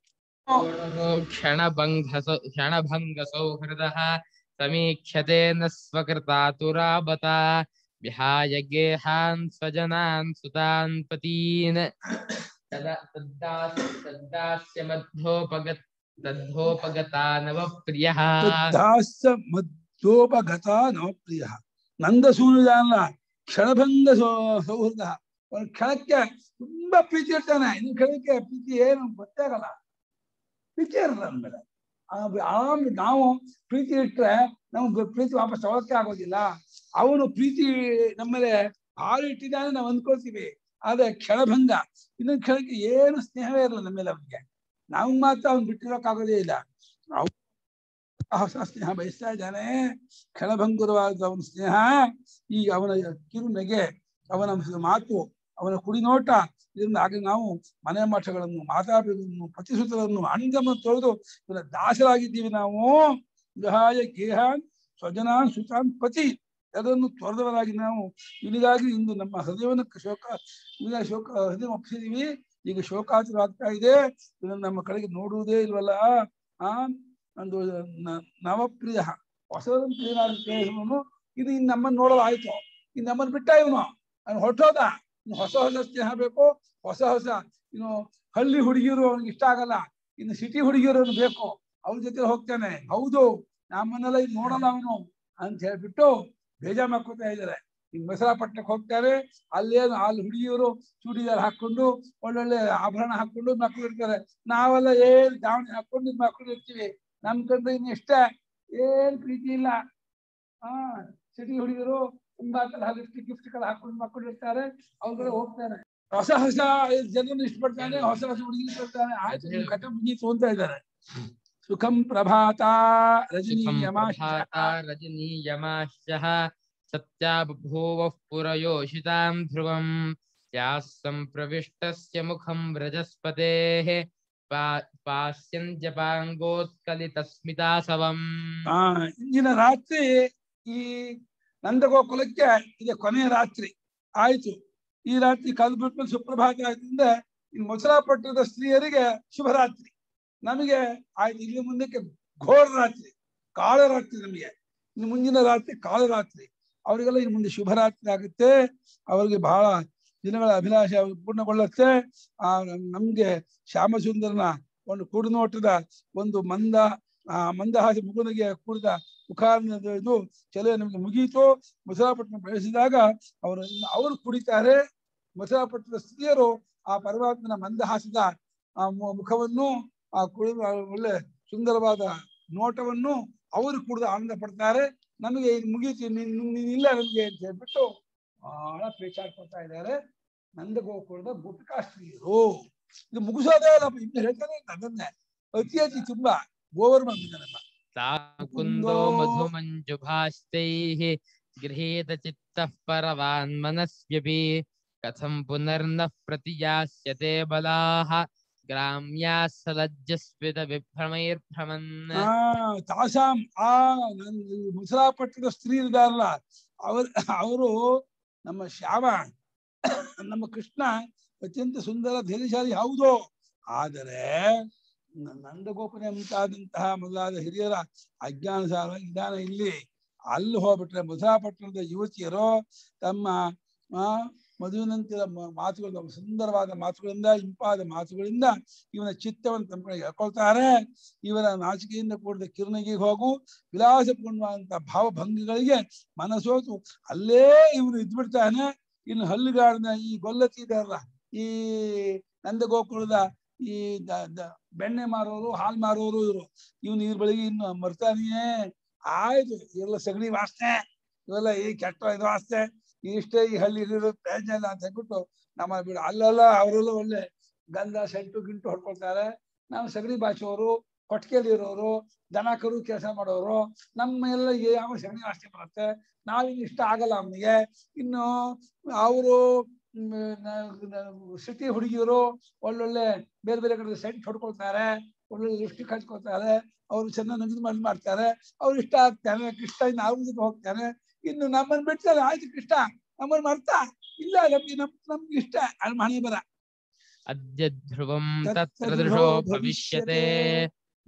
क्षणभङ्गसौ क्षणभङ्गसौहृदः समीक्ष्यते न स्वकृतातुरा बता विहाय गेहान् स्वजनान् सुतान् पतीन् तदा तद्दास् तद्दास्य मध्योपगत तद्धोपगता नवप्रियः ದಾಸ ಮಧ್ಯೋಪಗತ ನವಪ್ರಿಯ ನಂದ ಸೂರ್ಯಜಾನ ಕ್ಷಣಭಂಗ ಸೌ- ಸೌಹೃದ ಒಂದು ಕ್ಷಣಕ್ಕೆ ತುಂಬಾ ಪ್ರೀತಿ ಇರ್ತಾನೆ ಇನ್ನು ಕ್ಷಣಕ್ಕೆ ಪ್ರೀತಿ ಏನು ಗೊತ್ತಾಗಲ್ಲ ಪ್ರೀತಿ ಇರಲ್ಲ ಅಂದ್ಮೇಲೆ ಆರಾಮ್ ನಾವು ಪ್ರೀತಿ ಇಟ್ರೆ ನಮ್ಗೆ ಪ್ರೀತಿ ವಾಪಸ್ ತಗೊಳಕ್ಕೆ ಆಗೋದಿಲ್ಲ ಅವನು ಪ್ರೀತಿ ನಮ್ಮಲ್ಲಿ ಹಾಲು ಇಟ್ಟಿದ್ದಾನೆ ನಾವು ಅಂದ್ಕೊಳ್ತೀವಿ ಆದ್ರೆ ಕ್ಷಣಭಂಗ ಇನ್ನೊಂದು ಕ್ಷಣಕ್ಕೆ ಏನು ಸ್ನೇಹವೇ ಇರಲ್ಲ ನಮ್ಮ ಮೇಲೆ ಅವನಿಗೆ ನಾವು ಮಾತ್ರ ಅವ್ನು ಬಿಟ್ಟಿರೋಕ್ಕಾಗೋದೇ ಇಲ್ಲ ಅವ್- ಹೊಸ ಸ್ನೇಹ ಬಯಸ್ತಾ ಇದ್ದಾನೆ ಕ್ಷಣಭಂಗುರವಾದ ಅವನ ಸ್ನೇಹ ಈಗ ಅವನ ಕಿರು ನಗೆ ಅವನ ಮಾತು ಅವನ ಕುಡಿನೋಟ ಇದರಿಂದ ಆಗ ನಾವು ಮನೆ ಮಠಗಳನ್ನು ಮಾತಾಪಿಗಳನ್ನು ಪತಿಸುತರನ್ನು ಅಣ್ಣವನ್ನು ತೊಳೆದು ಇವರ ದಾಸರಾಗಿದ್ದೀವಿ ನಾವು ವಿಹಾಯ ಗೇಹಾನ್ ಸ್ವಜನಾನ್ ಸುತಾನ್ ಪತಿ ಅದನ್ನು ತೊರೆದವರಾಗಿ ನಾವು ಇವನಿಗಾಗಿ ಇಂದು ನಮ್ಮ ಹೃದಯವನ್ನು ಶೋಕ ಇವನ ಶೋಕ ಹೃದಯ ಒಪ್ಪಿಸಿದೀವಿ ಈಗ ಶೋಕಾತುರಾಗ್ತಾ ಇದೆ ಇದನ್ನು ನಮ್ಮ ಕಡೆಗೆ ನೋಡುವುದೇ ಇಲ್ವಲ್ಲ ಆ ಒಂದು ನ- ನವಪ್ರಿಯ ಹೊಸದಂತ ಏನಾದ್ರು ಪ್ರೇಮನು ಇದು ಇನ್ನು ನಮ್ಮನ್ನು ನೋಡಲು ಆಯ್ತು ಇನ್ನು ನಮ್ಮನ್ನು ಬಿಟ್ಟ ಇವನು ಅವ್ನು ಹೊರಟೋದ ಇನ್ನು ಹೊಸ ಹೊಸ ಸ್ನೇಹ ಬೇಕು ಹೊಸ ಹೊಸ ಇನ್ನು ಹಳ್ಳಿ ಹುಡುಗಿಯರು ಅವ್ನಿಗೆ ಇಷ್ಟ ಆಗಲ್ಲ ಇನ್ನು ಸಿಟಿ ಹುಡುಗಿಯರು ಅವ್ನಿಗೆ ಬೇಕು ಅವ್ರ ಜೊತೆ ಹೋಗ್ತಾನೆ ಹೌದು ನಮ್ಮನ್ನೆಲ್ಲ ಇನ್ನು ನೋಡಲ್ಲ ಅವನು ಅಂತ ಹೇಳ್ಬಿಟ್ಟು ಬೇಜಾರ್ ಮಾಡ್ಕೊತಾ ಇದ್ದಾರೆ ಈಗ ಬಸರಾಪಟ್ಟಣಕ್ಕೆ ಹೋಗ್ತಾರೆ ಅಲ್ಲೇನು ಅಲ್ಲಿ ಹುಡುಗಿಯರು ಚೂಡಿದಾರ್ ಹಾಕೊಂಡು ಒಳ್ಳೊಳ್ಳೆ ಆಭರಣ ಹಾಕೊಂಡು ಮಕ್ಕಳು ಇರ್ತಾರೆ ನಾವೆಲ್ಲ ಏನ್ ದಾವಣಿ ಹಾಕೊಂಡು ಮಕ್ಕಳು ಇರ್ತೀವಿ ನಮ್ ಕಂಡ್ರೆ ಇನ್ನು ಇಷ್ಟ ಏನ್ ಪ್ರೀತಿ ಇಲ್ಲ ಹಾ ಸಿಟಿ ಹುಡುಗರು ತುಂಬಾ ತರ ಲಿಫ್ಟ್ ಗಿಫ್ಟ್ ಗಳು ಹಾಕೊಂಡು ಮಕ್ಕಳು ಇರ್ತಾರೆ ಅವ್ರ ಹೋಗ್ತಾರೆ ಹೊಸ ಹೊಸ ಜನರನ್ನು ಇಷ್ಟಪಡ್ತಾನೆ ಹೊಸ ಹೊಸ ಹುಡುಗಿ ಇಷ್ಟಪಡ್ತಾನೆ ಆಯ್ತು ನಿಮ್ ಕಟ ಮುಗೀತು ಅಂತ ಇದ್ದಾರೆ ಸುಖಂ ಪ್ರಭಾತ ರಜನಿ सुखं ಯಮಾಶ್ಚ प्रभाता रजनीयमाश्चः सत्या बभूवः पुरयोषितां ध्रुवं याः सम्प्रविष्टस्य मुखं व्रजस्पतेः पा- पास्यन्त्यपाङ्गोत्कलितस्मितासवम् ಆ ಇಂದಿನ ರಾತ್ರಿ ಈ ನಂದಗೋಕುಲಕ್ಕೆ ಇದೆ ಕೊನೆಯ ರಾತ್ರಿ ಆಯ್ತು ಈ ರಾತ್ರಿ ಕಲ್ಬಿಟ್ಮೇಲೆ ಸುಪ್ರಭಾತ ಆಯ್ತಂದ್ರೆ ಇನ್ನು ಮೊಸರಾಪಟ್ಟಣದ ಸ್ತ್ರೀಯರಿಗೆ ಶುಭರಾತ್ರಿ ನಮಗೆ ಆಯ್ತು ಇಲ್ಲಿ ಮುಂದಕ್ಕೆ ಘೋರ ರಾತ್ರಿ ಕಾಳ ರಾತ್ರಿ ನಮಗೆ ಇನ್ನು ಮುಂದಿನ ರಾತ್ರಿ ಕಾಳ ರಾತ್ರಿ ಅವರಿಗೆಲ್ಲ ಇನ್ನು ಮುಂದೆ ಶುಭರಾತ್ರಿ ಆಗುತ್ತೆ ಅವರಿಗೆ ಬಹಳ ದಿನಗಳ ಅಭಿಲಾಷ ಪೂರ್ಣಗೊಳ್ಳುತ್ತೆ ಆ ನಮ್ಗೆ ಶ್ಯಾಮಸುಂದರನ ಒಂದು ಕುಡುನೋಟದ ಒಂದು ಮಂದ ಆ ಮಂದಹಾಸ ಮುಗುನಿಗೆ ಕೂಡಿದ ಮುಖಾನದ ಇದು ಚಲೆ ನಮಗೆ ಮುಗೀತು ಮುಸರಾಪಟ್ಟಣ ಬೆಳೆಸಿದಾಗ ಅವರು ಅವರು ಕುಡಿತಾರೆ ಮುಸರಾಪಟ್ಟಣದ ಸ್ತ್ರೀಯರು ಆ ಪರಮಾತ್ಮನ ಮಂದಹಾಸದ ಆ ಮು- ಮುಖವನ್ನು ಆ ಕುಡಿದ ಒಳ್ಳೆ ಸುಂದರವಾದ ನೋಟವನ್ನು ಅವರು ಕುಡಿದು ಆನಂದ ಪಡ್ತಾರೆ ನಮಗೆ ಇದು ಮುಗೀತು ನೀನ್ ನೀನ್ ಇಲ್ಲ ನಮ್ಗೆ ಅಂತ ಹೇಳ್ಬಿಟ್ಟು ಬಹಳ ಪೇಚಾಡ್ಕೊಳ್ತಾ ಇದ್ದಾರೆ ನಂದಗೋಕುಲದ ಗುಟ್ಕಾ ಸ್ತ್ರೀಯರು ಇದು ಮುಗಿಸೋದೇ ಅಲ್ಲ ಇನ್ನು ಹೇಳ್ತಾನೆ ಅದನ್ನೇ ಅತಿ ಅತಿ ತುಂಬಾ ಓವರ್ ಮಾಡ್ಬಿದ್ದಾರಪ್ಪ सा कुन्दो मधुमञ्जुभास्तैः गृहीतचित्तः परवान्मनस्यपि कथं पुनर्नः प्रतियास्यते बलाः ग्राम्याः सलज्जस्वितविभ्रमैर्भ्रमन् ಆ ತಾಸಾಂ ಆ ನನ್ ಮುಸರಾಪಟ್ಟಣದ ಸ್ತ್ರೀ ಇದಾರಲ್ಲ ಅವ್ರ ಅವರು ನಮ್ಮ ಶ್ಯಾಮ ನಮ್ಮ ಕೃಷ್ಣ ಅತ್ಯಂತ ಸುಂದರ ಧೈರ್ಯಶಾಲಿ ಹೌದು ಆದರೆ ನ- ನಂದಗೋಪನೆ ಮುಂತಾದಂತಹ ಮೊದಲಾದ ಹಿರಿಯರ ಅಜ್ಞಾನ ಸಾರ ವಿಧಾನ ಇಲ್ಲಿ ಅಲ್ಲಿ ಹೋಗ್ಬಿಟ್ರೆ ಮಧುರಾಪಟ್ಟಣದ ಯುವತಿಯರು ತಮ್ಮ ಆ ಮಧುವಿನಂತಿರ ಮ- ಮಾತುಗಳು ಸುಂದರವಾದ ಮಾತುಗಳಿಂದ ಇಂಪಾದ ಮಾತುಗಳಿಂದ ಇವನ ಚಿತ್ತವನ್ನು ತಮ್ಮ ಕಡೆ ಎಳ್ಕೊಳ್ತಾರೆ ಇವರ ನಾಚಿಕೆಯಿಂದ ಕೂಡಿದ ಕಿರುನಗಿಗೆ ಹೋಗು ವಿಲಾಸಪೂರ್ಣವಾದಂತಹ ಭಾವಭಂಗಿಗಳಿಗೆ ಮನಸೋತು ಅಲ್ಲೇ ಇವನು ಇದ್ಬಿಡ್ತಾನೆ ಇನ್ನು ಹಲ್ಲುಗಾಡಿನ ಈ ಗೊಲ್ಲತಿ ಇದಾರಲ್ಲ ಈ ನಂದಗೋಕುಲದ ಈ ದ- ದ- ಬೆಣ್ಣೆ ಮಾರೋರು ಹಾಲು ಮಾರೋರು ಇವರು ಇವನು ಇವ್ರ ಬಳಿಗೆ ಇನ್ನು ಮರ್ತಾನೆಯೇ ಆಯ್ತು ಇವೆಲ್ಲ ಸಗಣಿ ವಾಸನೆ ಇವೆಲ್ಲ ಈ ಕೆಟ್ಟ ಇದು ವಾಸನೆ ಇಷ್ಟೇ ಈ ಹಳ್ಳಿ ಪ್ರಯೋಜನ ಅಂತ ಹೇಳ್ಬಿಟ್ಟು ನಮ್ಮ ಬಿಡು ಅಲ್ಲೆಲ್ಲ ಅವರೆಲ್ಲ ಒಳ್ಳೆ ಗಂಧ ಸೆಂಟು ಗಿಂಟು ಹೊಡ್ಕೊಳ್ತಾರೆ ನಾವು ಸಗಣಿ ಬಾಚೋರು ಕೊಟ್ಟಿಗೆಯಲ್ಲಿ ಇರೋರು ದನ ಕರು ಕೆಲಸ ಮಾಡೋರು ನಮ್ಮ ಎಲ್ಲ ಯಾವ ಸಗಣಿ ವಾಸನೆ ಬರುತ್ತೆ ನಾವಿನ್ ಇಷ್ಟ ಆಗಲ್ಲ ಅವನಿಗೆ ಇನ್ನು ಅವರು ಸಿಟಿ ಹುಡುಗಿಯರು ಒಳ್ಳೊಳ್ಳೆ ಬೇರೆ ಬೇರೆ ಕಡೆ ಸೆಂಟ್ ಹೊಡ್ಕೊಳ್ತಾರೆ ಒಳ್ಳೊಳ್ಳೆ ಲಿಪ್ಸ್ಟಿಕ್ ಹಚ್ಕೊಳ್ತಾರೆ ಅವ್ರು ಚೆನ್ನಾಗಿ ನಗದು ಮಾಡಿ ಮಾಡ್ತಾರೆ ಅವ್ರು ಇಷ್ಟ ಆಗ್ತಾನೆ ಕೃಷ್ಣ ಇನ್ನು ಅವ್ರ ಜೊತೆ ಹೋಗ್ತಾನೆ ಇನ್ನು ನಮ್ಮನ್ನ ಬಿಡ್ತಾರೆ ಆಯ್ತು ಕೃಷ್ಣ ನಮ್ಮನ್ನ ಮರ್ತಾ ಇಲ್ಲ ನಮ್ಗೆ ನಮ್ ನಮ್ಗೆ ಇಷ್ಟ ಅಲ್ಲಿ ಮನೆ ಬರ अद्य ध्रुवं तत्र तत्र ध्रुवो दृशो भविष्यते। भविष्यते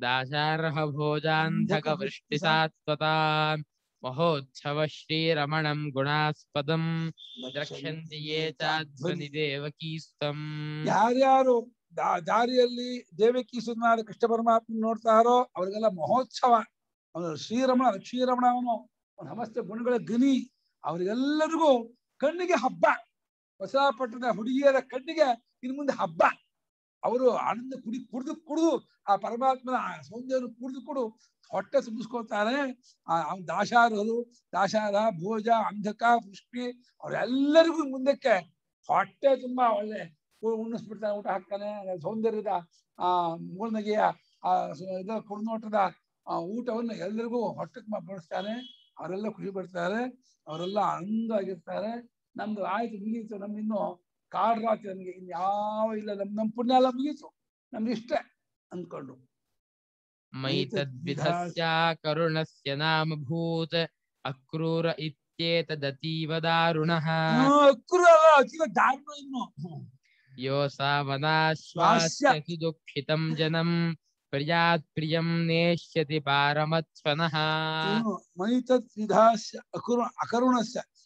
दाशार्हभोजान्धकवृष्टिसात्वताम् महोत्सव श्रीरमणं गुणास्पदं द्रक्ष्यन्ति ये चाध्वनि देवकीस्तम् ಯಾರ್ಯಾರು ದಾ- ದಾರಿಯಲ್ಲಿ ದೇವಕಿ ಸುಂದರ ಕೃಷ್ಣ ಪರಮಾತ್ಮ ನೋಡ್ತಾರೋ ಅವ್ರಿಗೆಲ್ಲ ಮಹೋತ್ಸವ ಅವನು ಶ್ರೀರಮಣ ಶ್ರೀರಮಣ ಅವನು ಅವನ ಸಮಸ್ತ ಗುಣಗಳ ಗನಿ ಅವರಿಗೆಲ್ಲರಿಗೂ ಕಣ್ಣಿಗೆ ಹಬ್ಬ ಹೊಸಪಟ್ಟಣದ ಹುಡುಗಿಯರ ಕಣ್ಣಿಗೆ ಇನ್ನು ಮುಂದೆ ಹಬ್ಬ ಅವರು ಆನಂದ ಕುಡಿ ಕುಡಿದು ಕುಡಿದು ಆ ಪರಮಾತ್ಮನ ಆ ಸೌಂದರ್ಯ ಕುಡಿದು ಕುಡು ಹೊಟ್ಟೆ ತುಂಬಿಸ್ಕೊಳ್ತಾರೆ ಆ ಅವ್ನ ದಾಶಾರರು ದಾಶಾರ ಭೋಜ ಅಂಧಕ ಪುಷ್ಪಿ ಅವರೆಲ್ಲರಿಗೂ ಮುಂದಕ್ಕೆ ಹೊಟ್ಟೆ ತುಂಬಾ ಒಳ್ಳೆ ಊ- ಉಣ್ಣಿಸ್ಬಿಡ್ತಾನೆ ಊಟ ಹಾಕ್ತಾನೆ ಸೌಂದರ್ಯದ ಆ ಮೂರ್ನಗೆಯ ಆ ಸ- ಇದು ಕುಡಿನೋಟದ ಆ ಊಟವನ್ನು ಎಲ್ಲರಿಗೂ ಹೊಟ್ಟೆ ತುಂಬ ಬಡಿಸ್ತಾನೆ ಅವರೆಲ್ಲ ಖುಷಿ ಪಡ್ತಾರೆ ಅವರೆಲ್ಲ ಆನಂದವಾಗಿರ್ತಾರೆ ನಮ್ದು ಆಯ್ತು ಮುಗೀತು ನಮ್ಮಿನ್ನು ಕಾಡ್ ರಾತ್ರಿ ನಮ್ಗೆ ಇನ್ಯಾವ ಇಲ್ಲ ನಮ್ ನಮ್ ಪುಣ್ಯ ಎಲ್ಲ ಮುಗೀತು ನಮ್ಗೆ ಇಷ್ಟ ಅಂದ್ಕೊಂಡು मयि एतद्विधा- तद्विधस्या करुणस्य नाम भूत् अक्रूर इत्येतदतीव दारुणः ಅಕ್ರು ಅಲ್ಲ ಅತಿಗ ದಾರುಣ ಇನ್ನು यो सावनाश्वास्य सुदुःखितं जनं प्रियात् प्रियं नेष्यति पारमत्स्वनः ಮೈತತ್ ವಿಧಾಸ್ಯ ಅಕರು ಅಕರುಣಸ್ಯ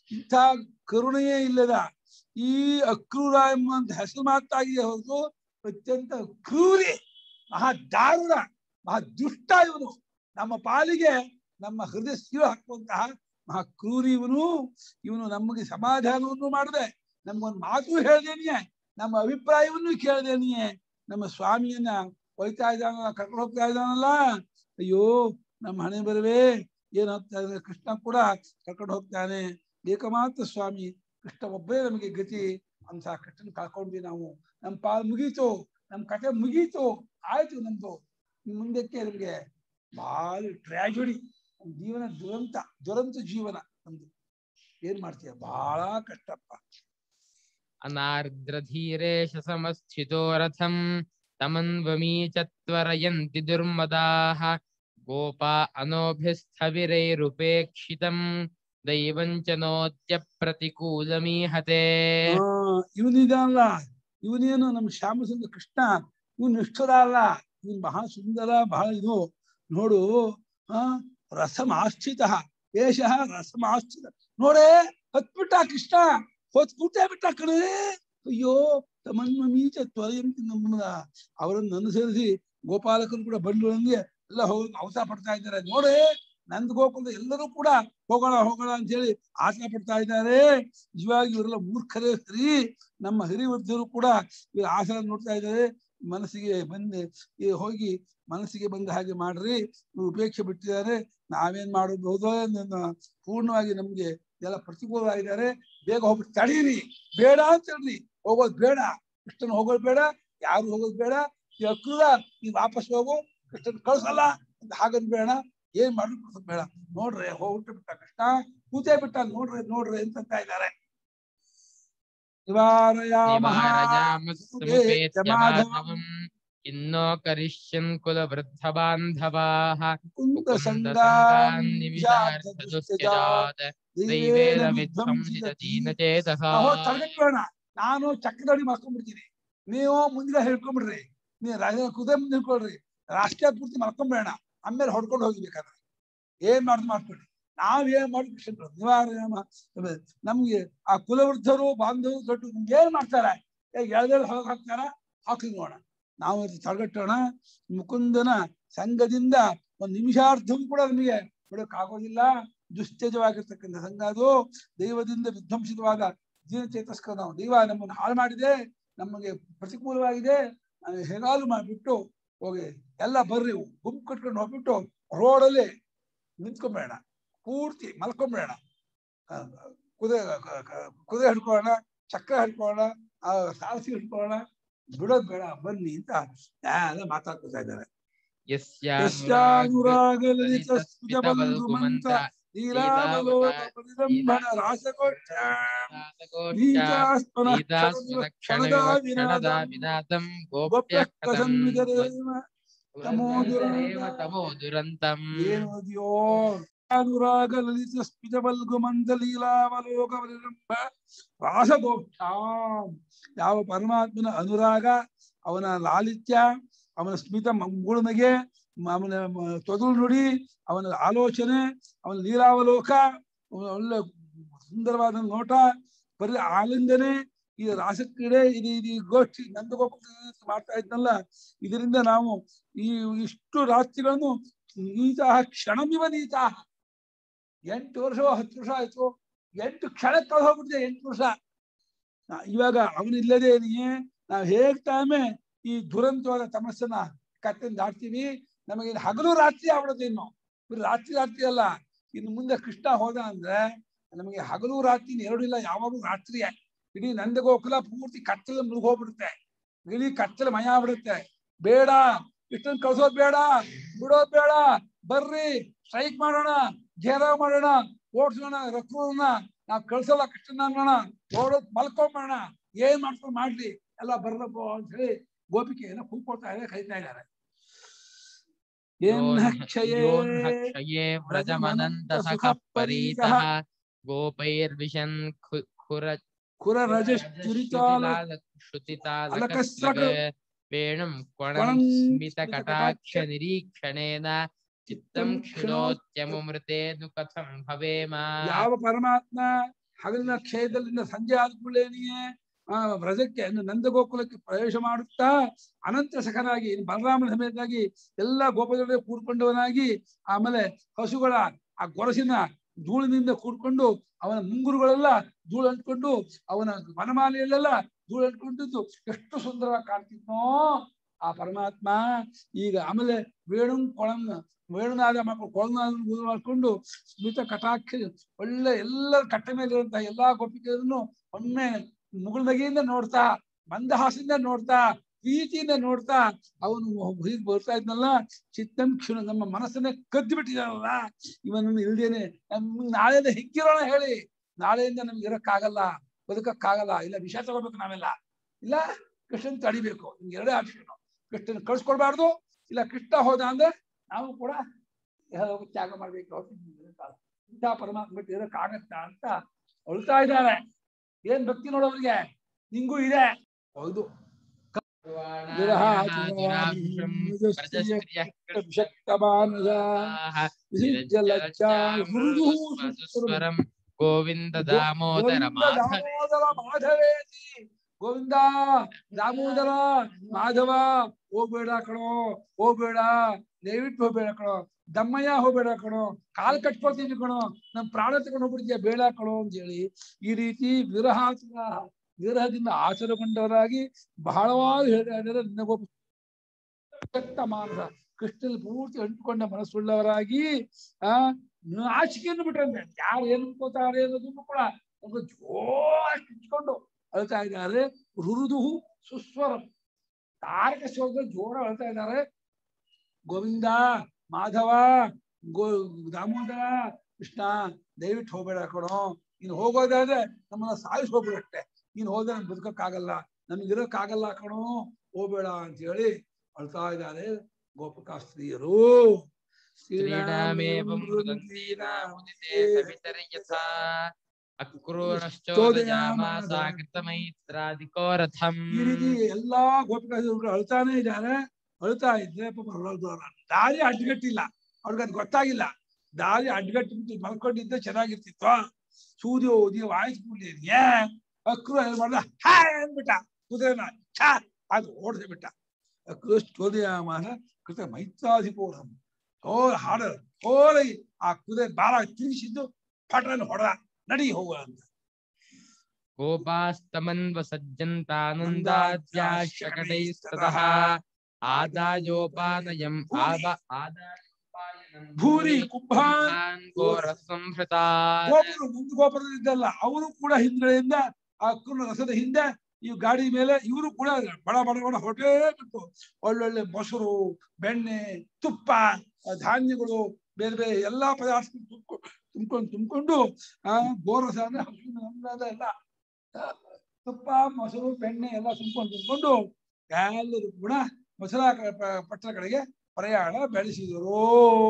ಇಂಥ ಕರುಣೆಯೇ ಇಲ್ಲದ ಈ ಅಕ್ರೂರ ಎಂಬಂತ ಹೆಸರು ಮಾತಾಗಿದೆ ಹೊರತು ಅತ್ಯಂತ ಕ್ರೂರಿ ಮಹಾ ದಾರುಣ ಮಹಾ ದುಷ್ಟ ಇವನು ನಮ್ಮ ಪಾಲಿಗೆ ನಮ್ಮ ಹೃದಯ ಸಿರು ಹಾಕುವಂತಹ ಮಹಾ ಕ್ರೂರಿ ಇವನು ಇವನು ನಮಗೆ ಸಮಾಧಾನವನ್ನು ಮಾಡದೆ ನಮ್ಗೊಂದು ಮಾತು ಹೇಳ್ದೇನಿಯೇ ನಮ್ಮ ಅಭಿಪ್ರಾಯವನ್ನು ಕೇಳ್ದೇನಿಯೇ ನಮ್ಮ ಸ್ವಾಮಿಯನ್ನ ಒಯ್ತಾ ಇದ್ದಾನಲ್ಲ ಕರ್ಕೊಂಡು ಹೋಗ್ತಾ ಇದ್ದಾನಲ್ಲ ಅಯ್ಯೋ ನಮ್ಮ ಹಣೆ ಬರುವೆ ಏನ್ ಹೋಗ್ತಾ ಇದ್ದಾರೆ ಕೃಷ್ಣ ಕೂಡ ಕರ್ಕೊಂಡು ಹೋಗ್ತಾನೆ ಏಕಮಾತ್ರ ಸ್ವಾಮಿ ಕೃಷ್ಣ ಒಬ್ಬರೇ ನಮಗೆ ಗತಿ ಅಂತ ಕೃಷ್ಣನ್ ಕಳ್ಕೊಂಡ್ವಿ ನಾವು ನಮ್ಮ ಪಾಲ್ ಮುಗೀತು ನಮ್ ಕತೆ ಮುಗೀತು ಆಯ್ತು ನಮ್ದು ಇನ್ ಮುಂದಕ್ಕೆ ನಮ್ಗೆ ಬಹಳ ಟ್ರ್ಯಾಜಡಿ ನಮ್ ಜೀವನ ದುರಂತ ದುರಂತ ಜೀವನ ನಮ್ದು ಏನ್ ಮಾಡ್ತೀಯ ಬಹಳ ಕಷ್ಟಪ್ಪ अनार्द्रधीरेश समस्थितो रथं तमन्वमी च त्वरयन्ति दुर्मदाः गोपा अनोभिस्थविरैरुपेक्षितं दैवं च नोद्य प्रतिकूलमीहते ಆ, ಇವನಿದಾನಲ್ಲ ಇವನೇನು ನಮ್ಮ ಶ್ಯಾಮಸುಂದರ ಕೃಷ್ಣ ಇವನ್ ನಿಷ್ಠುರ ಅಲ್ಲ ಇವನ್ ಬಹಳ ಸುಂದರ ಬಹಳ ಇದು ನೋಡು ಆ ರಸಮಾಶ್ಚಿತ ಏಷ ರಸಮಾಶ್ಚಿತ ನೋಡೇ ಹತ್ಬಿಟ್ಟ ಕೃಷ್ಣ ಹೊತ್ಬಿಟ್ಟೆ ಬಿಟ್ಟ ಕಣೆ ಅಯ್ಯೋ ತಮನ್ಮ ಮೀಚ ತ್ವರೆಯಂತಿ ನಮ್ಮನ್ನ ಅವರನ್ನು ಅನುಸರಿಸಿ ಗೋಪಾಲಕರು ಕೂಡ ಬಂಧುಗಳಿಗೆ ಎಲ್ಲ ಹೋಗಿ ಅವಸರ ಪಡ್ತಾ ಇದ್ದಾರೆ ನೋಡೇ ನಂದ್ ಗೋಕುಲದ ಎಲ್ಲರೂ ಕೂಡ ಹೋಗೋಣ ಹೋಗೋಣ ಅಂತ ಹೇಳಿ ಆಸೆ ಪಡ್ತಾ ಇದ್ದಾರೆ ನಿಜವಾಗಿ ಇವರೆಲ್ಲ ಮೂರ್ಖರೇ ಸರಿ ನಮ್ಮ ಹಿರಿವೃದ್ಧರು ಕೂಡ ಇವ್ರ ಆಸನ ನೋಡ್ತಾ ಇದ್ದಾರೆ ಮನಸ್ಸಿಗೆ ಬಂದು ಈ ಹೋಗಿ ಮನಸ್ಸಿಗೆ ಬಂದ ಹಾಗೆ ಮಾಡ್ರಿ ಇವ್ರು ಉಪೇಕ್ಷೆ ಬಿಟ್ಟಿದ್ದಾರೆ ನಾವೇನ್ ಮಾಡಬಹುದು ನನ್ನ ಪೂರ್ಣವಾಗಿ ನಮ್ಗೆ ಎಲ್ಲ ಪ್ರತಿಕೂಲವಾಗಿದ್ದಾರೆ ಬೇಗ ಹೋಗ್ಬಿಟ್ಟು ತಡೀರಿ ಬೇಡ ಅಂತ ಹೇಳ್ರಿ ಹೋಗೋದು ಬೇಡ ಕೃಷ್ಣನ್ ಹೋಗೋದು ಬೇಡ ಯಾರು ಹೋಗೋದು ಬೇಡ ಈ ಅಕ್ರೂರ ನೀನ್ ವಾಪಸ್ ಹೋಗು ಕೃಷ್ಣನ್ ಕಳ್ಸಲ್ಲ ಅಂತ ಹಾಗನ್ ಬೇಡ ಏನ್ ಮಾಡ್ರು ಕಳ್ಸೋದ್ ಬೇಡ ನೋಡ್ರಿ ಹೋಗ್ಬಿಟ್ಟು ಬಿಟ್ಟ ಕೃಷ್ಣ ಕೂತೇ ಬಿಟ್ಟ ನೋಡ್ರಿ ನೋಡ್ರಿ ಅಂತ ಇದ್ದಾರೆ ನಿವಾರಯಾಮಃ निवारयामस्समुपेत्य माधवम् माधवम् किन्नो करिष्यन् कुलवृद्धबान्धवाः ಕುಂದ मुकुन्दसङ्गान्निमिषार्थदुश्चजात् दैवेन विध्वंसित दीनचेतसा ನಾವು ತಡೆಗಟ್ಟೋಣ ನಾನು ಚಕ್ರದಡಿ ಮಾಡ್ಕೊಂಡ್ಬಿಡ್ತೀನಿ ನೀವು ಮುಂದಿನ ಹೇಳ್ಕೊಂಡ್ಬಿಡ್ರಿ ನೀವು ರಾಜ ಕುದುರೆ ಮುಂದೆ ನಿಲ್ಕೊಳ್ರಿ ರಾಷ್ಟ್ರೀಯ ಪೂರ್ತಿ ಮಾಡ್ಕೊಂಬೇಡ ಆಮೇಲೆ ಹೊಡ್ಕೊಂಡು ಹೋಗ್ಬೇಕಾದ್ರೆ ಏನ್ ಮಾಡ್ದು ಮಾಡ್ಕೊಳ್ಳಿ ನಾವ್ ಏನ್ ಮಾಡಿ ಕೃಷ್ಣ ನಿವಾರಣೆ ನಮ್ಗೆ ಆ ಕುಲವೃದ್ಧರು ಬಾಂಧವರು ದೊಡ್ಡ ನಿಮ್ಗೆ ಏನ್ ಮಾಡ್ತಾರೆ ಎಳ್ದಲ್ಲಿ ಹೋಗಿ ಹಾಕ್ತಾರ ಹಾಕಿ ನೋಡ ನಾವು ಇದು ತಡೆಗಟ್ಟೋಣ ಮುಕುಂದನ ಸಂಘದಿಂದ ಒಂದ್ ನಿಮಿಷಾರ್ಧವೂ ಕೂಡ ನಮಗೆ ಬಿಡೋಕ್ಕಾಗೋದಿಲ್ಲ ದುಶ್ಚೇಜವಾಗಿರ್ತಕ್ಕಂಥ ಸಂಘ ಅದು ದೈವದಿಂದ ವಿಧ್ವಂಸಿತವಾದ ಜೀವಚೇತಸ್ಕರ ನಾವು ದೈವ ನಮ್ಮನ್ನು ಹಾಳು ಮಾಡಿದೆ ನಮಗೆ ಪ್ರತಿಕೂಲವಾಗಿದೆ ನಾವು ಹೇಗಾಲು ಮಾಡಿಬಿಟ್ಟು ಹೋಗಿ ಎಲ್ಲ ಬರ್ರಿ ಗುಂಪು ಕಟ್ಕೊಂಡು ಹೋಗ್ಬಿಟ್ಟು ರೋಡಲ್ಲಿ ನಿಂತ್ಕೊಂಬೇಡ ಪೂರ್ತಿ ಮಲ್ಕೊಂಬೇಡ ಆ, ಕುದುರೆ ಕ- ಕ- ಕುದುರೆ ಹಿಡ್ಕೊಳ್ಳೋಣ ಚಕ್ರ ಹಿಡ್ಕೊಳ್ಳೋಣ ಆ ಸಾರಸಿ ಹಿಡ್ಕೊಳ್ಳೋಣ ಬಿಡೋದ್ ಬೇಡ ಬನ್ನಿ ಅಂತ ಎಲ್ಲ ಮಾತಾಡ್ಕೊತಾ ಇದ್ದಾರೆ ಯಸ್ಯಾನುರಾಗಲಲಿತ ಸ್ಫುಟಬಲಗುಮಂತ ಲೀಲಾವಲೋಕ ಪರಿರಂಭಣ ರಾಸಕೋಟ್ಟ ನೀಚಾಸ್ಮನ ಕ್ಷಣದಾ ವಿನಾದಂ विनादं ಗೋಪ್ಯ गोप्यः कथं ಕಥನ್ವಿದರೇವ ತಮೋ ದುರಂತ. तमो दुरन्तम् ಏನು ಓದಿಯೋ ಅನುರಾಗ ಲಲಿತ ಸ್ಫುಟಬಲ್ಗುಮಂತ ಲೀಲಾವಲೋಕ ಪರಿರಂಭ ರಾಸಗೋಷ್ಠ ಯಾವ ಪರಮಾತ್ಮನ ಅನುರಾಗ ಅವನ ಲಾಲಿತ್ಯ ಅವನ ಸ್ಮಿತ ಮುಗುಳುನಗೆ ಅವನ ಮ- ತೊದಲು ನುಡಿ ಅವನ ಆಲೋಚನೆ ಅವನ ಲೀಲಾವಲೋಕ ಅವನ ಒಳ್ಳೆ ಸುಂದರವಾದ ನೋಟ ಬರೀ ಆಲಿಂದನೆ ಈ ರಾಸಕ್ರೀಡೆ ಇದು ಇದು ಈ ಗೋಷ್ಠಿ ನಂದಗೋಪಾಲ ಮಾಡ್ತಾ ಇದ್ನಲ್ಲ ಇದರಿಂದ ನಾವು ಈ ಇಷ್ಟು ರಾತ್ರಿಗಳನ್ನು ನೀತಾ ಕ್ಷಣಮಿವ ನೀತಾ ಎಂಟು ವರ್ಷ ಹತ್ತು ವರ್ಷ ಆಯ್ತು ಎಂಟು ಕ್ಷಣಕ್ಕೆ ಕಳ್ದ್ ಹೋಗ್ಬಿಟ್ಟಿದೆ ಎಂಟು ವರ್ಷ ನಾ- ಇವಾಗ ಅವನಿಲ್ಲದೆ ನಾವು ಹೇಗ್ ತಾಮೆ ಈ ದುರಂತವಾದ ತಮಸ್ಸನ್ನ ಕತ್ತನ್ನು ದಾಟ್ತೀವಿ ನಮಗೆ ಇನ್ನು ಹಗಲು ರಾತ್ರಿ ಆಗ್ಬಿಡುತ್ತೆ ಇನ್ನು ಬರೀ ರಾತ್ರಿ ರಾತ್ರಿ ಅಲ್ಲ ಇನ್ನು ಮುಂದೆ ಕೃಷ್ಣ ಹೋದ ಅಂದ್ರೆ ನಮಗೆ ಹಗಲು ರಾತ್ರಿ ಎರಡು ಇಲ್ಲ ಯಾವಾಗಲೂ ರಾತ್ರಿಯೇ ಇಡೀ ನಂದಗೋಕುಲ ಪೂರ್ತಿ ಕತ್ತಲೆ ಮುಳುಗೋಗ್ಬಿಡುತ್ತೆ ಇಡೀ ಕತ್ತಲೆ ಮಯ ಆಗ್ಬಿಡುತ್ತೆ ಬೇಡ ಇಷ್ಟನ್ ಕಳ್ಸೋದ್ ಬೇಡ ಬಿಡೋದ್ ಬೇಡ ಬರ್ರಿ ಸ್ಟ್ರೈಕ್ ಮಾಡೋಣ ಘೇರಾವ್ ಮಾಡೋಣ ಓಡ್ಸೋಣ ರಕ್ರೂರನ್ನ ನಾವ್ ಕಳ್ಸಲ್ಲ ಕೃಷ್ಣನ ಅನ್ನೋಣ ಓಡೋದ್ ಮಲ್ಕೊಂಬೋಣ ಏನ್ ಮಾಡ್ಕೊಂಡು ಮಾಡ್ಲಿ ಎಲ್ಲ ಬರ್ಬೇಕು ಅಂತ ಹೇಳಿ ಗೋಪಿಕೆ ಎಲ್ಲ ಕೂತ್ಕೊಳ್ತಾ ಇದೆ ಕೈತಾ ಇದ್ದಾರೆ ಏನ್ನಕ್ಷಯೇ योन्नक्षये व्रजमनन्तसखः परीतः गोपैर्विशन् खु- खुर ಕುರ ರಜಶ್ಚುರಿತಾಲ श्रुतितालकस्रग वेणुं क्वणं क्वणं स्मितकटाक्ष निरीक्षणेन चित्तं क्षुणोत्यमुमृते नु कथं भवेम ಯಾವ ಪರಮಾತ್ಮ ಹಗಲಿನ ಕ್ಷಯದಲ್ಲಿಂದ ಸಂಜೆ ಆದ ಕೂಡಲೇನೆಯೇ ಆ ವ್ರಜಕ್ಕೆ ಅಂದ್ರೆ ನಂದಗೋಕುಲಕ್ಕೆ ಪ್ರವೇಶ ಮಾಡುತ್ತಾ ಅನಂತ ಸಖನಾಗಿ ಇನ್ನು ಬಲರಾಮನ ಸಮೇತನಾಗಿ ಎಲ್ಲ ಗೋಪದೊಳಗೆ ಕೂಡ್ಕೊಂಡವನಾಗಿ ಆಮೇಲೆ ಹಸುಗಳ ಆ ಗೊರಸಿನ ಧೂಳಿನಿಂದ ಕೂಡ್ಕೊಂಡು ಅವನ ಮುಂಗುರುಗಳೆಲ್ಲ ಧೂಳು ಅಂಟ್ಕೊಂಡು ಅವನ ವನಮಾಲೆಯಲ್ಲೆಲ್ಲ ಧೂಳು ಅಂಟ್ಕೊಂಡಿದ್ದು ಎಷ್ಟು ಸುಂದರವಾಗಿ ಕಾಣ್ತಿದ್ನೋ ಆ ಪರಮಾತ್ಮ ಈಗ ಆಮೇಲೆ ವೇಣು ಕೊಳಂ ವೇಣುನಾದ ಮಕ್ಕಳು ಕೊಳನಾದ ಮಾಡ್ಕೊಂಡು ಸ್ಮಿತ ಕಟಾಕ್ಷ ಒಳ್ಳೆ ಎಲ್ಲರ ಕಟ್ಟೆ ಮೇಲೆ ಇರುವಂತಹ ಎಲ್ಲಾ ಗೋಪಿಕೆಯನ್ನು ಒಮ್ಮೆ ಮುಗುಳ್ನಗೆಯಿಂದ ನೋಡ್ತಾ ಮಂದಹಾಸದಿಂದ ನೋಡ್ತಾ ಪ್ರೀತಿಯಿಂದ ನೋಡ್ತಾ ಅವನು ಹೀಗೆ ಬರ್ತಾ ಇದ್ನಲ್ಲ ಚಿತ್ತಂ ಕ್ಷಣ ನಮ್ಮ ಮನಸ್ಸನ್ನೇ ಕದ್ದು ಬಿಟ್ಟಿದಾನಲ್ಲ ಇವನನ್ನು ಇಲ್ದೇನೆ ನಮ್ಗೆ ನಾಳೆಯಿಂದ ಹಿಗ್ಗಿರೋಣ ಹೇಳಿ ನಾಳೆಯಿಂದ ನಮ್ಗೆ ಇರಕ್ಕಾಗಲ್ಲ ಬದುಕಕ್ಕಾಗಲ್ಲ ಇಲ್ಲ ವಿಷ ತಗೋಬೇಕು ನಾವೆಲ್ಲ ಇಲ್ಲ ಕೃಷ್ಣನ್ ತಡಿಬೇಕು ನಿಮ್ಗೆ ಎರಡೇ ಆಪ್ಷನ್ ಕೃಷ್ಣನ್ ಕಳ್ಸ್ಕೊಡ್ಬಾರ್ದು ಇಲ್ಲ ಕೃಷ್ಣ ಹೋದ ಅಂದ್ರೆ ನಾವು ಕೂಡ ಇಹಲೋಕ ತ್ಯಾಗ ಮಾಡ್ಬೇಕು ಇಂಥ ಪರಮಾತ್ಮ ಬಿಟ್ಟು ಇರಕ್ಕಾಗತ್ತಾ ಅಂತ ಅಳ್ತಾ ಇದ್ದಾರೆ ಏನ್ ಭಕ್ತಿ ನೋಡೋರಿಗೆ ನಿಂಗೂ ಇದೆ ಹೌದು ಸ್ವರಂ ಗೋವಿಂದ ದಾಮೋದರ ಮಾಧವ ದಾಮೋದರ ಮಾಧವೇತಿ ಗೋವಿಂದ ದಾಮೋದರ ಮಾಧವ ಹೋಗ್ಬೇಡ ಕಣೋ ಹೋಗ್ಬೇಡ ದಯವಿಟ್ಟು ಹೋಗ್ಬೇಡ ಕಣೋ ದಮ್ಮಯ್ಯ ಹೋಗ್ಬೇಡ ಕಣೋ ಕಾಲ್ ಕಟ್ಕೊಳ್ತೀನಿ ಕಣೋ ನಮ್ ಪ್ರಾಣ ತಗೊಂಡು ಹೋಗ್ಬಿಡ್ತೀಯ ಬೇಡ ಕಣೋ ಅಂತ ಹೇಳಿ ಈ ರೀತಿ ವಿರಹಾಸುರ ವಿರಹದಿಂದ ಆಚರಗೊಂಡವರಾಗಿ ಬಹಳವಾಗಿ ಹೇಳಿದರೆ ನಿನಗೊಬ್ಬ ಶಕ್ತ ಮಾನಸ ಕೃಷ್ಣಲ್ಲಿ ಪೂರ್ತಿ ಅಂಟುಕೊಂಡ ಮನಸ್ಸುಳ್ಳವರಾಗಿ ಆ ನಾಚಿಕೆಯನ್ನು ಬಿಟ್ರಂತೆ ಯಾರು ಏನ್ ಅನ್ಕೋತಾರೆ ಅನ್ನೋದನ್ನು ಕೂಡ ಒಂದು ಜೋರಾಗಿ ಕಿಚ್ಕೊಂಡು ಅಳ್ತಾ ಇದ್ದಾರೆ ಹೃದು ಸುಸ್ವರಂ ತಾರಕ ಸ್ವರದಲ್ಲಿ ಜೋರ ಅಳ್ತಾ ಇದ್ದಾರೆ ಗೋವಿಂದ ಮಾಧವ ಗೋ ದಾಮೋದರ ಕೃಷ್ಣ ದಯವಿಟ್ಟು ಹೋಗ್ಬೇಡ ಕಣೋ ನೀನು ಹೋಗೋದಾದ್ರೆ ನಮ್ಮನ್ನ ಸಾಯಿಸಿ ಹೋಗ್ಬಿಡಷ್ಟೆ ನೀನು ಹೋದ್ರೆ ನಮ್ಗೆ ಬದುಕಕ್ಕಾಗಲ್ಲ ನಮ್ಗೆ ಇರೋಕ್ಕಾಗಲ್ಲ ಕಣೋ ಹೋಗ್ಬೇಡ ಅಂತ ಹೇಳಿ ಅಳ್ತಾ ಇದ್ದಾರೆ ಗೋಪಕಾಸ್ತ್ರೀಯರು ಶ್ರೀರಾಮೇವಂ ಮೃದಂತೀನಾ ಮುದಿತೆ ಸವಿತರ್ಯಥಾ ಅಕ್ರೂರಶ್ಚೋದಯಾಮಾಸ ಕೃತಮೈತ್ರಾದಿಕೋ ರಥಂ ಈ ರೀತಿ ಎಲ್ಲಾ ಗೋಪಿಕಾಸ್ತ್ರೀಯರು ಅಳ್ತಾನೆ ಇದ್ದಾರೆ ಅಳ್ತಾ ಇದ್ರೆ ಪಾಪ ಹೊರಡ್ದವ್ರ ದಾರಿ ಅಡ್ಗಟ್ಟಿಲ್ಲ ಅವ್ರಿಗೆ ಅದು ಗೊತ್ತಾಗಿಲ್ಲ ದಾರಿ ಅಡ್ಗಟ್ಟು ಮಲ್ಕೊಂಡಿದ್ದೆ ಚೆನ್ನಾಗಿರ್ತಿತ್ತು ಸೂರ್ಯ ಉದಯ ವಾಯ್ಸ್ ಕೂಡ್ಲಿದ್ಯೆ ಅಕ್ರು ಏನ್ ಮಾಡ್ದ ಹಾಯ್ ಅಂದ್ಬಿಟ್ಟ ಕುದುರೆನ ಛಾ ಅದು ಓಡ್ದೆ ಬಿಟ್ಟ ಅಕ್ರು ಚೋದಯಾಮಾಸ ಕೃತ ಮೈತ್ರಾಧಿಪೋರಂ ಓ ಹಾಡ ಹೋಲಿ ಆ ಕುದುರೆ ಬಾಲ ತಿರುಗಿಸಿದ್ದು ಪಟನ್ ಹೊಡೆದ ನಡಿ ಹೋಗುವ ಅಂತ ಗೋಪಾಸ್ತಮನ್ವ ಸಜ್ಜಂತಾನಂದಾದ್ಯಾಶಕಟೈಸ್ತತಃ ಆದಾಯೋಪಾನಯಂ ಆದ ಆದಾಯೋಪಾಯನಂ ಭೂರಿ ಕುಂಭಾನ್ ಕುಂಭಾನ್ ಘೋರಸಂಹೃತಾ ಗೋಪುರ ಮುಂದೆ ಗೋಪುರದಿದ್ದಲ್ಲ ಅವರು ಕೂಡ ಹಿಂದ್ಗಡೆಯಿಂದ ಆ ಅಕ್ಕನ ರಸದ ಹಿಂದೆ ಈ ಗಾಡಿ ಮೇಲೆ ಇವರು ಕೂಡ ಬಡ ಬಡ ಬಡ ಹೊಟ್ಟೆ ಬಿಟ್ಟು ಒಳ್ಳೊಳ್ಳೆ ಮೊಸರು ಬೆಣ್ಣೆ ತುಪ್ಪ ಆ ಧಾನ್ಯಗಳು ಬೇರೆ ಬೇರೆ ಎಲ್ಲಾ ಪದಾರ್ಥ ತುಂಬ್ಕೊಂಡು ತುಂಬಿಕೊಂಡು ಆ ಗೋರಸ ಅಂದ್ರೆ ಹಸುವಿನ ನಮ್ದಾದ ಎಲ್ಲ ಆ, ತುಪ್ಪ ಮೊಸರು ಬೆಣ್ಣೆ ಎಲ್ಲ ತುಂಬ್ಕೊಂಡು ತುಂಬಿಕೊಂಡು ಎಲ್ಲರೂ ಕೂಡ ಮೊಸರ ಪಟ್ಟಣ ಕಡೆಗೆ ಪ್ರಯಾಣ ಬೆಳೆಸಿದರು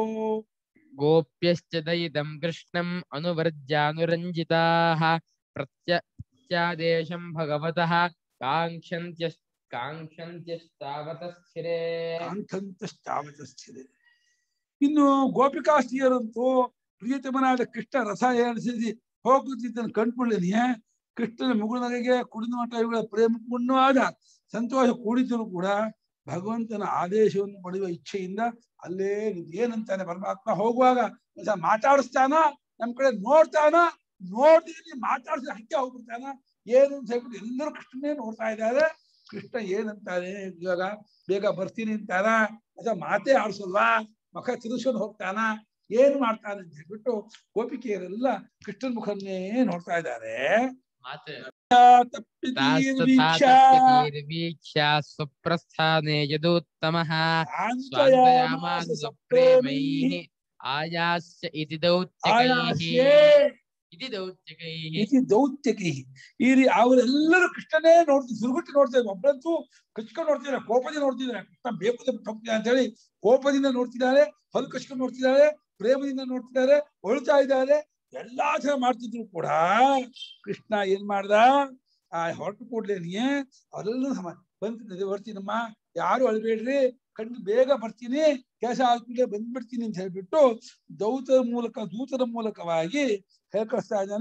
ಗೋಪ್ಯಶ್ಚ ದಯಿದಂ ಕೃಷ್ಣಂ ಅನುವರ್ಜ್ಯಾನುರಂಜಿತಾಃ ಪ್ರತ್ಯ ಪ್ರತ್ಯಾದೇಶಂ ಭಗವತಃ ಕಾಂಕ್ಷಂತ್ಯ ಕಾಂಕ್ಷಂತ್ಯಸ್ತಾವತ ಸ್ಥಿರೇ ಕಾಂತಂತಶ್ಚಾವತಸ್ಥಿದೆ ಇನ್ನು ಗೋಪಿಕಾಸ್ತ್ರೀಯರಂತೂ ಪ್ರಿಯತಮನಾದ ಕೃಷ್ಣ ರಸ ಏರಿಸಿ ಹೋಗುತ್ತಿದ್ದನ್ನು ಕಂಡುಕೊಳ್ಳಿದೆಯೇ ಕೃಷ್ಣನ ಮುಗುಳನಗೆ ಕುಡಿದ ಮಠ ಇವುಗಳ ಪ್ರೇಮಪೂರ್ಣ ಆದ ಸಂತೋಷ ಕೂಡಿದ್ದರೂ ಕೂಡ ಭಗವಂತನ ಆದೇಶವನ್ನು ಪಡೆಯುವ ಇಚ್ಛೆಯಿಂದ ಅಲ್ಲೇ ನಿಂತು ಏನಂತಾನೆ ಪರಮಾತ್ಮ ಹೋಗುವಾಗ ಒಂದ್ಸಲ ಮಾತಾಡಿಸ್ತಾನ ನಮ್ ಕಡೆ ನೋಡ್ತಾನ ನೋಡ್ತೀನಿ ಮಾತಾಡ್ಸಿ ಹಂಗೆ ಹೋಗ್ಬಿಡ್ತಾನ ಏನು ಅಂತ ಹೇಳ್ಬಿಟ್ಟು ಎಲ್ಲರೂ ಕೃಷ್ಣನೇ ನೋಡ್ತಾ ಇದ್ದಾರೆ ಕೃಷ್ಣ ಏನಂತಾನೆ ಇವಾಗ ಬೇಗ ಬರ್ತೀನಿ ಅಂತಾನ ಅಥವಾ ಮಾತೇ ಆಡ್ಸಲ್ವಾ ಮುಖ ತಿರುಸ್ಕೊಂಡು ಹೋಗ್ತಾನ ಏನ್ ಮಾಡ್ತಾನೆ ಅಂತ ಹೇಳ್ಬಿಟ್ಟು ಗೋಪಿಕೆಯರೆಲ್ಲ ಕೃಷ್ಣನ ಮುಖನ್ನೇ ನೋಡ್ತಾ ಇದ್ದಾರೆ ಮಾತು ತಪ್ಪಿತೀರ್ವೀಕ್ಷ ವೀಕ್ಷ್ಯ ಸ್ವಪ್ರಸ್ಥಾನೆ ಯದೋತ್ತಮಃ ಸಾಂತ್ವಯಾಮಾಸ ಸ್ವಾಂತಯಾಮಾಸ ಸಪ್ರೇಮೈಃ ಪ್ರೇಮೈಃ ಆಯಾಸ್ಯ ಇತಿ ದೌತ್ಯಕೈಃ ಆಯಾಸ್ಯೇ ಇತಿ ದೌತ್ಯಕೈಃ ಇತಿ ದೌತ್ಯಕೈ ಈ ರೀ ಅವರೆಲ್ಲರೂ ಕೃಷ್ಣನೇ ನೋಡ್ತಿದ್ರು ಸುರುಗುಟ್ಟಿ ನೋಡ್ತಾ ಇದ್ರು ಒಬ್ಬರಂತೂ ಕಚ್ಕೊಂಡು ನೋಡ್ತಿದ್ದಾರೆ ಕೋಪದಿಂದ ನೋಡ್ತಿದ್ದಾರೆ ಕೃಷ್ಣ ಬೇಕು ಅಂತ ಹೋಗ್ತಿದ್ದಾರೆ ಅಂತ ಹೇಳಿ ಕೋಪದಿಂದ ನೋಡ್ತಿದ್ದಾರೆ ಹಲ್ಲು ಕಚ್ಕೊಂಡು ನೋಡ್ತಿದ್ದಾರೆ ಪ್ರೇಮದಿಂದ ನೋಡ್ತಿದ್ದಾರೆ ಹೊಳ್ತಾ ಇದ್ದಾರೆ ಎಲ್ಲಾ ತರ ಮಾಡ್ತಿದ್ರು ಕೂಡ ಕೃಷ್ಣ ಏನ್ ಮಾಡ್ದ ಆ ಹೊರಟು ಕೂಡ್ಲೇನಿಯೇ ಅವರೆಲ್ಲರೂ ಸಮ ಬಂದ್ ಬರ್ತೀನಮ್ಮ ಯಾರು ಅಳ್ಬೇಡ್ರಿ ಕಂಡು ಬೇಗ ಬರ್ತೀನಿ ಕೆಲಸ ಆದ್ಮೇಲೆ ಬಂದ್ಬಿಡ್ತೀನಿ ಅಂತ ಹೇಳ್ಬಿಟ್ಟು ದೌತರ ಮೂಲಕ ದೂತರ ಮೂಲಕವಾಗಿ ಹೇಳ್ಕಳಿಸ್ತಾ ಇದ್ದಾನೆ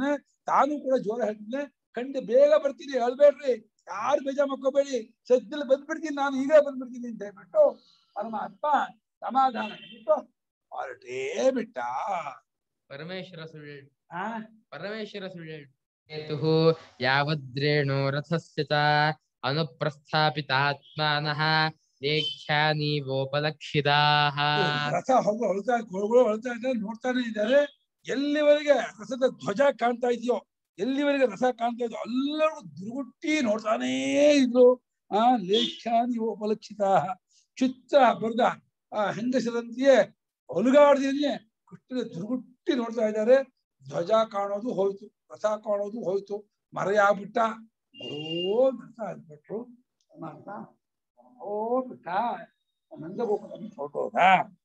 ತಾನು ಕೂಡ ಜೋರ ಹೇಳ್ತಿದ್ದೆ ಖಂಡಿತ ಬೇಗ ಬರ್ತೀನಿ ಹೇಳ್ಬೇಡ್ರಿ ಯಾರು ಬೇಜ ಮಕ್ಕೋಬೇಡಿ ಸದ್ಯದಲ್ಲಿ ಬಂದ್ಬಿಡ್ತೀನಿ ನಾನು ಈಗ ಬಂದ್ಬಿಡ್ತೀನಿ ಅಂತ ಹೇಳ್ಬಿಟ್ಟು ಪರಮಾತ್ಮ ಸಮಾಧಾನ ಬಿಟ್ಟು ಹೊರಟೇ ಬಿಟ್ಟ ಪರಮೇಶ್ವರ ಸುಳ್ಳು ಆ ಪರಮೇಶ್ವರ ಸುಳ್ಳು ಹೇತುಃ ಯಾವದ್ರೇಣು ರಥಸ್ಯ ಚ ಅನುಪ್ರಸ್ಥಾಪಿತಾತ್ಮಾನಃ ಲೇಖ್ಯಾನೀವೋಪಲಕ್ಷಿತಾಃ ರಥ ಹೋಗೋ ಹೊಳ್ತಾ ಹೊಳ್ಗಳು ಹೊಳ್ತಾ ಇದ್ದಾರೆ ನೋಡ್ತಾನೆ ಇದ್ದಾರೆ ಎಲ್ಲಿವರೆಗೆ ರಥದ ಧ್ವಜ ಕಾಣ್ತಾ ಇದೆಯೋ ಎಲ್ಲಿವರೆಗೆ ರಥ ಕಾಣ್ತಾ ಇದೆಯೋ ಎಲ್ಲರೂ ದುರ್ಗುಟ್ಟಿ ನೋಡ್ತಾನೇ ಇದ್ರು ಆ ಲೇಖ್ಯಾನಿ ಉಪಲಕ್ಷಿತ ಚಿತ್ರ ಬರ್ದ ಆ ಹೆಂಗಸರಂತೆಯೇ ಒಲುಗಾಡ್ದಿನೇ ಕೃಷ್ಣನ ದುರ್ಗುಟ್ಟಿ ನೋಡ್ತಾ ಇದ್ದಾರೆ ಧ್ವಜ ಕಾಣೋದು ಹೋಯ್ತು ರಥ ಕಾಣೋದು ಹೋಯ್ತು ಮರೆಯಾಗ್ಬಿಟ್ಟ ಓ ಅಂತ ಅಂದ್ಬಿಟ್ರು ಪರಮಾತ್ಮ ಓ ಬಿಟ್ಟ ನಂದಗೋಪಾಲ ಹೊರಟೋದ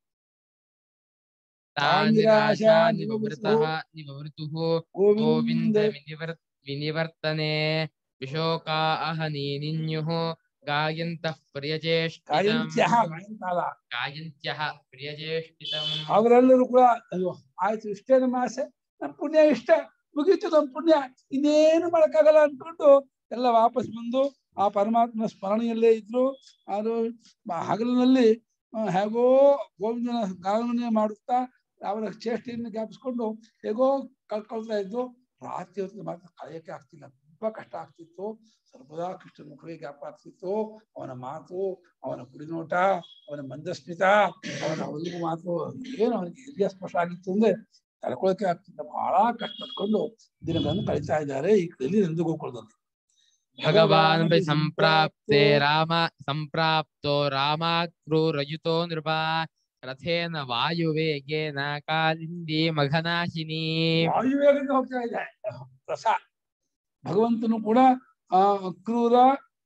ತಾನಿರಾಶಾ ನಿವೃತಃ ನಿವೃತುಃ ಗೋವಿಂದ ಗೋವಿಂದ ವಿನಿವರ್ ವಿನಿವರ್ತನೆ ವಿಶೋಕಾ ಅಹನೀನಿನ್ಯುಃ ಗಾಯಂತಃ ಪ್ರಿಯಚೇಷ್ಟಿತಂ ಕಾಯಂತ್ಯಃ ಕಾಯಂತಾಲ ಗಾಯಂತ್ಯಃ ಪ್ರಿಯಚೇಷ್ಟಿತಂ ಅವರೆಲ್ಲರೂ ಕೂಡ ಅಯ್ಯೋ ಆಯ್ತು ಇಷ್ಟೇ ನಮ್ಮ ಆಸೆ ನಮ್ಮ ಪುಣ್ಯ ಇಷ್ಟ ಮುಗೀತು ನಮ್ಮ ಪುಣ್ಯ ಇನ್ನೇನು ಮಾಡಕ್ಕಾಗಲ್ಲ ಅನ್ಕೊಂಡು ಎಲ್ಲ ವಾಪಸ್ ಬಂದು ಆ ಪರಮಾತ್ಮನ ಸ್ಮರಣೆಯಲ್ಲೇ ಇದ್ರು ಅದು ಮ- ಹಗಲಿನಲ್ಲಿ ಆ, ಹೇಗೋ ಗೋವಿಂದನ ಗಾನವನ್ನೇ ಮಾಡುತ್ತಾ ಅವರ ಚೇಷ್ಟೆಯನ್ನು ಜ್ಞಾಪಿಸ್ಕೊಂಡು ಹೇಗೋ ಕಳ್ಕೊಳ್ತಾ ಇದ್ದು ರಾತ್ರಿ ಹೊತ್ತಿಗೆ ಮಾತ್ರ ಕಳೆಯಕ್ಕೆ ಆಗ್ತಿಲ್ಲ ತುಂಬಾ ಕಷ್ಟ ಆಗ್ತಿತ್ತು ಸರ್ವದಾ ಕೃಷ್ಣನ ಮುಖವೇ ಜ್ಞಾಪ ಆಗ್ತಿತ್ತು ಅವನ ಮಾತು ಅವನ ಕುಡಿನೋಟ ಅವನ ಮಂದಸ್ಮಿತ ಅವನ ಒಂದು ಮಾತು ಏನು ಅವನಿಗೆ ಹಿರಿಯ ಸ್ಪರ್ಶ ಆಗಿತ್ತು ಅಂದ್ರೆ ತಡ್ಕೊಳಕ್ಕೆ ಆಗ್ತಿಲ್ಲ ಬಹಳ ಕಷ್ಟಪಟ್ಕೊಂಡು ದಿನಗಳನ್ನು ಕಳೀತಾ ಇದ್ದಾರೆ ಈ ಕಡೆಯಲ್ಲಿ ನಂದಗೋಕುಳದಲ್ಲಿ ಭಗವಾನ್ ಬಿ ಸಂಪ್ರಾಪ್ತೆ ರಾಮ ಸಂಪ್ರಾಪ್ತೋ ರಾಮಾಕ್ರೂರಯುತೋ ನೃಪ ರಥೇನ ವಾಯುವೇಗೇನ ಕಾಲಿಂದಿ ಮಘನಾಶಿನಿ ವಾಯುವೇಗದಿಂದ ಹೋಗ್ತಾ ಇದೆ ರಸ ಭಗವಂತನು ಕೂಡ ಆ ಅಕ್ರೂರ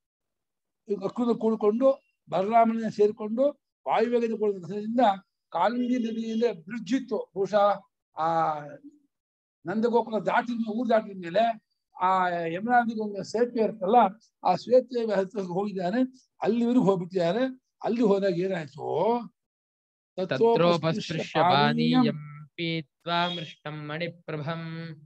ಅಕ್ರೂರ ಕೂಡ್ಕೊಂಡು ಬಲರಾಮನ ಸೇರಿಕೊಂಡು ವಾಯುವೇಗದ ಕೂಡ ರಥದಿಂದ ಕಾಲಿಂದಿ ನದಿಯಿಂದ ಬ್ರಿಡ್ಜ್ ಇತ್ತು ಬಹುಶಃ ಆ ನಂದಗೋಕುಲ ದಾಟಿದ ಊರು ದಾಟಿದ ಮೇಲೆ ಆ ಯಮುನಾ ನದಿಗೆ ಒಂದು ಸೇತುವೆ ಇರುತ್ತಲ್ಲ ಆ ಸೇತುವೆ ಹತ್ರ ಹೋಗಿದ್ದಾನೆ ಅಲ್ಲಿವರೆಗೂ ಹೋಗ್ಬಿಟ್ಟಿದ್ದಾರೆ ಅಲ್ಲಿ ಹೋದಾಗ ಏನಾಯ್ತು ತತ್ರೋಪಸ್ಪೃಶ್ಯ ಪಾನೀಯಂ ಪೀತ್ವಾ ಮೃಷ್ಟಂ ಮಣಿಪ್ರಭಂ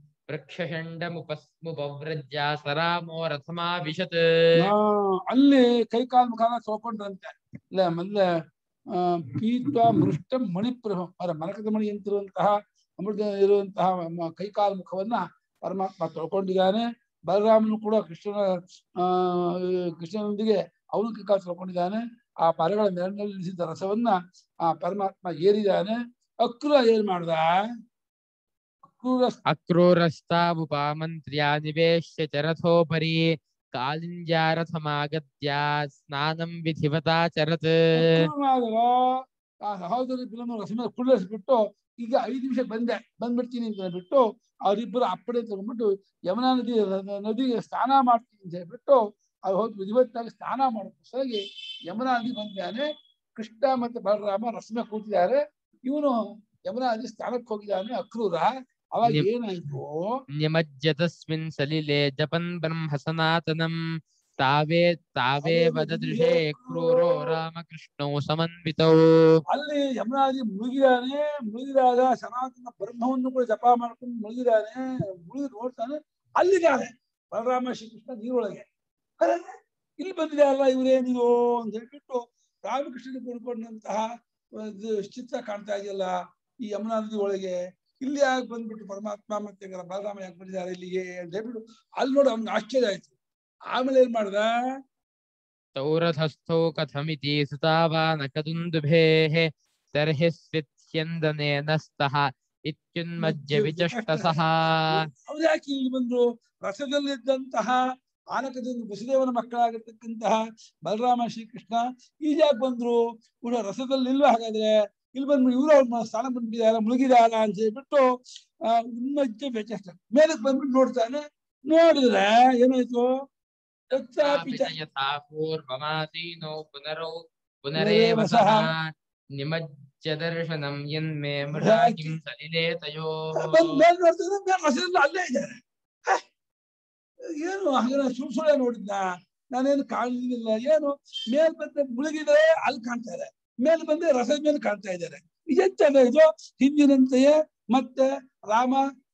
ವೃಕ್ಷಷಂಡಮುಪಸ್ಮುಪವ್ರಜ್ಯ ಸರಾಮೋ ರಥಮಾವಿಶತ್ ಆ, ಅಲ್ಲಿ ಕೈ ಕಾಲು ಮುಖಾನ ತೊಳ್ಕೊಂಡ್ರಂತೆ ಇಲ್ಲ ಮೊದಲ ಪೀತ್ವ ಮೃಷ್ಟ ಮಣಿಪ್ರಭ ಅವರ ಮರಕದ ಮಣಿ ಅಂತಿರುವಂತಹ ಅಮೃತ ಇರುವಂತಹ ಮ- ಕೈ ಕಾಲು ಮುಖವನ್ನ ಪರಮಾತ್ಮ ತೊಳ್ಕೊಂಡಿದ್ದಾನೆ ಬಲರಾಮನು ಕೂಡ ಕೃಷ್ಣನ ಆ ಕೃಷ್ಣನೊಂದಿಗೆ ಅವನು ಕೈ ಕಾಲು ತೊಳ್ಕೊಂಡಿದ್ದಾನೆ ಆ ಪರಗಳ ನೆರಳಿನಲ್ಲಿ ನಿಲ್ಲಿಸಿದ ರಸವನ್ನ ಆ ಪರಮಾತ್ಮ ಏರಿದ್ದಾನೆ ಅಕ್ರೂರ ಏನ್ ಮಾಡ್ದ ಅಕ್ರೂರ ಅಕ್ರೂರಸ್ತಾವುಪಾಮಂತ್ರ್ಯ ನಿವೇಶ್ಯ ಚ ರಥೋಪರಿ ಕಾಲಿಂಜಾರಥಮಾಗತ್ಯ ಸ್ನಾನಂ ವಿಧಿವತಾಚರತ್ ಅಕ್ರೂರನಾದವ ಆ ಸಹೋದರಿ ಫಿಲಮ್ ರಸಮ ಕುಳ್ಳರಿಸ್ಬಿಟ್ಟು ಈಗ ಐದು ನಿಮಿಷ ಬಂದೆ ಬಂದ್ಬಿಡ್ತೀನಿ ಅಂತ ಹೇಳ್ಬಿಟ್ಟು ಅವರಿಬ್ಬರು ಅಪ್ಪಡೆ ತಗೊಂಡ್ಬಿಟ್ಟು ಯಮುನಾ ನದಿ ನದಿಗೆ ಸ್ನಾನ ಮಾಡ್ತೀನಿ ಅಂತ ಹೇಳ್ಬಿಟ್ಟು ಅವ್ರು ಹೋಗಿ ವಿಧಿವತ್ತಾಗಿ ಸ್ನಾನ ಮಾಡೋಕ್ಕೋಸ್ಕರಾಗಿ ಯಮುನಾ ನದಿ ಬಂದಿದ್ದಾನೆ ಕೃಷ್ಣ ಮತ್ತೆ ಬಲರಾಮ ರಸಮೆ ಕೂತಿದ್ದಾರೆ ಇವನು ಯಮುನಾ ನದಿ ಸ್ನಾನಕ್ಕೆ ಹೋಗಿದ್ದಾನೆ ಅಕ್ರೂರ ಅವಾಗ ನಿಮ್- ಏನಾಯ್ತು ನಿಮಜ್ಜ ತಸ್ಮಿನ್ ಸಲಿಲೆ ಜಪನ್ ಬ್ರಹ್ಮ ಸನಾತನಂ ತಾವೇ ತಾವೇ ವದದೃಶೇ ಕ್ರೂರೋ ರಾಮಕೃಷ್ಣೌ ಸಮನ್ವಿತೌ ಅಲ್ಲಿ ಯಮುನಾ ನದಿ ಮುಳುಗಿದಾನೆ ಮುಳುಗಿದಾಗ ಸನಾತನ ಬ್ರಹ್ಮವನ್ನು ಕೂಡ ಜಪ ಮಾಡ್ಕೊಂಡು ಮುಳುಗಿದಾನೆ ಮುಳುಗಿ ನೋಡ್ತಾನೆ ಅಲ್ಲಿದ್ದಾನೆ ಬಲರಾಮ ಶ್ರೀಕೃಷ್ಣ ನೀರೊಳಗೆ ಅರೆ, ಇಲ್ಲಿ ಬಂದಿದ್ದಾರಲ್ಲ ಇವರೇನಿದು ಅಂತ ಹೇಳ್ಬಿಟ್ಟು ರಾಮಕೃಷ್ಣನ ಕೂಡ್ಕೊಂಡಂತಹ ಒಂದು ಚಿತ್ರ ಕಾಣ್ತಾ ಇದೆಯಲ್ಲ ಈ ಯಮುನಾ ನದಿ ಒಳಗೆ ಇಲ್ಲಿ ಯಾಕೆ ಬಂದ್ಬಿಟ್ಟು ಪರಮಾತ್ಮ ಮತ್ತೆ ಇವ್ರ ಬಲರಾಮ ಯಾಕೆ ಬಂದಿದ್ದಾರೆ ಇಲ್ಲಿಗೆ ಅಂತ ಹೇಳ್ಬಿಟ್ಟು ಅಲ್ಲಿ ನೋಡಿ ಅವ್ನಿಗೆ ಆಶ್ಚರ್ಯ ಆಯ್ತು ಆಮೇಲೆ ಏನ್ ಮಾಡ್ದ ತೌರಥಸ್ಥೌ ಕಥಮಿತಿ ಸುತಾವಾನಕದುಂದುಭೇಃ ತರ್ಹಿ ಸ್ವಿತ್ಸ್ಯಂದನೇನ ಸ್ತಃ ಇತ್ಯುನ್ಮಜ್ಜ ವಿಚಷ್ಟಸಃ ಅವ್ರು ಯಾಕೆ ಇಲ್ಲಿ ಬಂದ್ರು ರಸದಲ್ಲಿದ್ದಂತಹ ಆನಕದಿಂದ ವಸುದೇವನ ಮಕ್ಕಳಾಗಿರ್ತಕ್ಕಂತಹ ಬಲರಾಮ ಶ್ರೀಕೃಷ್ಣ ಈಗ ಯಾಕೆ ಬಂದ್ರು ಇವ್ರು ರಸದಲ್ಲಿ ಇಲ್ವಾ ಹಾಗಾದ್ರೆ ಇಲ್ಲಿ ಬಂದು ಇವರು ಅವ್ರ ಸ್ಥಾನ ಬಂದ್ಬಿಟ್ಟಿದಾರ ಮುಳುಗಿದಾರ ಅಂತ ಹೇಳ್ಬಿಟ್ಟು ಆ ಉನ್ಮಜ್ಜ ಬೆಚಷ್ಟ ಮೇಲಕ್ಕೆ ಬಂದ್ಬಿಟ್ಟು ನೋಡ್ತಾನೆ ನೋಡಿದ್ರೆ ಏನಾಯ್ತು ತತ್ರಾಪಿ ಚ- ಯಥಾ ಪೂರ್ವಮಾಸೀನೋ ಪುನರೌ ಪುನರೇವ ಸಹ ನಿಮಜ್ಜ ದರ್ಶನಂ ಯನ್ಮೇ ಮೃಷಾ ಕಿಂ ಸಲಿಲೆ ತಯೋಃ ಬಂದ್ ಮೇಲ್ ನೋಡ್ತಿದ್ರೆ ಮೇಲ್ ರಸದಿಂದ ಅಲ್ಲೇ ಇದ್ದಾರೆ ಹ, ಏನು ಹಾಗೆ ಸುಳ್ ಸುಳ್ಳೆ ನೋಡಿದ್ನ ನಾನೇನು ಕಾಣಲಿಲ್ಲ ಏನು ಮೇಲ್ ಬಂದ್ರೆ ಮುಳುಗಿದ್ರೆ ಅಲ್ಲಿ ಕಾಣ್ತಾ ಇದೆ ಮೇಲ್ ಬಂದ್ರೆ ರಸದ ಮೇಲೆ ಕಾಣ್ತಾ ಇದ್ದಾರೆ ಇದೆಂತ ಇದು ಹಿಂದಿನಂತೆಯೇ ಮತ್ತೆ ರಾಮ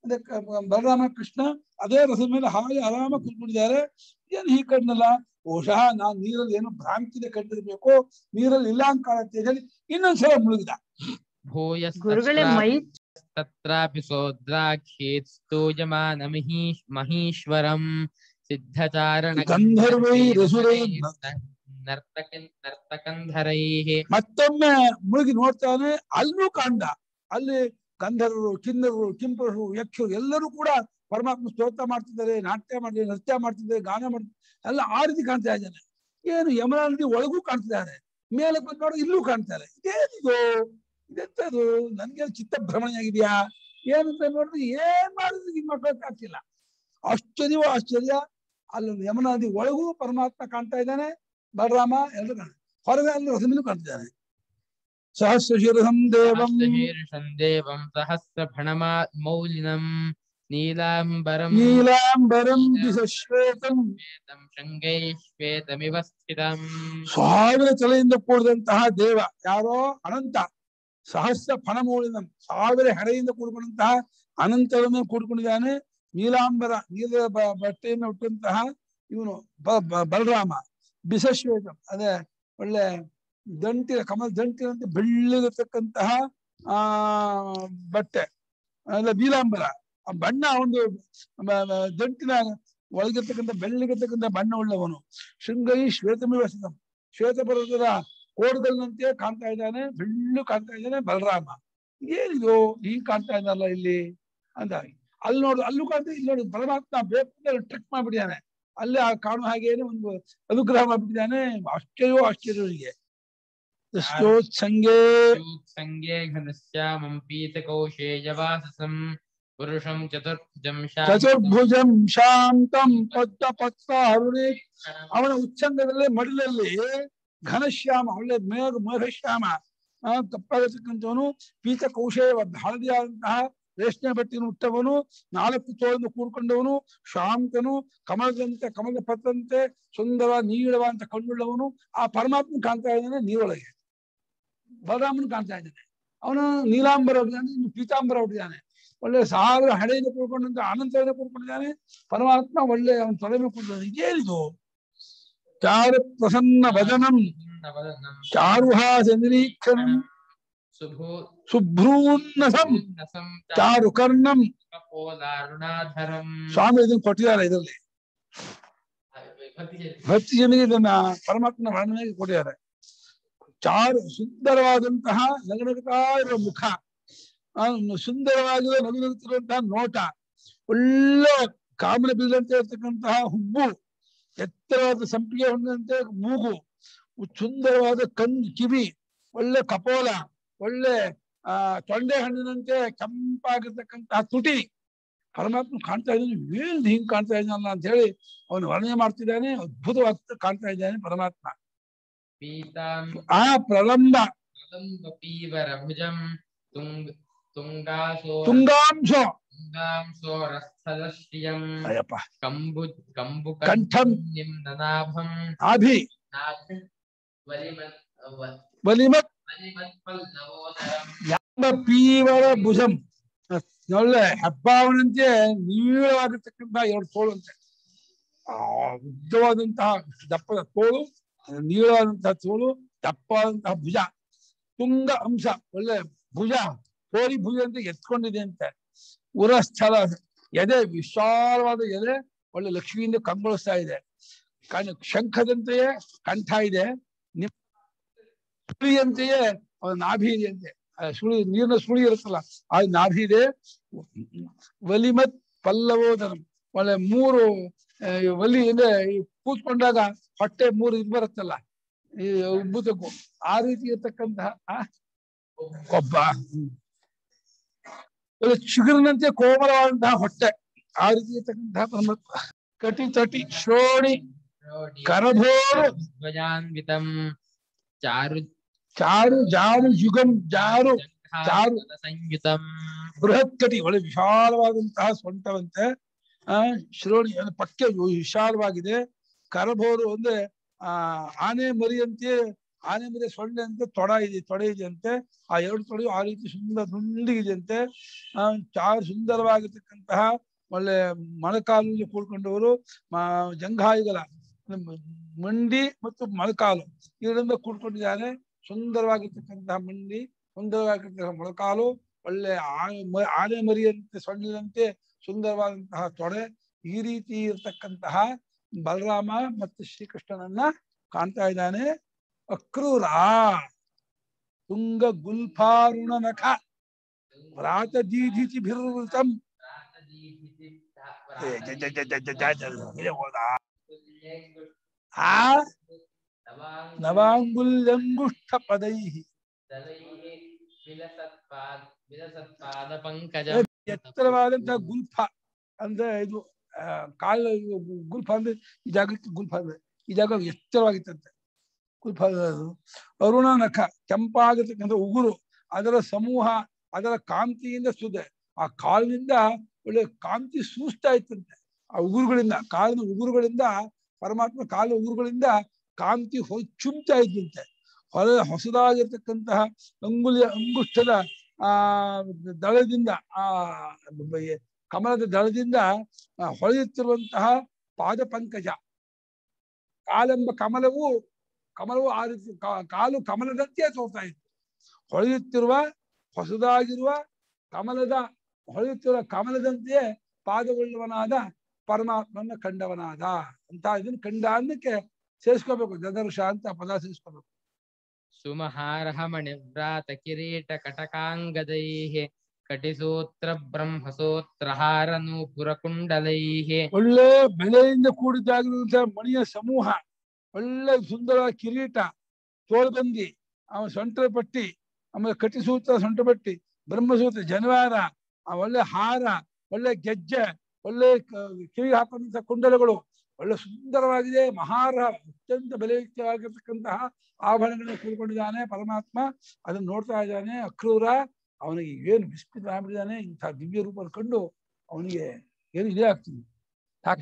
ಅದಕ್ಕೆ ಬಲರಾಮ ಕೃಷ್ಣ ಅದೇ ರಸದ ಮೇಲೆ ಹಾಗೆ ಆರಾಮ ಕುತ್ಕೊಂಡಿದ್ದಾರೆ ಏನ್ ಹೀಗೆ ಕಂಡಲ್ಲ ಬಹುಶಃ ನಾನ್ ನೀರಲ್ಲಿ ಏನೋ ಭ್ರಾಂತಿದೆ ಕಂಡಿರ್ಬೇಕು ನೀರಲ್ಲಿ ಇಲ್ಲ ಅಂತ ಕಾಣುತ್ತೆ ಅಂತ ಹೇಳಿ ಇನ್ನೊಂದ್ಸಲ ಮುಳುಗಿದ ಗುರುಗಳೇ ಮೈ तत्रापि सोद्राक्षेत् स्तूयमानमहीश् महीश्वरं सिद्धचारण गन्धर्वैरसुरैः नर्तक नर्तकन्धरैः ಮತ್ತೊಮ್ಮೆ ಮುಳುಗಿ ನೋಡ್ತಾನೆ ಅಲ್ಲೂ ಕಾಂಡ ಅಲ್ಲಿ ಗಂಧರ್ವರು ಕಿನ್ನರರು ಕಿಂಪರು ಯಕ್ಷರು ಎಲ್ಲರೂ ಕೂಡ ಪರಮಾತ್ಮ ಸ್ತೋತ್ರ ಮಾಡ್ತಿದ್ದಾರೆ ನಾಟ್ಯ ಮಾಡ್ತಿದ್ದಾರೆ ನೃತ್ಯ ಮಾಡ್ತಿದ್ದಾರೆ ಗಾನ ಮಾಡ್ತಿದ್ದಾರೆ ಎಲ್ಲ ಆ ರೀತಿ ಕಾಣ್ತಾ ಇದ್ದಾನೆ ಏನು ಯಮುನಾ ನದಿ ಒಳಗೂ ಕಾಣ್ತಿದ್ದಾರೆ ಮೇಲೆ ಬಂದು ನೋಡು ಇಲ್ಲೂ ಕಾಣ್ತಾರೆ ಇದೇನಿದು ಇದೆಂತದು ನನ್ಗೆ ಚಿತ್ತ ಭ್ರಮಣೆ ಆಗಿದೆಯಾ ಏನಂತ ನೋಡಿದ್ರೆ ಏನ್ ಮಾಡಿದ್ರೆ ಈ ಮಕ್ಕಳು ಆಗ್ತಿಲ್ಲ ಆಶ್ಚರ್ಯವೋ ಆಶ್ಚರ್ಯ ಅಲ್ಲಿ ಯಮುನಾ ನದಿ ಒಳಗೂ ಪರಮಾತ್ಮ ಕಾಣ್ತಾ ಇದ್ದಾನೆ ಬಲರಾಮ ಎಲ್ಲರೂ ಕಾಣ ಹೊರಗೆ ಅಲ್ಲಿ ರಸಮಿನು ಕಾಣ್ತಿದ್ದಾನೆ ಸಹಸ್ರ ಶಿರಸಂ ದೇವಂ सहस्रशीर्षं देवं सहस्रफणमा मौलिनं नीलाम्बरं ನೀಲಾಂಬರಂ ದಿಶಶ್ವೇತಂ श्वेतं शृङ्गैः श्वेतमिव स्थितम् ಸಾವಿರ ತಲೆಯಿಂದ ಕೂಡಿದಂತಹ ದೇವ ಯಾರೋ ಅನಂತ ಸಹಸ್ರ ಫಣಮೂಲಿನಂ ಸಾವಿರ ಹೆಡೆಯಿಂದ ಕೂಡ್ಕೊಂಡಂತಹ ಅನಂತರನ್ನು ಕೂಡ್ಕೊಂಡಿದ್ದಾನೆ ನೀಲಾಂಬರ ನೀಲ ಬ- ಬಟ್ಟೆಯನ್ನು ಉಟ್ಟಂತಹ ಇವನು ಬ- ಬ- ಬಲರಾಮ ಬಿಸಶ್ವೇತಂ ಅದೇ ಒಳ್ಳೆ ದಂಟಿನ ಕಮಲ ದಂಟಿನಂತೆ ಬೆಳ್ಳಗಿರ್ತಕ್ಕಂತಹ ಆ ಬಟ್ಟೆ ಅಲ್ಲ ನೀಲಾಂಬರ ಆ ಬಣ್ಣ ಒಂದು ಬ- ಬ- ದಂಟಿನ ಒಳಗಿರ್ತಕ್ಕಂಥ ಬೆಳ್ಳಗಿರ್ತಕ್ಕಂಥ ಬಣ್ಣ ಉಳ್ಳವನು ಶೃಂಗೈ ಶ್ವೇತಮಿವ ಸ್ಥಿತಂ ಶ್ವೇತ ಪರ್ವತದ ಕೋಡ್ಗಲ್ನಂತೆ ಕಾಣ್ತಾ ಇದ್ದಾನೆ ಬೆಳ್ಳು ಕಾಣ್ತಾ ಇದ್ದಾನೆ ಬಲರಾಮ ಏನಿದು ಹೀಗ್ ಕಾಣ್ತಾ ಇದ್ದಾರಲ್ಲ ಇಲ್ಲಿ ಅಂತ ಅಲ್ಲಿ ನೋಡು ಅಲ್ಲೂ ಕಾಣ್ತಾ ಇಲ್ಲಿ ನೋಡು ಪರಮಾತ್ಮ ಬೇಕು ಟ್ರಿಕ್ ಮಾಡ್ಬಿಟ್ಟಿದ್ದಾನೆ ಅಲ್ಲೇ ಆ ಕಾಣುವ ಹಾಗೇನೆ ಒಂದು ಅನುಗ್ರಹ ಮಾಡ್ಬಿಟ್ಟಿದ್ದಾನೆ ಆಶ್ಚರ್ಯವೋ ಆಶ್ಚರ್ಯವರಿಗೆ ಸಂಗೆ संज्ञे घनश्यामं पीतकौशेयवाससं पुरुषं चतुर्भुजं ಚತುರ್ಭುಜಂ ಶಾಂತಂ ಪದ್ಮ ಪತ್ರ ಅರುಣೇ ಅವನ ಉಚ್ಚಂಗದಲ್ಲಿ ಮಡಿಲಲ್ಲಿ ಘನಶ್ಯಾಮ ಒಳ್ಳೆ ಮೇಘ ಮೇಘಶ್ಯಾಮ ಆ ಕಪ್ಪಾಗಿರ್ತಕ್ಕಂಥವನು ಪೀತ ಕೌಶೇಯ ಹಳದಿಯಾದಂತಹ ರೇಷ್ಮೆ ಬಟ್ಟೆಯನ್ನು ಉಟ್ಟವನು ನಾಲ್ಕು ತೋಳನ್ನು ಕೂಡ್ಕೊಂಡವನು ಶಾಂತನು ಕಮಲದಂತೆ ಕಮಲದ ಪತ್ರಂತೆ ಸುಂದರ ನೀಳವಾದಂತ ಕಣ್ಣುಳ್ಳವನು ಆ ಪರಮಾತ್ಮ ಕಾಣ್ತಾ ಇದ್ದಾನೆ ನೀರೊಳಗೆ ಬಲರಾಮನು ಕಾಣ್ತಾ ಇದ್ದಾನೆ ಅವನು ನೀಲಾಂಬರ ಹೊಡೆದಾನೆ ಇನ್ನು ಪೀತಾಂಬರ ಹೊಡೆದಾನೆ ಒಳ್ಳೆ ಸಾವಿರ ಹಳೆಯಿಂದ ಕೂಡ್ಕೊಂಡಂತ ಅನಂತರಿಂದ ಕೂಡ್ಕೊಂಡಿದ್ದಾನೆ ಪರಮಾತ್ಮ ಒಳ್ಳೆ ಅವನ ತೊಲೆ ಮೇಲೆ ಕೂತಿದ್ದಾನೆ ಇದೇನಿದು ಚಾರು ಪ್ರಸನ್ನ ವದನಂ ಚಾರುಹಾಸ ನಿರೀಕ್ಷಣಂ सुभो ಸುಭ್ರೂನ್ನಸಂ ಚಾರು ಕರ್ಣಂ ಕಪೋಲಾರುಣಾಧರಂ ಸ್ವಾಮಿ ಇದನ್ನು ಕೊಟ್ಟಿದ್ದಾರೆ ಇದರಲ್ಲಿ ಭಕ್ತಿ ಜನರಿಗೆ ಇದನ್ನ ಪರಮಾತ್ಮನ ವರ್ಣನೆಗೆ ಕೊಟ್ಟಿದ್ದಾರೆ ಚಾರು ಸುಂದರವಾದಂತಹ ನಗನಗುತ್ತಾ ಇರುವ ಮುಖ ಆ, ಸುಂದರವಾಗಿರೋ ನಗುನಗುತ್ತಿರುವಂತಹ ನೋಟ ಒಳ್ಳೆ ಕಾಮನ ಬೀಳಂತೆ ಇರ್ತಕ್ಕಂತಹ ಹುಬ್ಬು ಎತ್ತರವಾದ ಸಂಪಿಗೆ ಹೊಂದಂತೆ ಮೂಗು ಸುಂದರವಾದ ಕಣ್ಣು ಕಿವಿ ಒಳ್ಳೆ ಕಪೋಲ ಒಳ್ಳೆ ಆ ತೊಂಡೆ ಹಣ್ಣಿನಂತೆ ಕೆಂಪಾಗಿರ್ತಕ್ಕಂತಹ ತುಟಿ ಪರಮಾತ್ಮ ಕಾಣ್ತಾ ಇದ್ದಾನೆ ಏನ್ ಹಿಂಗ್ ಕಾಣ್ತಾ ಇದ್ದಾನಲ್ಲ ಅಂತ ಹೇಳಿ ಅವನು ವರ್ಣನೆ ಮಾಡ್ತಿದ್ದಾನೆ ಅದ್ಭುತವಾಗಿ ಕಾಣ್ತಾ ಇದ್ದಾನೆ ಪರಮಾತ್ಮ ಪೀತಾಂ ಆ ಪ್ರಲಂಬ ಪ್ರಲಂಬಪೀವರಭುಜಂ ತುಂಗ್ ತುಂಗಾಸೋ ತುಂಗಾಂಶ ತುಂಗಾಂಸೋರಸ್ಥಲಶ್ರಿಯಂ ಅಯ್ಯಪ್ಪ ಕಂಬು ಕಂಬು ಕಂಠಂ ನಿಮ್ನನಾಭಂ ಆಭಿ ನಾಭಿ ವಲಿಮತ್ ವ- ಬಲಿಮತ್ ವಲಿಮತ್ಪಲ್ಲವೋದರಂ ಎಂಬ ಪೀವರ ಭುಜಂ ಒಳ್ಳೆ ಹೆಬ್ಬಾವನಂತೆ ನೀಳವಾಗಿರ್ತಕ್ಕಂತಹ ಎರಡು ತೋಳಂತೆ ಆ ಉದ್ದವಾದಂತಹ ದಪ್ಪದ ತೋಳು ನೀಳವಾದಂತಹ ತೋಳು ದಪ್ಪವಾದಂತಹ ಭುಜ ತುಂಗ ಅಂಶ ಒಳ್ಳೆ ಭುಜ ತೋರಿ ಭುಜ ಅಂತ ಎತ್ಕೊಂಡಿದೆ ಅಂತೆ ಉರಸ್ಥಲ ಎದೆ ವಿಶಾಲವಾದ ಎದೆ ಒಳ್ಳೆ ಲಕ್ಷ್ಮಿಯಿಂದ ಕಂಗೊಳಿಸ್ತಾ ಇದೆ ಕಣ್ ಶಂಖದಂತೆಯೇ ಕಂಠ ಇದೆ ನಿಮ್ ಸುಳಿಯಂತೆಯೇ ಅವನ ನಾಭಿ ಇದೆ ಅಂತೆ ಆ ಸುಳಿ ನೀರಿನ ಸುಳಿ ಇರುತ್ತಲ್ಲ ಆ ನಾಭಿ ಇದೆ ವಲಿಮತ್ ಪಲ್ಲವೋದನಂ ಒಳ್ಳೆ ಮೂರು ಆ, ಈ ಒಲಿ ಅಂದ್ರೆ ಈ ಕೂತ್ಕೊಂಡಾಗ ಹೊಟ್ಟೆ ಮೂರು ಇದು ಬರುತ್ತಲ್ಲ ಈ ಉಬ್ಬುತಕ್ಕೂ ಆ ರೀತಿ ಇರ್ತಕ್ಕಂತಹ ಆ, ಕೊಬ್ಬ ಹ್ಮ್. ಒಳ್ಳೆ ಚಿಗುರಿನಂತೆ ಕೋಮಲವಾದಂತಹ ಹೊಟ್ಟೆ ಆ ರೀತಿ ಇರ್ತಕ್ಕಂತಹ ಪರಮಾತ್ಮ ಕಟಿ ತಟಿ ಶ್ರೋಣಿ ಕರಭೋರು ಧ್ವಜಾನ್ವಿತಂ ಚಾರು ಚಾರು ಜಾರು ಯುಗಂ ಜಾರು ಚಾರು. ಸಂಯುತಂ ಬೃಹತ್ ಕಟಿ ಒಳ್ಳೆ ವಿಶಾಲವಾದಂತಹ ಸೊಂಟವಂತೆ ಆ ಶ್ರೋಣಿ ಅಂದ್ರೆ ಪಕ್ಕೆ ವಿಶಾಲವಾಗಿದೆ ಕರಭೋರು ಅಂದ್ರೆ ಆ ಆನೆ ಮರಿಯಂತೆ ಆನೆ ಮರಿಯ ಸೊಳ್ಳೆಂತೆ ತೊಡ ಇದೆ ತೊಡೆ ಇದೆಯಂತೆ ಆ ಎರಡು ತೊಡೆಯು ಆ ರೀತಿ ಸುಂದರ ದುಂಡಿಗಿದೆಯಂತೆ ಆ ಚಾರು ಸುಂದರವಾಗಿರ್ತಕ್ಕಂತಹ ಒಳ್ಳೆ ಮೊಳಕಾಲಲ್ಲಿ ಕೂಡ್ಕೊಂಡವರು ಮ- ಜಂಘಾಯಿಗಳ ಮ್- ಮಂಡಿ ಮತ್ತು ಮೊಳಕಾಲು ಇದರಿಂದ ಕೂಡ್ಕೊಂಡಿದ್ದಾನೆ ಸುಂದರವಾಗಿರ್ತಕ್ಕಂತಹ ಮಂಡಿ ಸುಂದರವಾಗಿರ್ತಕ್ಕಂತಹ ಮೊಳಕಾಲು ಒಳ್ಳೆ ಆ- ಮ- ಆನೆ ಮರಿಯಂತೆ ಸೊಳ್ಳಿನಂತೆ ಸುಂದರವಾದಂತಹ ತೊಡೆ ಈ ರೀತಿ ಇರತಕ್ಕಂತಹ ಬಲರಾಮ ಮತ್ತು ಶ್ರೀಕೃಷ್ಣನನ್ನ ಕಾಣ್ತಾ ಇದ್ದಾನೆ ಅಕ್ರೂರ ತುಂಗ ಗುಲ್ಫಾರುಣ ನಖ ವ್ರಾತ ದೀಧಿತಿ ಭಿರ್ವೃತಂ ಏ, ಜ- ಜ- ಜ- ಜ- ಜ- ಜ- ಜ- ಇದೆ ಹೋದ. ಆ ನವಾಂಗುಲ್ಯಂಗುಷ್ಠ ಪದೈಹಿ ವಿಲಸತ್ಪಾದ ಪಂಕಜ ಎತ್ತರವಾದಂತಹ ಗುಲ್ಫ ಅಂದ್ರೆ ಇದು ಆ, ಕಾಲ ಇದು ಗು- ಗುಲ್ಫ ಅಂದ್ರೆ ಈ ಜಾಗಕ್ಕೆ ಗುಲ್ಫ ಅಂದ್ರೆ ಈ ಜಾಗ ಎತ್ತರವಾಗಿತ್ತಂತೆ ಗುಲ್ಫ ಅದು ಅರುಣ ನಖ ಕೆಂಪಾಗಿರ್ತಕ್ಕಂಥ ಉಗುರು ಅದರ ಸಮೂಹ ಅದರ ಕಾಂತಿಯಿಂದ ಸುದೆ ಆ ಕಾಲಿನಿಂದ ಒಳ್ಳೆ ಕಾಂತಿ ಸೂಸ್ತಾ ಇತ್ತಂತೆ ಆ ಉಗುರುಗಳಿಂದ ಕಾಲಿನ ಉಗುರುಗಳಿಂದ ಪರಮಾತ್ಮ ಕಾಲ ಉಗುರುಗಳಿಂದ ಕಾಂತಿ ಹೊ ಚುಮ್ತಾ ಇದ್ದಂತೆ ಹೊರ ಹೊಸದಾಗಿರ್ತಕ್ಕಂತಹ ಅಂಗುಲಿಯ ಅಂಗುಷ್ಟದ ಆ ದಳದಿಂದ ಆ ಬ- ಕಮಲದ ದಳದಿಂದ ಆ, ಹೊಳೆಯುತ್ತಿರುವಂತಹ ಪಾದ ಪಂಕಜ ಕಾಲೆಂಬ ಕಮಲವು ಕಮಲವು ಆ ರೀತಿ ಕಾ- ಕಾಲು ಕಮಲದಂತೆ ತೋರ್ತಾ ಇತ್ತು ಹೊಳೆಯುತ್ತಿರುವ ಹೊಸದಾಗಿರುವ ಕಮಲದ ಹೊಳೆಯುತ್ತಿರುವ ಕಮಲದಂತೆಯೇ ಪಾದವುಳ್ಳವನಾದ ಪರಮಾತ್ಮನ ಕಂಡವನಾದ ಅಂತ ಇದನ್ನ ಕಂಡ ಅನ್ನಕ್ಕೆ ಸೇರಿಸ್ಕೋಬೇಕು ದದರ್ಶ ಅಂತ ಪದ ಸೇರಿಸ್ಕೋಬೇಕು ಸುಮಹಾರಹ ಮಣಿವ್ರಾತ ಕಿರೀಟ ಕಟಕಾಂಗದೈಃ ಕಟಿಸೂತ್ರ ಬ್ರಹ್ಮಸೂತ್ರಹಾರ ನೂಪುರ ಕುಂಡಲೈಃ ಒಳ್ಳೆ ಬೆಳೆಯಿಂದ ಕೂಡಿದ್ದಾಗಿರುವಂತಹ ಮಣಿಯ ಸಮೂಹ ಒಳ್ಳೆ ಸುಂದರ ಕಿರೀಟ ತೋಳ್ಬಂದಿ ಅವನ ಸೊಂಟದ ಪಟ್ಟಿ ಆಮೇಲೆ ಕಟಿಸೂತ್ರ ಸೊಂಟ ಪಟ್ಟಿ ಬ್ರಹ್ಮಸೂತ್ರ ಜನವಾರ ಆ ಒಳ್ಳೆ ಹಾರ ಒಳ್ಳೆ ಗೆಜ್ಜೆ ಒಳ್ಳೆ ಕ- ಕಿವಿ ಹಾಕುವಂತಹ ಕುಂಡಲಗಳು ಒಳ್ಳೆ ಸುಂದರವಾಗಿದೆ ಮಹಾರ ಅತ್ಯಂತ ಬೆಲೆಯುಕ್ತವಾಗಿರ್ತಕ್ಕಂತಹ ಆಭರಣಗಳನ್ನು ಕೂಡಿಕೊಂಡಿದ್ದಾನೆ ಪರಮಾತ್ಮ ಅದನ್ನ ನೋಡ್ತಾ ಇದ್ದಾನೆ ಅಕ್ರೂರ ಅವನಿಗೆ ಏನು ವಿಸ್ಮಿತ ಆಗ್ಬಿಟ್ಟಿದ್ದಾನೆ ಇಂಥ ದಿವ್ಯ ರೂಪ ಕಂಡು ಅವನಿಗೆ ಏನು ಇದೇ ಆಗ್ತದೆ ಸಾಕ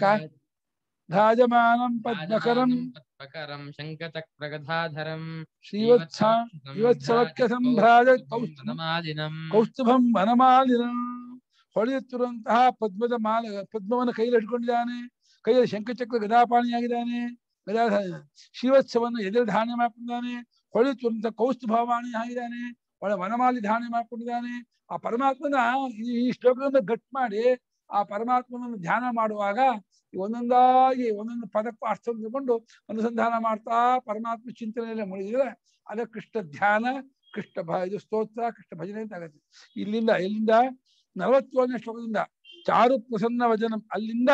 ಧಾಜಮಾನಂ ಪದ್ಮಕರಂ ಪದ್ಮಕರಂ ಶಂಖಚಕ್ರಗಧಾಧರಂ ಶ್ರೀವತ್ಸ ಇವತ್ಸವಕ್ಕೆ ಸಂಭ್ರಾಜ ಕೌಸ್ತುಭ ಕೌಸ್ತುಭಮಾಲಿನಂ ಕೌಸ್ತುಭಂ ವನಮಾಲಿನ ಹೊಳೆಯುತ್ತಿರುವಂತಹ ಪದ್ಮದ ಮಾಲ ಪದ್ಮವನ್ನು ಕೈಯಲ್ಲಿ ಇಟ್ಕೊಂಡಿದ್ದಾನೆ ಕೈಯಲ್ಲಿ ಶಂಖಚಕ್ರ ಗದಾಪಾಣಿಯಾಗಿದ್ದಾನೆ ಗದಾಧಾರ ಶ್ರೀವತ್ಸವನ್ನು ಎದುರು ಧಾರಣೆ ಮಾಡ್ಕೊಂಡಿದ್ದಾನೆ ಹೊಳೆಯುತ್ತಿರುವಂತಹ ಕೌಸ್ತುಭವಾಣಿ ಆಗಿದ್ದಾನೆ ಒಳ್ಳೆ ವನಮಾಲಿ ಧಾರಣೆ ಮಾಡ್ಕೊಂಡಿದ್ದಾನೆ ಆ ಪರಮಾತ್ಮನ ಈ ಈ ಶ್ಲೋಕದಿಂದ ಗಟ್ ಮಾಡಿ ಆ ಪರಮಾತ್ಮನನ್ನು ಧ್ಯಾನ ಮಾಡುವಾಗ ಈ ಒಂದೊಂದಾಗಿ ಒಂದೊಂದು ಪದಕ್ಕೂ ಅರ್ಥ ತಿಳ್ಕೊಂಡು ಅನುಸಂಧಾನ ಮಾಡ್ತಾ ಪರಮಾತ್ಮ ಚಿಂತನೆಯಲ್ಲೇ ಮುಳುಗಿದ್ರೆ ಅದ ಕೃಷ್ಣ ಧ್ಯಾನ ಕೃಷ್ಣ ಭ ಇದು ಸ್ತೋತ್ರ ಕೃಷ್ಣ ಭಜನೆ ಅಂತ ಆಗತ್ತೆ ಇಲ್ಲಿಂದ ಎಲ್ಲಿಂದ ನಲವತ್ತೇಳನೇ ಶ್ಲೋಕದಿಂದ ಚಾರು ಪ್ರಸನ್ನ ವಚನ ಅಲ್ಲಿಂದ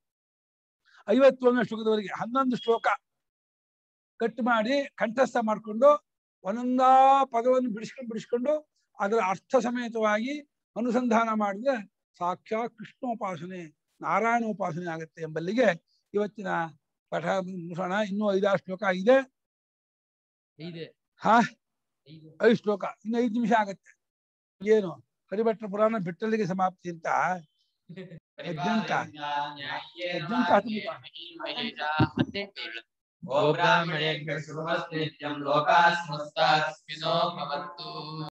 ಐವತ್ತೇಳನೇ ಶ್ಲೋಕದವರೆಗೆ ಹನ್ನೊಂದು ಶ್ಲೋಕ ಕಟ್ ಮಾಡಿ ಕಂಠಸ್ಥ ಮಾಡಿಕೊಂಡು ಒಂದೊಂದಾ ಪದವನ್ನು ಬಿಡಿಸ್ಕೊಂಡು ಬಿಡಿಸ್ಕೊಂಡು ಅದರ ಅರ್ಥ ಸಮೇತವಾಗಿ ಅನುಸಂಧಾನ ಮಾಡಿದ್ರೆ ಸಾಕ್ಷಾತ್ ಕೃಷ್ಣೋಪಾಸನೆ ನಾರಾಯಣ ಉಪಾಸನೆ ಆಗುತ್ತೆ ಎಂಬಲ್ಲಿಗೆ ಇವತ್ತಿನ ಪಾಠ ಮುಗಿಸೋಣ ಇನ್ನೂ ಐದಾರು ಶ್ಲೋಕ ಇದೆ ಇದೆ ಹಾ ಐದು. ಐದು ಶ್ಲೋಕ ಇನ್ನು ಐದು ನಿಮಿಷ ಆಗತ್ತೆ ಏನು ಹರಿಭಟ್ಟ ಪುರಾಣ ಬಿಟ್ಟಲ್ಲಿಗೆ ಸಮಾಪ್ತಿ ಅಂತ ಯಜ್ಞಂಕ ಯಜ್ಞಂಕ ಗೋಬ್ರಾಹ್ಮಣೇಭ್ಯಃ ಶುಭಮಸ್ತು ನಿತ್ಯಂ ಲೋಕಾಃ ಸಮಸ್ತಾಃ ಸುಖಿನೋ ಭವಂತು